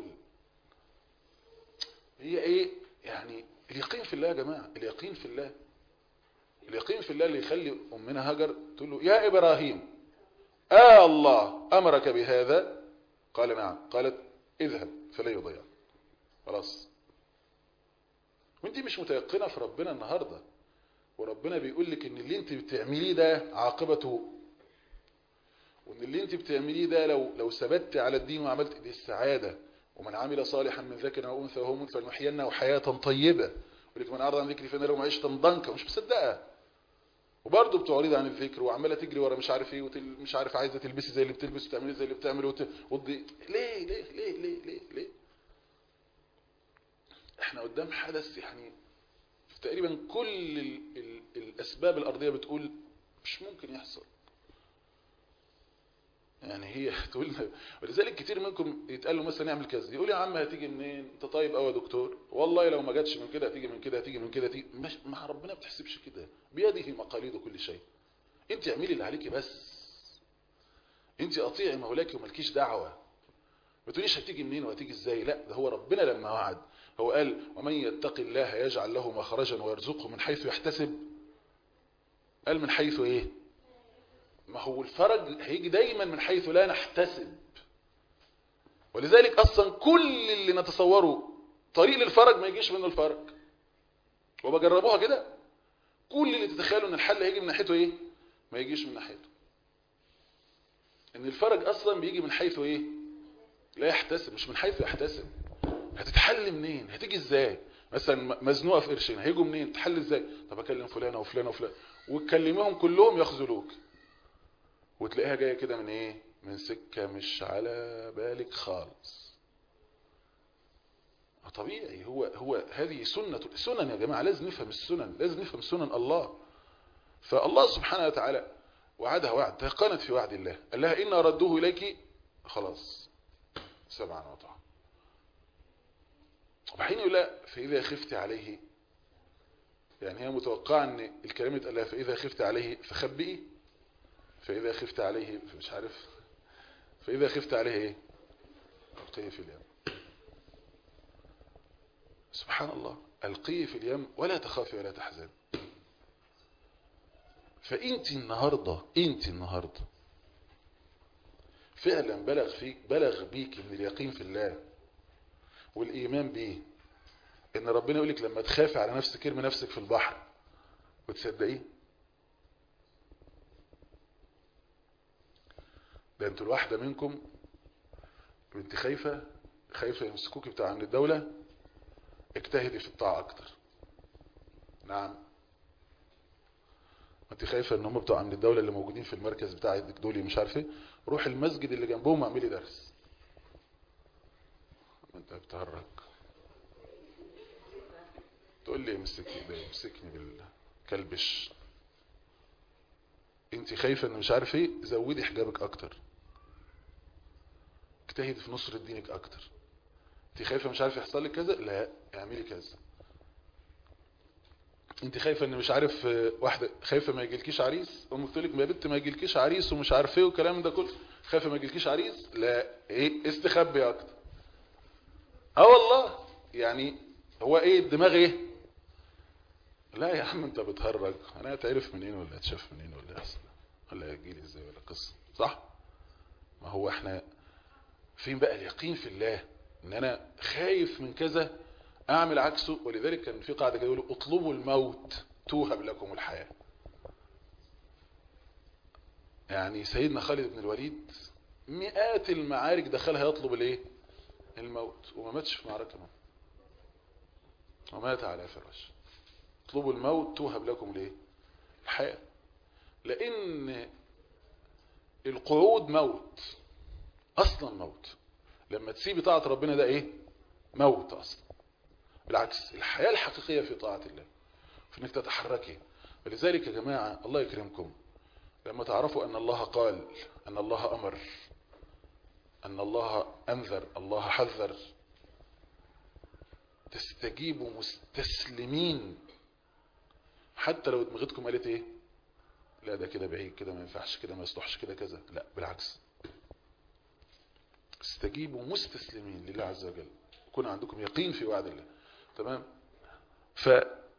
هي ايه يعني اليقين في الله يا جماعة اليقين في الله اليقين في الله اللي يخلي أمنا هاجر تقول له يا إبراهيم آه الله أمرك بهذا قال نعم قالت اذهب فلا يضيع خلاص وانت مش متيقنة في ربنا النهاردة وربنا بيقول لك ان اللي انت بتعمليه ده عاقبته وان اللي انت بتعمليه ده لو لو ثبت على الدين وعملت دي السعادة ومن عمل صالحا من ذكر او انثى وهو مؤمن فلنحيينه حياه طيبه ولك من اعرض عن ذكري فان له معيشه ضنكا مش مصدقه وبرضه بتعرض عن الذكر وعماله تجري ورا مش عارف ايه ومش عارف عايزه تلبسي زي اللي بتلبس وتعملي زي اللي بتعمل وت... وتضي... ليه ليه ليه ليه ليه ليه احنا قدام حدث يعني تقريبا كل ال... ال... الاسباب الارضيه بتقول مش ممكن يحصل يعني هي تقول ولذلك كتير منكم يتقال له مثلا اعمل كذا يقول يا عم هتيجي منين انت طيب قوي يا دكتور والله لو ما جاتش من كده هتيجي من كده هتيجي من كده هتيجي مش مع ربنا ما بتحسبش كده بيده مقاليد كل شيء انت اعملي اللي عليكي بس انت اطيعي مولاك ومالكيش دعوه ما تقوليش هتيجي منين وهتيجي ازاي لا ده هو ربنا لما وعد هو قال ومن يتقي الله يجعل له مخرجا ويرزقه من حيث يحتسب قال من حيث ايه ما هو الفرج هيجي دايما من حيث لا نحتسب ولذلك اصلا كل اللي نتصوره طريق للفرج ما يجيش منه الفرج وبجربوها كده كل اللي تتخيلوا ان الحل هيجي من ناحيته ايه ما يجيش من ناحيته ان الفرج اصلا بيجي من حيث ايه لا يحتسب مش من حيث يحتسب هتتحل منين هتيجي ازاي مثلا مزنوقه في قرشين هيجوا منين تحل ازاي طب اكلم فلانه وفلانه وفلان وتكلمهم كلهم يخذلوك وتلاقيها جاية كده من ايه من سكة مش على بالك خالص طبيعي هو هو هذه سنة سنن يا جماعة لازم نفهم السنن لازم نفهم سنن الله فالله سبحانه وتعالى وعدها وعد تيقنت في وعد الله قال لها إن ردوه إليك خلاص سبعا وطاعة وبحين يقول لا فإذا خفت عليه يعني هي متوقعة ان الكلام يتقال لها فإذا خفت عليه فخبئي فإذا خفت عليه مش عارف فإذا خفت عليه ايه القيه في اليم سبحان الله القيه في اليم ولا تخافي ولا تحزن فانت النهاردة انت النهاردة فعلا بلغ فيك بلغ بيك من اليقين في الله والإيمان به ان ربنا يقولك لما تخافي على نفسك ارمي نفسك في البحر وتصدقيه ده انتوا الواحدة منكم انت خايفة خايفة يمسكوك بتاع عند الدولة اجتهدي في الطاعة اكتر نعم انت خايفة ان هم بتوع عند الدولة اللي موجودين في المركز بتاعك دول مش عارف ايه روح المسجد اللي جنبهم واعملي درس ما انت بتهرج تقول لي امسكني ده امسكني بالكلبش انت خايفة ان مش عارف ايه زودي حجابك اكتر اجتهدي في نصرة دينك اكتر انت خايفة مش عارف يحصل لك كذا لا اعملي كذا انت خايفة ان مش عارف واحدة خايفة ما يجيلكيش عريس امك تقول لك يا بنت ما يجيلكيش عريس ومش عارف ايه والكلام ده كله خايفة ما يجيلكيش عريس لا ايه استخبي اكتر اه والله يعني هو ايه الدماغ ايه لا يا عم انت بتهرج انا هتعرف منين ولا هتشاف منين ولا يحصل ولا هيجيلي ازاي ولا قصة صح ما هو احنا فين بقى اليقين في الله ان انا خايف من كذا اعمل عكسه ولذلك كان في قاعدة كده يقولوا اطلبوا الموت توهب لكم الحياة يعني سيدنا خالد بن الوليد مئات المعارك دخلها يطلب الايه الموت وما ماتش في معركة ما ومات على فراش اطلبوا الموت توهب لكم الايه الحياة لان القعود موت اصلا موت لما تسيبي طاعة ربنا ده ايه موت اصلا بالعكس الحياة الحقيقية في طاعة الله في انك تتحركي ولذلك يا جماعة الله يكرمكم لما تعرفوا ان الله قال ان الله امر ان الله انذر الله حذر تستجيبوا مستسلمين حتى لو دماغتكم قالت ايه لا ده كده بعيد كده ما ينفعش كده ما يصلحش كده كذا لا بالعكس استجيبوا مستسلمين لله عز وجل يكون عندكم يقين في وعد الله تمام ف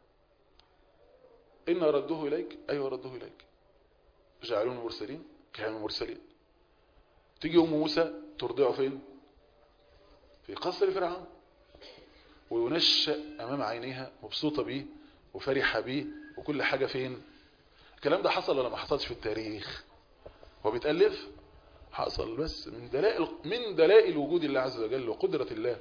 إن ردوه إليك أيوة ردوه إليك جعلون المرسلين كانوا مرسلين تيجي أم موسى ترضعه فين في قصر فرعون وينشأ أمام عينيها مبسوطة بيه وفرحة بيه وكل حاجة فين الكلام ده حصل ولا ما حصلش في التاريخ هو بيتألف حصل بس من دلائل من دلائل وجود الله عز وجل وقدرة الله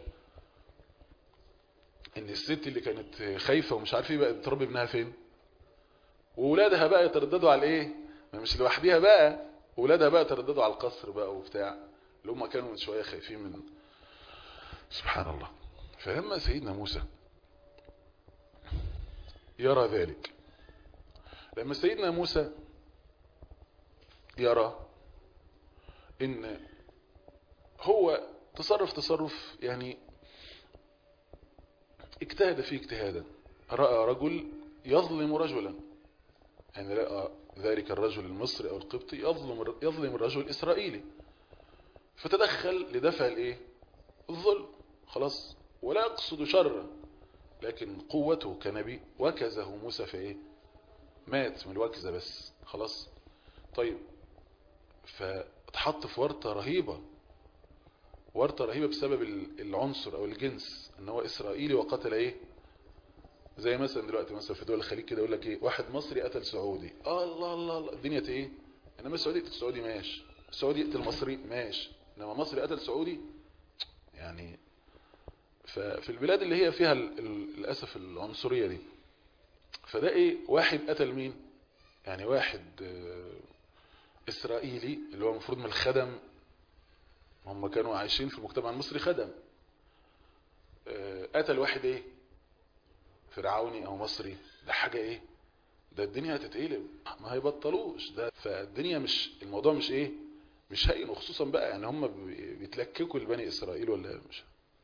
ان الست اللي كانت خايفة ومش عارف ايه بقى تربي ابنها فين وولادها بقى يترددوا على ايه ما مش لوحديها بقى ولادها بقى يترددوا على القصر بقى وبتاع اللي هم كانوا من شوية خايفين من سبحان الله فلما سيدنا موسى يرى ذلك لما سيدنا موسى يرى ان هو تصرف تصرف يعني اجتهد فيه اجتهادا رأى رجل يظلم رجلا يعني رأى ذلك الرجل المصري او القبطي يظلم يظلم الرجل الاسرائيلي فتدخل لدفع الايه الظلم خلاص ولا يقصد شرا لكن قوته كنبي وكزه موسى في ايه مات من الوكزة بس خلاص طيب فاتحط في ورطة رهيبة ورطة رهيبة بسبب العنصر او الجنس ان هو اسرائيلي وقتل ايه زي مثلا دلوقتي مثلا في دول الخليج كده يقول لك ايه واحد مصري قتل سعودي آه الله الله الله الدنيا ايه انما السعودي يقتل سعودي ماشي السعودي يقتل مصري ماشي انما مصري قتل سعودي يعني ففي البلاد اللي هي فيها للاسف العنصرية دي فده ايه واحد قتل مين يعني واحد اسرائيلي اللي هو المفروض من الخدم هم كانوا عايشين في المجتمع المصري خدم قتل واحد ايه فرعوني او مصري ده حاجة ايه ده الدنيا هتتقلب ما هيبطلوش ده فالدنيا مش الموضوع مش ايه مش هين وخصوصا بقى يعني هم بيتلككوا لبني اسرائيل ولا مش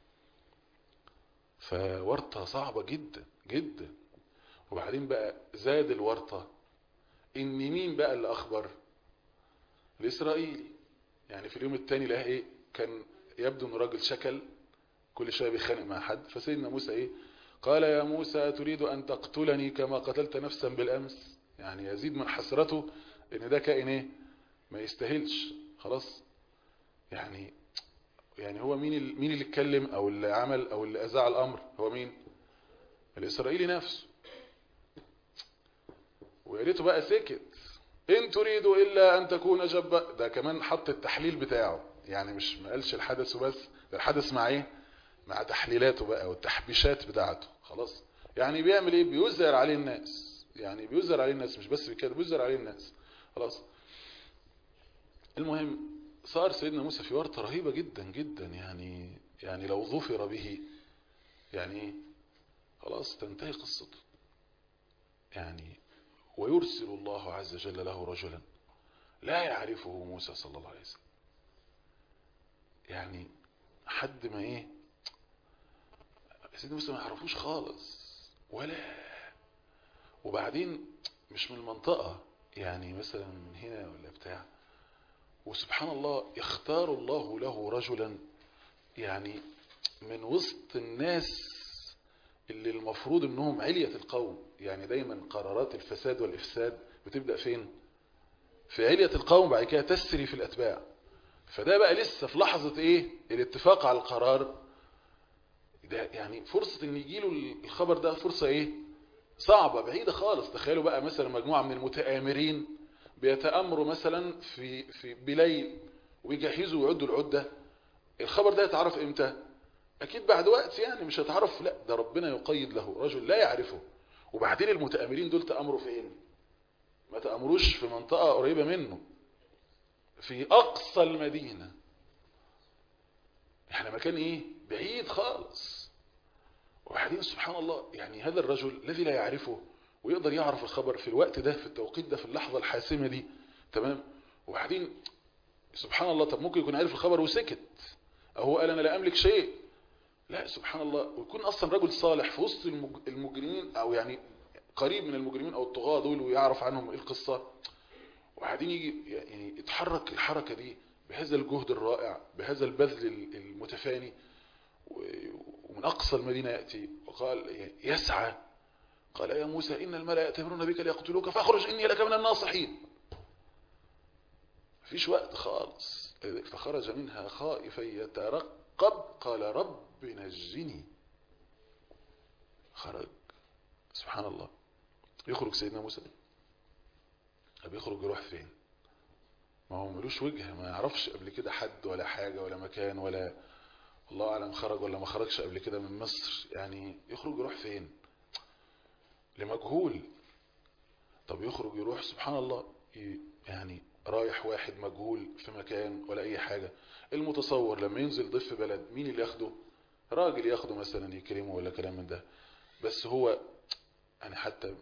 فورطة صعبة جدا جدا وبعدين بقى زاد الورطة ان مين بقى اللي اخبر الاسرائيلي يعني في اليوم الثاني لقى ايه كان يبدو انه راجل شكل كل شويه بيخانق مع حد فسيدنا موسى ايه قال يا موسى تريد ان تقتلني كما قتلت نفسا بالامس يعني يزيد من حسرته ان ده كائن ايه ما يستاهلش خلاص يعني يعني هو مين مين اللي اتكلم او اللي عمل او اللي اذاع الامر هو مين الاسرائيلي نفسه ويا ريته بقى سكت ان تريدوا الا ان تكون جبا ده كمان حط التحليل بتاعه يعني مش ما قالش الحدث وبس ده الحدث مع ايه مع تحليلاته بقى والتحبيشات بتاعته خلاص يعني بيعمل ايه بيزهر عليه الناس يعني بيزهر عليه الناس مش بس كده بيزهر عليه الناس خلاص المهم صار سيدنا موسى في ورطة رهيبة جدا جدا يعني يعني لو ظفر به يعني ايه خلاص تنتهي قصته يعني ويرسل الله عز وجل له رجلا لا يعرفه موسى صلى الله عليه وسلم يعني حد ما ايه سيدنا موسى ما يعرفوش خالص ولا وبعدين مش من المنطقة يعني مثلا من هنا ولا بتاع وسبحان الله يختار الله له رجلا يعني من وسط الناس اللي المفروض انهم علية القوم يعني دايما قرارات الفساد والافساد بتبدأ فين في علية القوم بعد كده تسري في الاتباع فده بقى لسه في لحظة ايه الاتفاق على القرار ده يعني فرصة ان يجيله الخبر ده فرصة ايه صعبة بعيدة خالص تخيلوا بقى مثلا مجموعة من المتآمرين بيتأمروا مثلا في في بليل ويجهزوا ويعدوا العدة الخبر ده يتعرف امتى اكيد بعد وقت يعني مش هتعرف لا ده ربنا يقيد له رجل لا يعرفه وبعدين المتآمرين دول تأمروا فين ما تأمروش في منطقة قريبة منه في اقصى المدينة احنا مكان ايه بعيد خالص وبعدين سبحان الله يعني هذا الرجل الذي لا يعرفه ويقدر يعرف الخبر في الوقت ده في التوقيت ده في اللحظة الحاسمة دي تمام وبعدين سبحان الله طب ممكن يكون عارف الخبر وسكت أو هو قال أنا لا أملك شيء لا سبحان الله ويكون أصلا رجل صالح في وسط المجرمين أو يعني قريب من المجرمين أو الطغاة دول ويعرف عنهم إيه القصة وبعدين يجي يعني يتحرك الحركة دي بهذا الجهد الرائع بهذا البذل المتفاني ومن أقصى المدينة يأتي وقال يسعى قال يا موسى إن الملأ يأتمرون بك ليقتلوك فاخرج إني لك من الناصحين مفيش وقت خالص فخرج منها خائفا يترقب قال رب نجني خرج سبحان الله يخرج سيدنا موسى طب يخرج يروح فين ما هو ملوش وجهه ما يعرفش قبل كده حد ولا حاجة ولا مكان ولا الله أعلم خرج ولا ما خرجش قبل كده من مصر يعني يخرج يروح فين لمجهول طب يخرج يروح سبحان الله يعني رايح واحد مجهول في مكان ولا اي حاجة المتصور لما ينزل ضيف بلد مين اللي ياخده راجل ياخده مثلا يكرمه ولا كلام من ده بس هو يعني حتى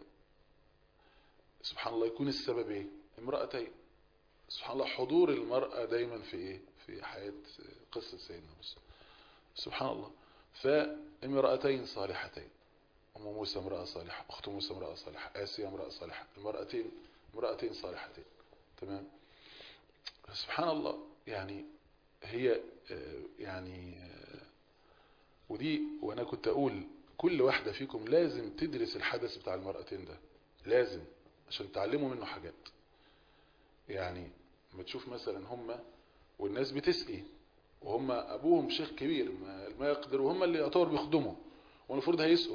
سبحان الله يكون السبب ايه امرأتين سبحان الله حضور المرأة دايما في ايه في حياة قصة سيدنا موسى سبحان الله فامرأتين صالحتين أم موسى امرأة صالحة أخت موسى امرأة صالحة آسيا امرأة صالحة المرأتين امرأتين صالحتين تمام سبحان الله يعني هي يعني ودي وأنا كنت أقول كل واحدة فيكم لازم تدرس الحدث بتاع المرأتين ده لازم عشان تعلموا منه حاجات يعني ما تشوف مثلا هم والناس بتسقي وهم أبوهم شيخ كبير ما, ما يقدروا هم اللي يعتبر بيخدموا والمفروض هيسقوا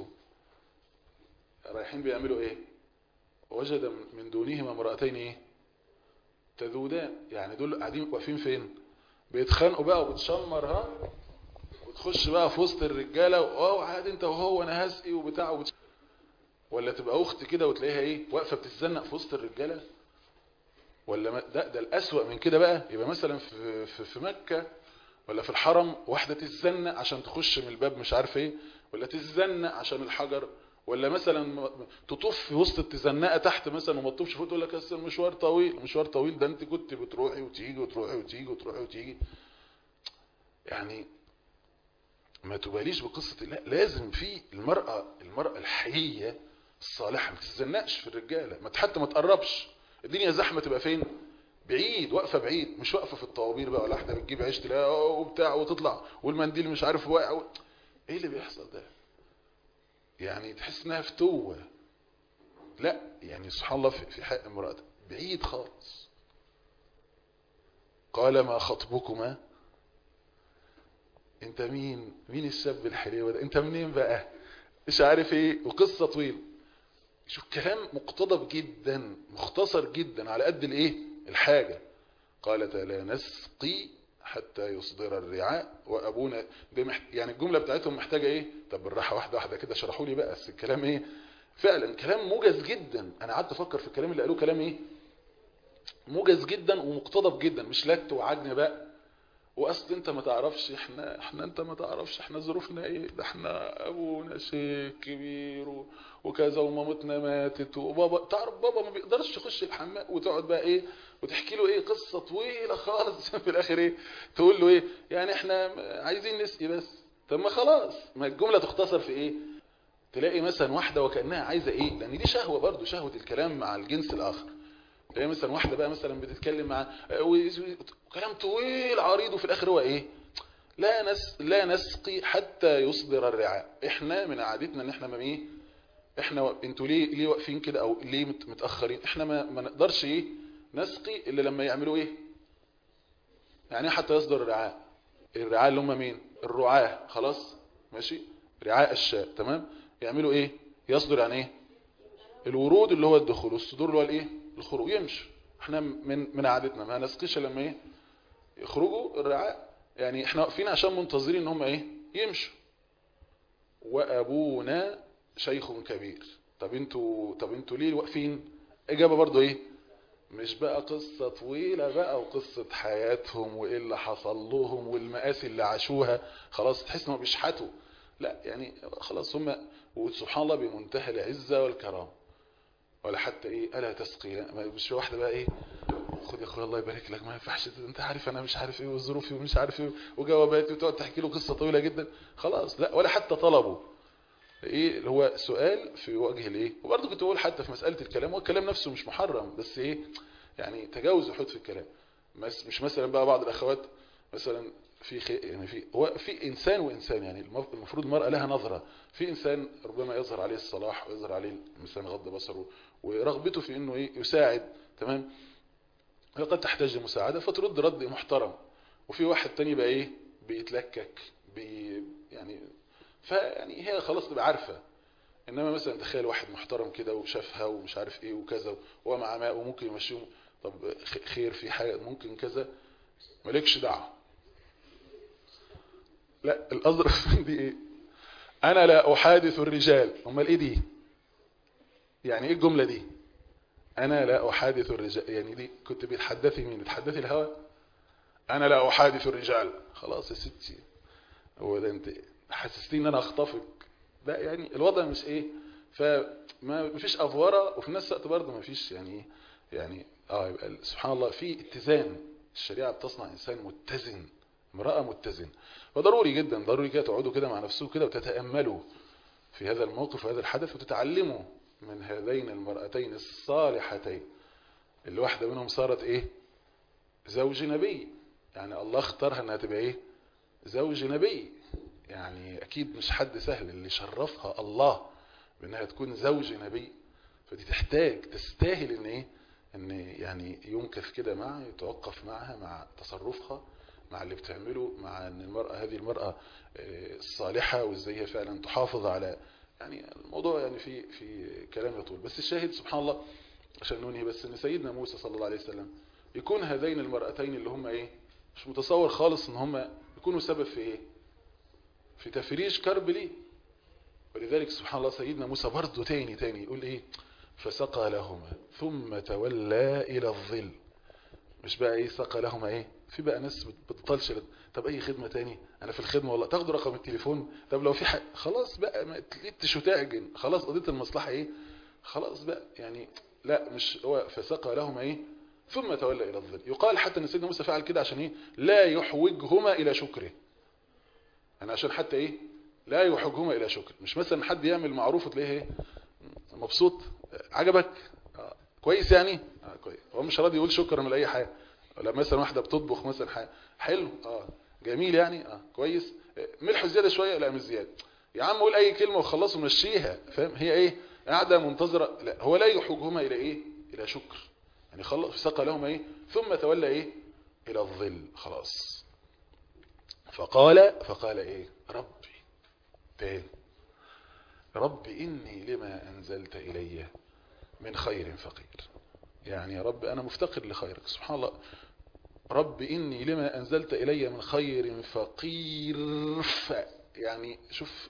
رايحين بيعملوا ايه وجد من دونهما امرأتين ايه تذودان يعني دول قاعدين واقفين فين بيتخانقوا بقى وبتشمر ها وتخش بقى في وسط الرجاله واو عادي انت وهو انا هسقي وبتاع وبت... ولا تبقى اخت كده وتلاقيها ايه واقفه بتتزنق في وسط الرجاله ولا ما ده ده الاسوأ من كده بقى يبقى مثلا في في, في مكه ولا في الحرم واحده تتزنق عشان تخش من الباب مش عارف ايه ولا تتزنق عشان الحجر ولا مثلا تطوف في وسط التزنقه تحت مثلا وما تطوفش فوق تقول لك اصل المشوار طويل مشوار طويل ده انت كنت بتروحي وتيجي وتروحي وتيجي وتروحي وتيجي يعني ما تباليش بقصه لا لازم في المراه المراه الحقيقيه الصالحه ما تتزنقش في الرجاله ما حتى ما تقربش الدنيا زحمه تبقى فين بعيد واقفه بعيد مش واقفه في الطوابير بقى ولا واحده بتجيب عيش تلاقيها وبتاع وتطلع والمنديل مش عارف واقع ايه اللي بيحصل ده يعني تحس انها فتوة لا يعني سبحان الله في حق امرأة بعيد خالص قال ما خطبكما انت مين مين الشاب الحليوة ده انت منين بقى مش عارف ايه وقصة طويلة شوف كلام مقتضب جدا مختصر جدا على قد الايه الحاجة قالت لا نسقي حتى يصدر الرعاء وابونا دي محت... يعني الجملة بتاعتهم محتاجة ايه طب بالراحة واحدة واحدة كده شرحوا لي بقى بس الكلام ايه فعلا كلام موجز جدا انا قعدت افكر في الكلام اللي قالوه كلام ايه موجز جدا ومقتضب جدا مش لت وعجن بقى واصل انت ما تعرفش احنا احنا انت ما تعرفش احنا ظروفنا ايه ده احنا ابونا شيخ كبير و... وكذا ومامتنا ماتت وبابا تعرف بابا ما بيقدرش يخش الحمام وتقعد بقى ايه وتحكي له ايه قصة طويلة خالص في الاخر ايه تقول له ايه يعني احنا عايزين نسقي بس طب ما خلاص ما الجملة تختصر في ايه تلاقي مثلا واحدة وكأنها عايزة ايه لان دي شهوة برضو شهوة الكلام مع الجنس الاخر تلاقي مثلا واحدة بقى مثلا بتتكلم مع كلام طويل عريض وفي الاخر هو ايه لا نس لا نسقي حتى يصدر الرعاء احنا من عادتنا ان احنا ما ايه احنا انتوا ليه ليه واقفين كده او ليه متاخرين احنا ما, ما نقدرش ايه نسقي الا لما يعملوا ايه يعني حتى يصدر الرعاء الرعاء اللي هم مين الرعاة خلاص ماشي رعاء الشاء تمام يعملوا ايه يصدر يعني ايه الورود اللي هو الدخول والصدور اللي هو الايه الخروج يمشي احنا من من عادتنا ما نسقيش لما ايه يخرجوا الرعاء يعني احنا واقفين عشان منتظرين ان هم ايه يمشوا وابونا شيخ كبير طب انتوا طب انتوا ليه واقفين اجابه برضو ايه مش بقى قصة طويلة بقى وقصة حياتهم وايه اللي حصل لهم والمآسي اللي عاشوها خلاص تحس انهم بيشحتوا لا يعني خلاص هم وسبحان الله بمنتهى العزة والكرام ولا حتى ايه الا تسقي مش واحدة بقى ايه خد يا اخويا الله يبارك لك ما ينفعش انت عارف انا مش عارف ايه وظروفي ومش عارف ايه وجواباتي وتقعد تحكي له قصة طويلة جدا خلاص لا ولا حتى طلبه ايه اللي هو سؤال في وجه الايه وبرضه كنت بقول حتى في مسألة الكلام والكلام نفسه مش محرم بس ايه يعني تجاوز الحدود في الكلام مش مثلا بقى بعض الاخوات مثلا في خي... يعني في هو في انسان وانسان يعني المفروض المرأة لها نظرة في انسان ربما يظهر عليه الصلاح ويظهر عليه مثلا غض بصره ورغبته في انه ايه يساعد تمام قد تحتاج مساعدة فترد رد محترم وفي واحد تاني بقى ايه بيتلكك بي يعني فيعني هي خلاص تبقى عارفة انما مثلا تخيل واحد محترم كده وشافها ومش عارف ايه وكذا وهو مع ماء وممكن يمشيهم طب خير في حاجة ممكن كذا مالكش دعوه لا الأظرف دي ايه انا لا احادث الرجال امال ايه دي يعني ايه الجملة دي انا لا احادث الرجال يعني دي كنت بتحدثي مين بتحدثي الهوى انا لا احادث الرجال خلاص يا ستي هو ده انت حسستيني ان انا اخطفك لا يعني الوضع مش ايه فما فيش افوره وفي نفس الوقت برضه ما فيش يعني يعني اه يبقى سبحان الله في اتزان الشريعه بتصنع انسان متزن امراه متزن فضروري جدا ضروري كده تقعدوا كده مع نفسكم كده وتتاملوا في هذا الموقف وهذا الحدث وتتعلموا من هذين المرأتين الصالحتين اللي واحده منهم صارت ايه زوج نبي يعني الله اختارها انها تبقى ايه زوج نبي يعني اكيد مش حد سهل اللي شرفها الله بانها تكون زوج نبي فدي تحتاج تستاهل ان ايه ان يعني يمكث كده معها يتوقف معها مع تصرفها مع اللي بتعمله مع ان المرأة هذه المرأة الصالحة وازاي هي فعلا تحافظ على يعني الموضوع يعني في في كلام يطول بس الشاهد سبحان الله عشان ننهي بس ان سيدنا موسى صلى الله عليه وسلم يكون هذين المرأتين اللي هم ايه مش متصور خالص ان هم يكونوا سبب في ايه في تفريج كرب ليه ولذلك سبحان الله سيدنا موسى برضه تاني تاني يقول ايه فسقى لهما ثم تولى الى الظل مش بقى ايه سقى لهما ايه في بقى ناس بتطلش طب اي خدمة تاني انا في الخدمة والله تاخدوا رقم التليفون طب لو في حق خلاص بقى ما تلتش وتعجن خلاص قضيت المصلحة ايه خلاص بقى يعني لا مش هو فسقى لهما ايه ثم تولى الى الظل يقال حتى ان سيدنا موسى فعل كده عشان ايه لا يحوجهما الى شكره يعني عشان حتى ايه لا يحوجهما الى شكر مش مثلا حد يعمل معروف وتلاقيه ايه مبسوط عجبك آه. كويس يعني آه كويس هو مش راضي يقول شكرا من اي حاجه ولا مثلا واحده بتطبخ مثلا حاجه حلو اه جميل يعني اه كويس ملح زياده شويه لا مش زياده يا عم قول اي كلمه وخلصوا مشيها فاهم هي ايه قاعده منتظره لا هو لا يحوجهما الى ايه الى شكر يعني خلص سقى لهم ايه ثم تولى ايه الى الظل خلاص فقال فقال ايه ربي تاني رب إني لما أنزلت إلي من خير فقير يعني يا رب أنا مفتقر لخيرك سبحان الله رب إني لما أنزلت إلي من خير فقير ف يعني شوف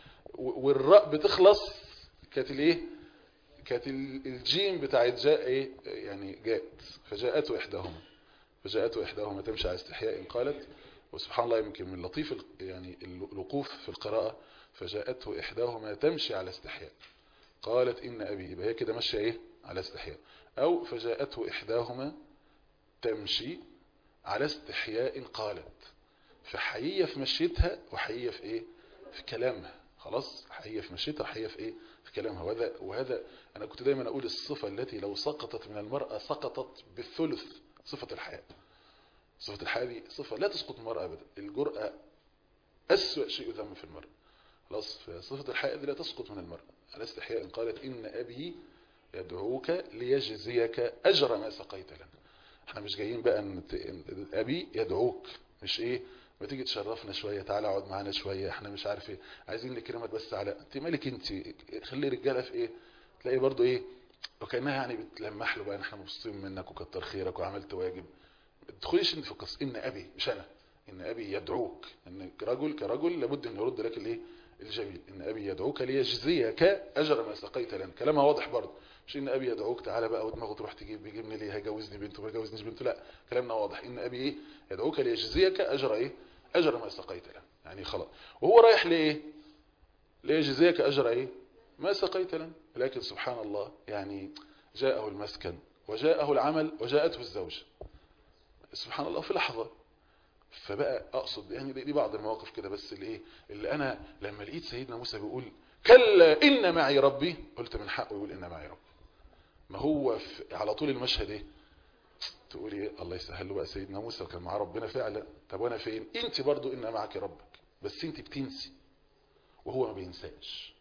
والراء بتخلص كانت الايه كانت الجيم بتاعت جاء ايه يعني جاءت فجاءته احداهما فجاءته احداهما تمشي على استحياء قالت وسبحان الله يمكن من لطيف يعني الوقوف في القراءة فجاءته احداهما تمشي على استحياء قالت ان ابي يبقى هي كده ماشيه ايه على استحياء او فجاءته احداهما تمشي على استحياء قالت فحقيقة في مشيتها وحقيقة في ايه في كلامها خلاص حقيقة في مشيتها وحقيقة في ايه في كلامها وهذا وهذا انا كنت دايما اقول الصفة التي لو سقطت من المرأة سقطت بالثلث صفة الحياة صفة الحياة دي صفة لا تسقط من المرأة ابدا الجرأة اسوأ شيء ذم في المرأة خلاص فصفة الحياة دي لا تسقط من المرأة على استحياء قالت ان ابي يدعوك ليجزيك اجر ما سقيت لنا احنا مش جايين بقى ان ابي يدعوك مش ايه ما تيجي تشرفنا شوية تعالى اقعد معانا شوية احنا مش عارف ايه عايزين نكرمك بس على انت مالك انت خلي رجاله في ايه تلاقي برضو ايه وكانها يعني بتلمح له بقى احنا مبسوطين منك وكتر خيرك وعملت واجب ما تدخليش انت في القصه ان ابي مش انا ان ابي يدعوك ان رجل كرجل لابد ان يرد لك الايه الجميل ان ابي يدعوك ليجزيك اجر ما سقيت لنا كلامها واضح برضه مش ان ابي يدعوك تعالى بقى ودماغه تروح تجيب بيجيبني ليه هيجوزني بنته ما يجوزنيش بنته لا كلامنا واضح ان ابي ايه يدعوك ليجزيك اجر ايه اجر ما سقيت لنا يعني خلاص وهو رايح لايه ليجزيك اجر ايه ما سقيت لنا لكن سبحان الله يعني جاءه المسكن وجاءه العمل وجاءته الزوجه سبحان الله في لحظه فبقى اقصد يعني دي بعض المواقف كده بس اللي ايه اللي انا لما لقيت سيدنا موسى بيقول كلا ان معي ربي قلت من حقه يقول ان معي ربي ما هو على طول المشهد ايه تقولي ايه الله يسهل له بقى سيدنا موسى وكان معاه ربنا فعلا طب وانا فين انت برضو ان معك ربك بس انت بتنسي وهو ما بينساش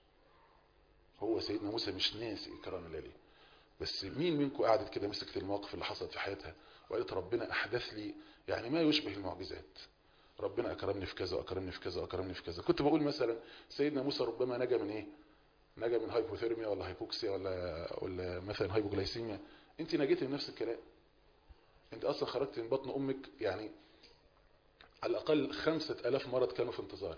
هو سيدنا موسى مش ناسي اكرام الله ليه بس مين منكم قعدت كده مسكت المواقف اللي حصلت في حياتها وقالت ربنا احدث لي يعني ما يشبه المعجزات ربنا اكرمني في كذا واكرمني في كذا واكرمني في كذا كنت بقول مثلا سيدنا موسى ربما نجا من ايه نجا من هايبوثيرميا ولا هايبوكسيا ولا ولا مثلا هايبوجلايسيميا انت نجيتي من نفس الكلام انت اصلا خرجت من بطن امك يعني على الاقل خمسة الاف مرض كانوا في انتظارك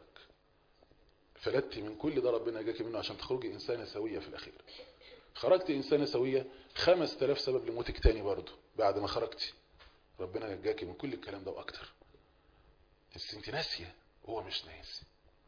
فلتي من كل ده ربنا جاكي منه عشان تخرجي انسانة سوية في الاخير خرجت انسانة سوية خمس تلاف سبب لموتك تاني برضو بعد ما خرجتي ربنا نجاكي من كل الكلام ده واكتر بس انت ناسية هو مش ناسي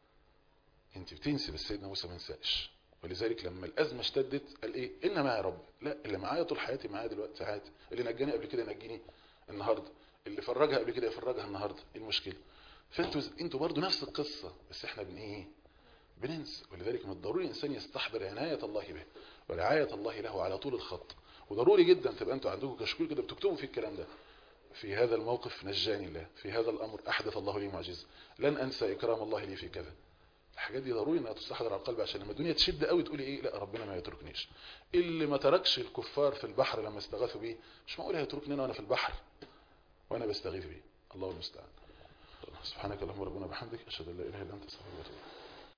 انت بتنسي بس سيدنا موسى ما نساش ولذلك لما الازمه اشتدت قال ايه ان معي رب لا اللي معايا طول حياتي معايا دلوقتي عادي اللي نجاني قبل كده ينجيني النهارده اللي فرجها قبل كده يفرجها النهارده ايه المشكله فانتوا انتوا برضو نفس القصه بس احنا بن ايه بننسى ولذلك من الضروري الانسان يستحضر عنايه الله به ورعايه الله له على طول الخط وضروري جدا تبقى انتوا عندكم كشكول كده بتكتبوا في الكلام ده في هذا الموقف نجاني الله في هذا الامر احدث الله لي معجزه لن انسى اكرام الله لي في كذا الحاجات دي ضروري انها تستحضر على القلب عشان لما الدنيا تشد قوي تقولي ايه لا ربنا ما يتركنيش اللي ما تركش الكفار في البحر لما استغاثوا بيه مش معقول هيتركني انا وانا في البحر وانا بستغيث بيه الله المستعان سبحانك اللهم ربنا وبحمدك اشهد ان لا اله الا انت استغفرك واتوب